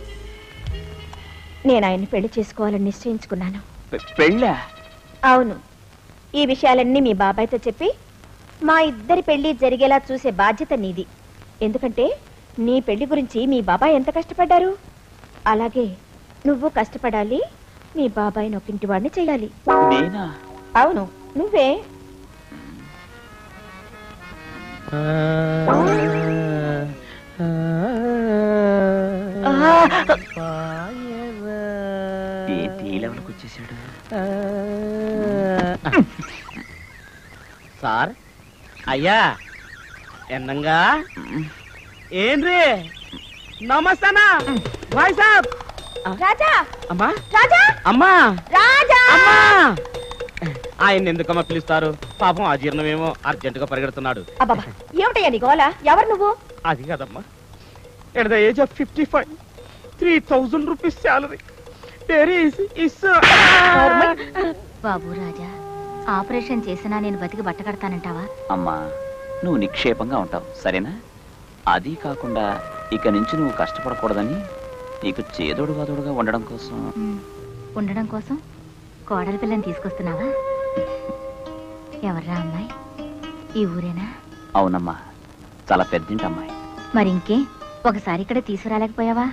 నేను ఆయన్ని పెళ్లి చేసుకోవాలని నిశ్చయించుకున్నాను పె- పెళ్ళా అవును ఈ విషయాలన్నీ మీ బాబాయ్తో చెప్పి మా ఇద్దరి పెళ్లి జరిగేలా చూసే బాధ్యత నీది ఎందుకంటే నీ పెళ్లి గురించి మీ బాబాయ్ ఎంత కష్టపడ్డారు అలాగే నువ్వు కష్టపడాలి మీ బాబాయ్ నొక్కింటి వాడిని చేయాలి నేనా అవును నువ్వే ఏంటి ఈ లెవెల్కి వచ్చేసాడు సార్ అయ్యా ఎన్నంగా ఏంద్రీ నమస్తేనా భాయ్ సాబ్ రాజా అమ్మా రాజా అమ్మా రాజా అమ్మా ఆయన ఎందుకమ్మా పిలుస్తారు పాపం అజీర్ణమేమో అర్జెంటుగా పరిగెడుతున్నాడు అబ్బాబా ఏమిటయ్యా నీ గోల ఎవరు నువ్వు అది కదమ్మా at the age of fifty five three thousand rupees salary very is Babu Raja operation చేసినా నేను బతికి బట్ట కడతానంటావా అమ్మా నువ్వు నిక్షేపంగా ఉంటావు సరేనా అది కాకుండా ఇక నుంచి నువ్వు కష్టపడకూడదని నీకు చేదోడు వాదోడుగా ఉండడం కోసం ఉమ్, ఉండడం కోసం కోడలి పిల్లని తీసుకొస్తున్నావా ఎవర్రా అమ్మాయి ఈ ఊరేనా అవునమ్మా చాలా పెద్దింటి అమ్మాయి మరి ఇంకే ఒకసారి ఇక్కడ తీసుకురాలేకపోయావా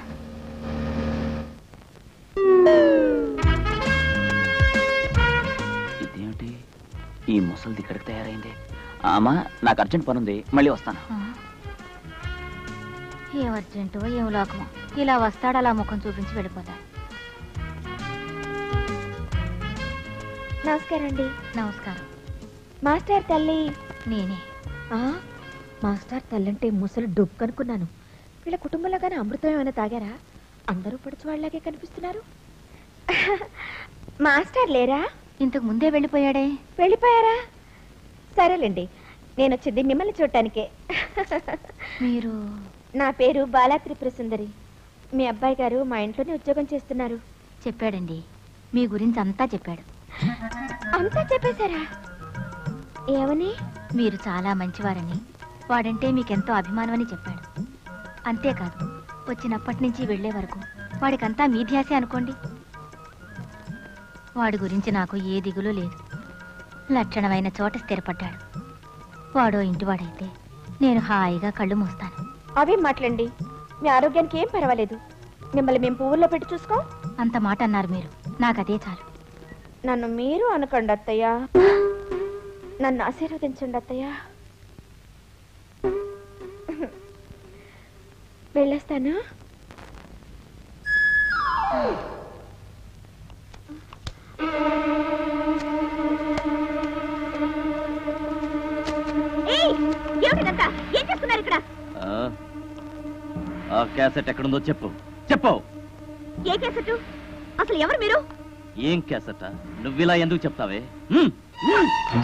ఇదేమిటి ఈ ముసలిది ఇక్కడికి తయారైంది అమ్మా నాకు అర్జెంట్ పని ఉంది మళ్ళీ వస్తాను ఆ? ఏం అర్జెంటో ఏం లోకమో ఇలా వస్తాడు అలా ముఖం చూపించి వెళ్ళిపోతాడు నమస్కారం అండి నమస్కారం మాస్టర్ తల్లి నేనే ఆ, మాస్టర్ తల్లంటే ముసలి డొక్కు అనుకున్నాను వీళ్ళ కుటుంబంలోగానే అమృతం ఏమైనా తాగారా అందరూ పడుచు వాళ్ళలాగే కనిపిస్తున్నారు మాస్టర్ లేరా ఇంతకు ముందే వెళ్ళిపోయాడే వెళ్ళిపోయారా సరేలేండి నేను వచ్చింది మిమ్మల్ని చూడటానికే మీరు నా పేరు బాలా త్రిపుర సుందరి మీ అబ్బాయి గారు మా ఇంట్లోనే ఉద్యోగం చేస్తున్నారు చెప్పాడండి మీ గురించి అంతా చెప్పాడు అంతా చెప్పేశారా ఏమని మీరు చాలా మంచివారని వాడంటే మీకెంతో అభిమానమని చెప్పాడు అంతేకాదు వచ్చినప్పటి నుంచి వెళ్ళే వరకు వాడికంతా మీ ధ్యాసే అనుకోండి వాడి గురించి నాకు ఏ దిగులు లేదు లక్షణమైన చోట స్థిరపడ్డాడు వాడో ఇంటివాడైతే నేను హాయిగా కళ్ళు మూస్తాను అవే మాట్లాడండి మీ ఆరోగ్యానికి ఏం పర్వాలేదు మిమ్మల్ని మేము పువ్వుల్లో పెట్టి చూసుకో అంత మాట అన్నారు మీరు నాకదే చాలు నన్ను మీరు అనకండి అత్తయ్య నన్ను ఆశీర్వదించండి అత్తయ్య వెళ్ళొస్తాను ఏమిటిదంతా ఏం చేస్తున్నారు ఇక్కడ ఆ, ఆ క్యాసెట్ ఎక్కడుందో చెప్పు చెప్పు ఏ కేసెట్ అసలు ఎవరు మీరు ఏం క్యాసెట్ నువ్విలా ఎందుకు చెప్తావే హ్మ్, హ్మ్.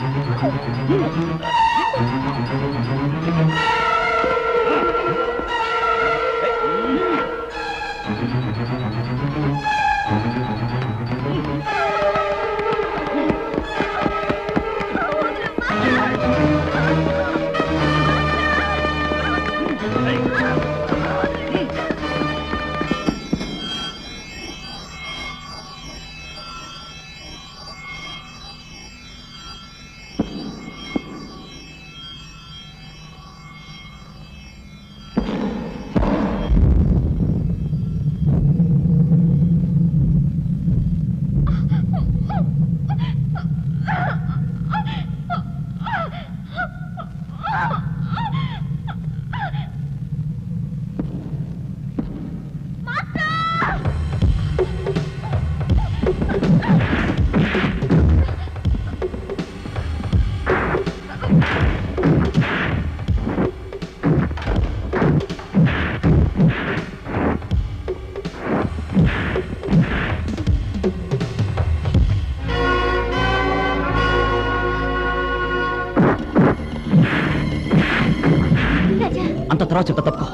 అంత తర్వాత చెప్తా తప్పుకో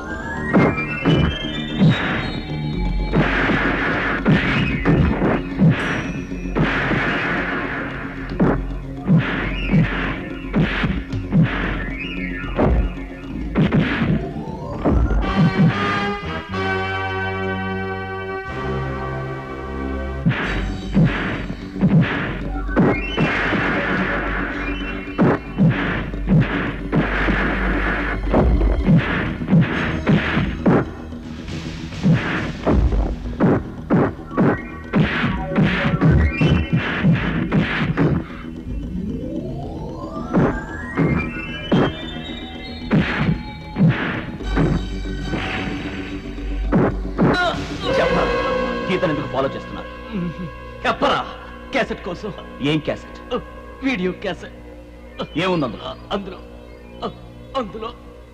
చెప్పరా గీతను ఎందుకు ఫాలో చేస్తున్నారు చెప్పరా క్యాసెట్ కోసం ఏం క్యాసెట్ వీడియో క్యాసెట్ ఏముంది అందులో అందులో అందులో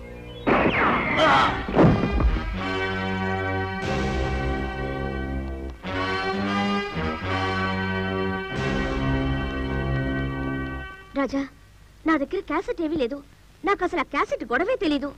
రాజా నా దగ్గర క్యాసెట్ ఏమీ లేదు నాకు అసలు ఆ క్యాసెట్ గొడవే తెలీదు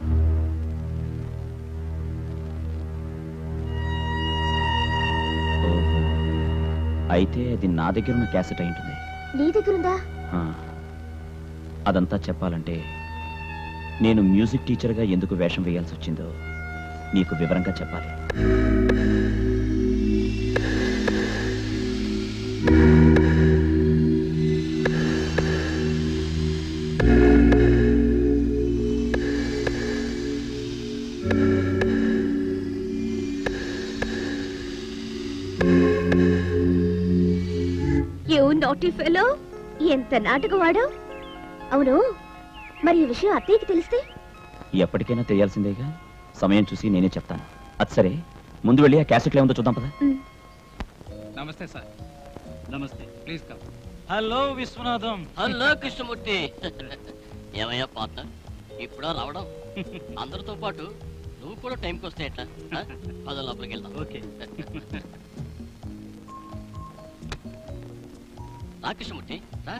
అయితే అది నా దగ్గర ఉన్న క్యాసెట్ అయి ఉంటుంది నీ దగ్గరుందా ఆ. అదంతా చెప్పాలంటే నేను మ్యూజిక్ టీచర్గా ఎందుకు వేషం వేయాల్సి వచ్చిందో నీకు వివరంగా చెప్పాలి యూ నాటీ ఫెలో ఎంత నాటకవాడు అవును మరి ఈ విషయం అత్తయ్యకి తెలిస్తే ఎప్పటికైనా తెలియాల్సిందేగా సమయం చూసి నేనే చెప్తాను అది సరే ముందు వెళ్ళి ఆ క్యాసెట్లో ఏముందో చూద్దాం పదా నమస్తే సార్ నమస్తే please come hello Viswanatham hello Krishnamurthy ఏమయ్యా పార్ట్నర్ ఇప్పుడా రావడం అందరితో పాటు నువ్వు కూడా టైంకి వస్తే ఎట్లా ఆ? పద లోపలికి వెళ్దాం ఓకే రా కృష్ణమూర్తి రా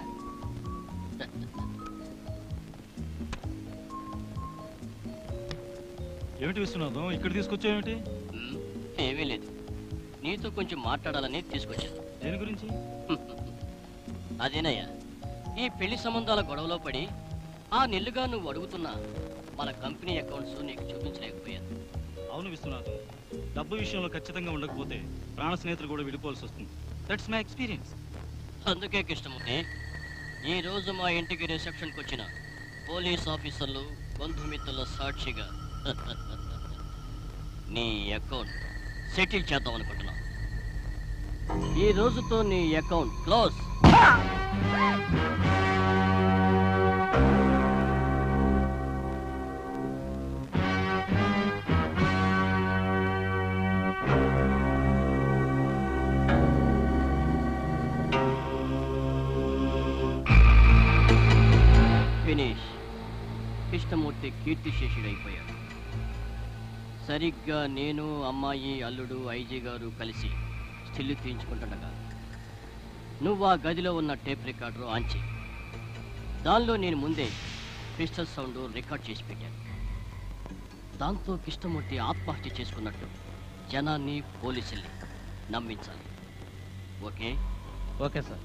ఏమిటి విశ్వనాథం ఇక్కడ తీసుకొచ్చావేమిటి ఉమ్, ఏమీ లేదు నీతో కొంచెం మాట్లాడాలని తీసుకొచ్చాను దేని గురించి అదేనయ్యా ఈ పెళ్లి సంబంధాల గొడవలో పడి ఆ నెల్లుగా నువ్వు అడుగుతున్న మన కంపెనీ అకౌంట్స్ నీకు చూపించలేకపోయాను అవును విశ్వనాథం డబ్బు విషయంలో ఖచ్చితంగా ఉండకపోతే ప్రాణ స్నేహితులు కూడా విడిపోవాల్సి వస్తుంది దట్స్ మై ఎక్స్పీరియన్స్ అందుకే కృష్ణమూర్తి ఈ రోజు మా ఇంటికి రిసెప్షన్కి వచ్చిన పోలీస్ ఆఫీసర్లు బంధుమిత్రుల సాక్షిగా నీ అకౌంట్ సెటిల్ చేద్దాం అనుకుంటున్నా ఈ రోజుతో నీ అకౌంట్ క్లోజ్ ఫినిష్ కృష్ణమూర్తి కీర్తిశేషుడైపోయాడు సరిగ్గా నేను అమ్మాయి అల్లుడు ఐజీ గారు కలిసి స్టిల్లు తీయించుకుంటుండగా నువ్వు ఆ గదిలో ఉన్న టేప్ రికార్డర్ ఆన్ చేయి దానిలో నేను ముందే క్రిస్టల్ సౌండ్ రికార్డ్ చేసి పెట్టాను దాంతో కృష్ణమూర్తి ఆత్మహత్య చేసుకున్నట్టు జనాన్ని పోలీసుల్ని నమ్మించాలి ఓకే ఓకే సార్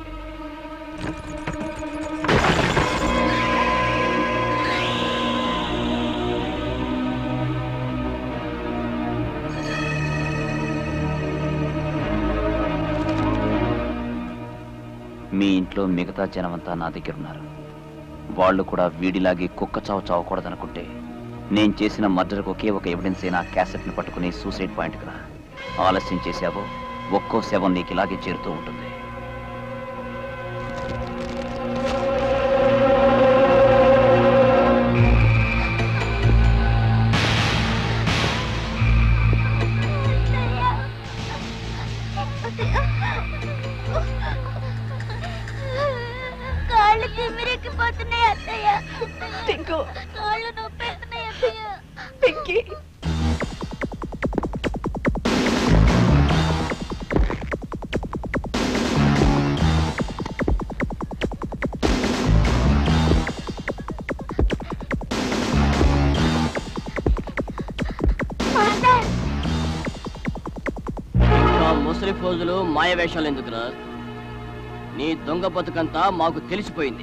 మీ ఇంట్లో మిగతా జనమంతా నా దగ్గర ఉన్నారు వాళ్ళు కూడా వీడిలాగే కుక్క చావు చావకూడదనుకుంటే నేను చేసిన మర్డర్కి ఒకే ఒక ఎవిడెన్స్ అయిన క్యాసెట్ని పట్టుకుని సూసైడ్ పాయింట్కి రా ఆలస్యం చేశావో ఒక్కో శవం నీకు ఇలాగే చేరుతూ ఉంటుంది కాళ్ళు తిమ్మిరెక్కిపోతున్నాయి అత్తయ్య టింకు కాళ్ళు నొప్పేస్తున్నాయి అత్తయ్య పింకి ఆ ముసలి ఫోజులు మాయ వేషాలు ఎందుకురా నీ దొంగ బతుకంతా మాకు తెలిసిపోయింది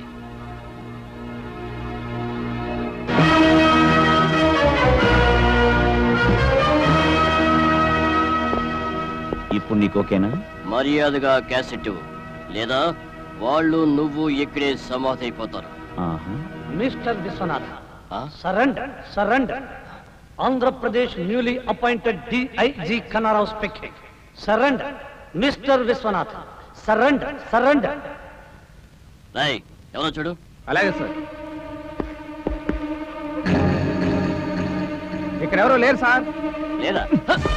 ఇప్పుడు నీకు ఓకేనా మర్యాదగా క్యాసెట్ ఇవ్వు. లేదా వాళ్ళు నువ్వు ఇక్కడే సమాధి అయిపోతారు ఆహా mister Vishwanath surrender surrender Andhra Pradesh newly appointed DIG Kanna Rao speaking surrender mister Vishwanath surrender surrender Roy ఎవరో చూడు అలాగే సార్ ఇక్కడ ఎవరో లేరు సార్ లేదా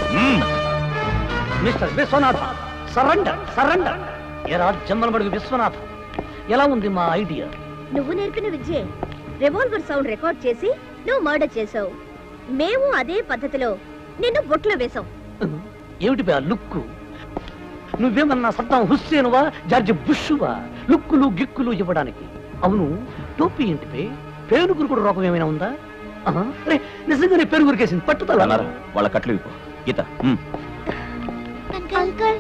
మిస్టర్ విశ్వనాథ్ సరెండర్ సరెండర్ ఎరా జమ్మలమడుగు విశ్వనాథ్ ఎలా ఉంది మా ఐడియా నువ్వు నేర్పిన విద్యే రివాల్వర్ సౌండ్ రికార్డ్ చేసి నువ్వు మర్డర్ చేసావు మేము అదే పద్ధతిలో నిన్ను బొట్లో వేశాం ఏమిటి బే ఆ లుక్కు నువ్వేమన్నా సద్దాం హుస్సేనువా జార్జి బుష్వా లుక్కులు గిక్కులు ఇవ్వడానికి అవును టోపీ ఏంటి పే పేనుగురు కూడా రోగం ఏమైనా ఉందా ఆహా, అరే నిజంగానే పేరుగురికేసింది పట్టుదల అన్నారా వాళ్ళ కట్లు ఇవ్వు గీత ఉమ్. అంకల్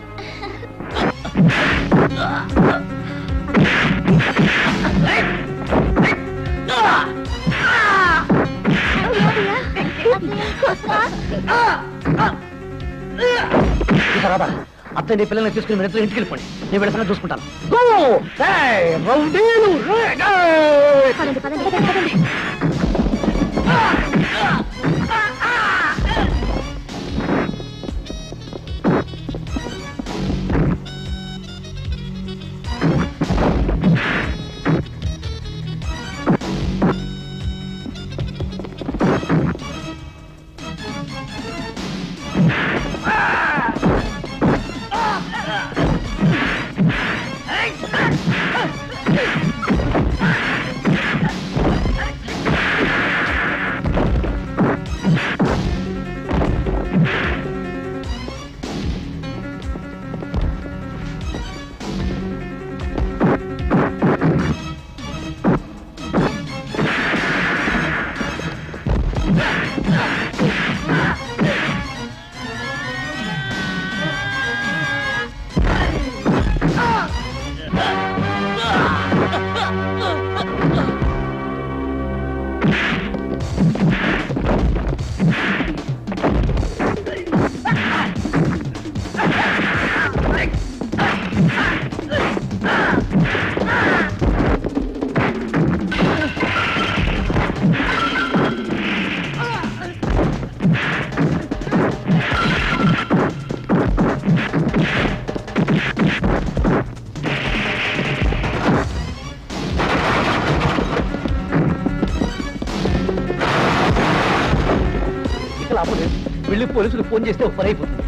ఇక రాదా అత్తయ్య నీ పిల్లల్ని తీసుకుని మీరు ఇద్దరు ఇంటికి వెళ్ళిపోండి నేను వెళ్ళి చూసుకుంటాను గో ఏయ్, రౌడీలు, రే, ఏయ్. పదండి పదండి పదండి పదండి ఇక లాభం లేదు వెళ్ళి పోలీసులు ఫోన్ చేస్తే ఒక పని అయిపోతుంది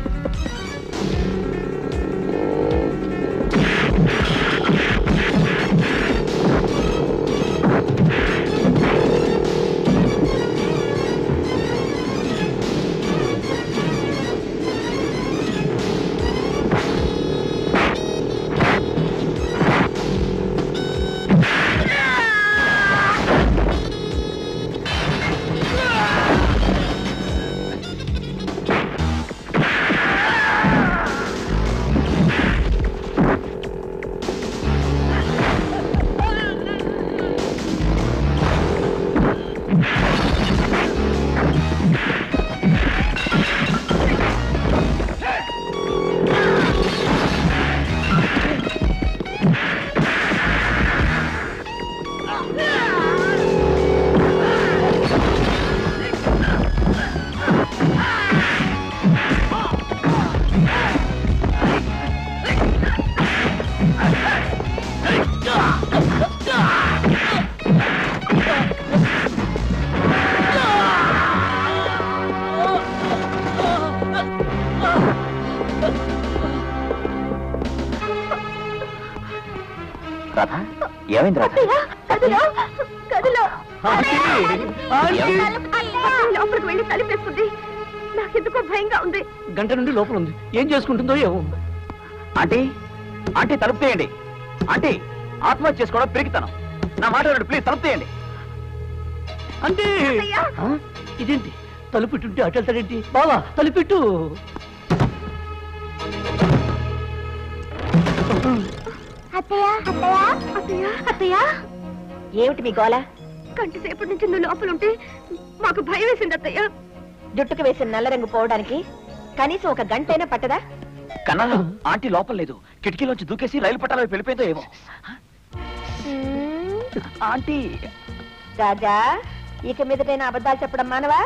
ఏమైంది రాధ గదిలో గదిలో ఆంటీ! లోపలికి వెళ్ళి తలిపేస్తుంది నాకెందుకో భయంగా ఉంది గంట నుండి లోపల ఉంది ఏం చేసుకుంటుందో ఏమో ఆంటీ ఆంటీ తలుపు తీయండి ఆంటీ ఆత్మహత్య చేసుకోవడం పెరుగుతాను నా మాట వినండి ప్లీజ్ తలుపు తీయండి అంటే ఆ? ఇదేంటి తలుపెట్టుంటే అటు వెళ్తాడేంటి బావా తలుపెట్టు అత్తయ్య అత్తయ్య అత్తయ్య అత్తయ్య ఏమిటి మీ గోల గంట సేపటి నుంచి నువ్వు లోపల ఉంటే మాకు భయం వేసింది అత్తయ్య జుట్టుకు వేసిన నల్ల రంగు పోవడానికి కనీసం ఒక గంటైనా పట్టదా కన్నా ఆంటీ లోపల లేదు కిటికీలోంచి దూకేసి రైలు పట్టాల వైపు వెళ్ళిపోయిందో ఏమో ఆంటీ రాజా ఇక మీదటైనా అబద్ధాలు చెప్పడం మానవా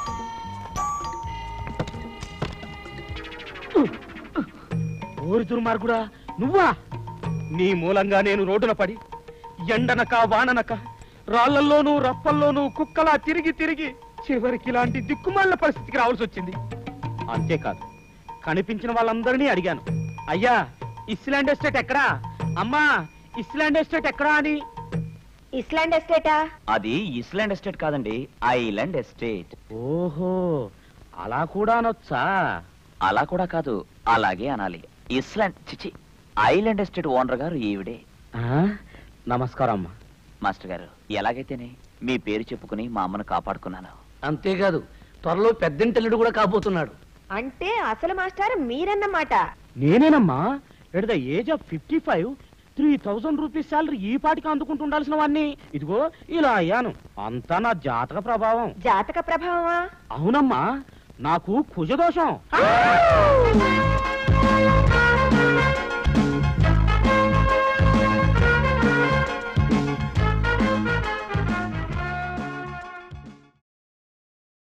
ఓరి దుర్మార్గుడా నువ్వా నీ మూలంగా నేను రోడ్డున పడి ఎండనక వాననక రాళ్లల్లోనూ రప్పల్లోనూ కుక్కలా తిరిగి తిరిగి చివరికి ఇలాంటి దిక్కుమాలిన పరిస్థితికి రావాల్సి వచ్చింది అంతేకాదు కనిపించిన వాళ్ళందరినీ అడిగాను అయ్యా ఇస్లాండ్ ఎస్టేట్ ఎక్కడా అమ్మా ఇస్లాండ్ ఎస్టేట్ ఎక్కడా అని ఇస్లాండ్ ఎస్టేటా అది ఇస్లాండ్ ఎస్టేట్ కాదండి ఐలాండ్ ఎస్టేట్ ఓహో అలా కూడా అనొచ్చా అలా కూడా కాదు అలాగే అనాలి ఇస్లాండ్ చిచి ఐలాండ్ ఎస్టేట్ ఓనర్ గారు ఈవిడే నమస్కారం అమ్మా మాస్టర్ గారు ఎలాగైతేనే మీ పేరు చెప్పుకుని మా అమ్మను కాపాడుకున్నాను అంతేకాదు త్వరలో పెద్దంటల్లుడు కూడా కాబోతున్నాడు అంటే అసలు మాస్టర్ మీరన్నమాట నేనేనమ్మా at the age of fifty five three thousand rupees salary ఈ పాటికి అందుకుంటుండాల్సిన వాడిని ఇదిగో ఇలా అయ్యాను అంతా నా జాతక ప్రభావం జాతక ప్రభావమా అవునమ్మా నాకు కుజదోషం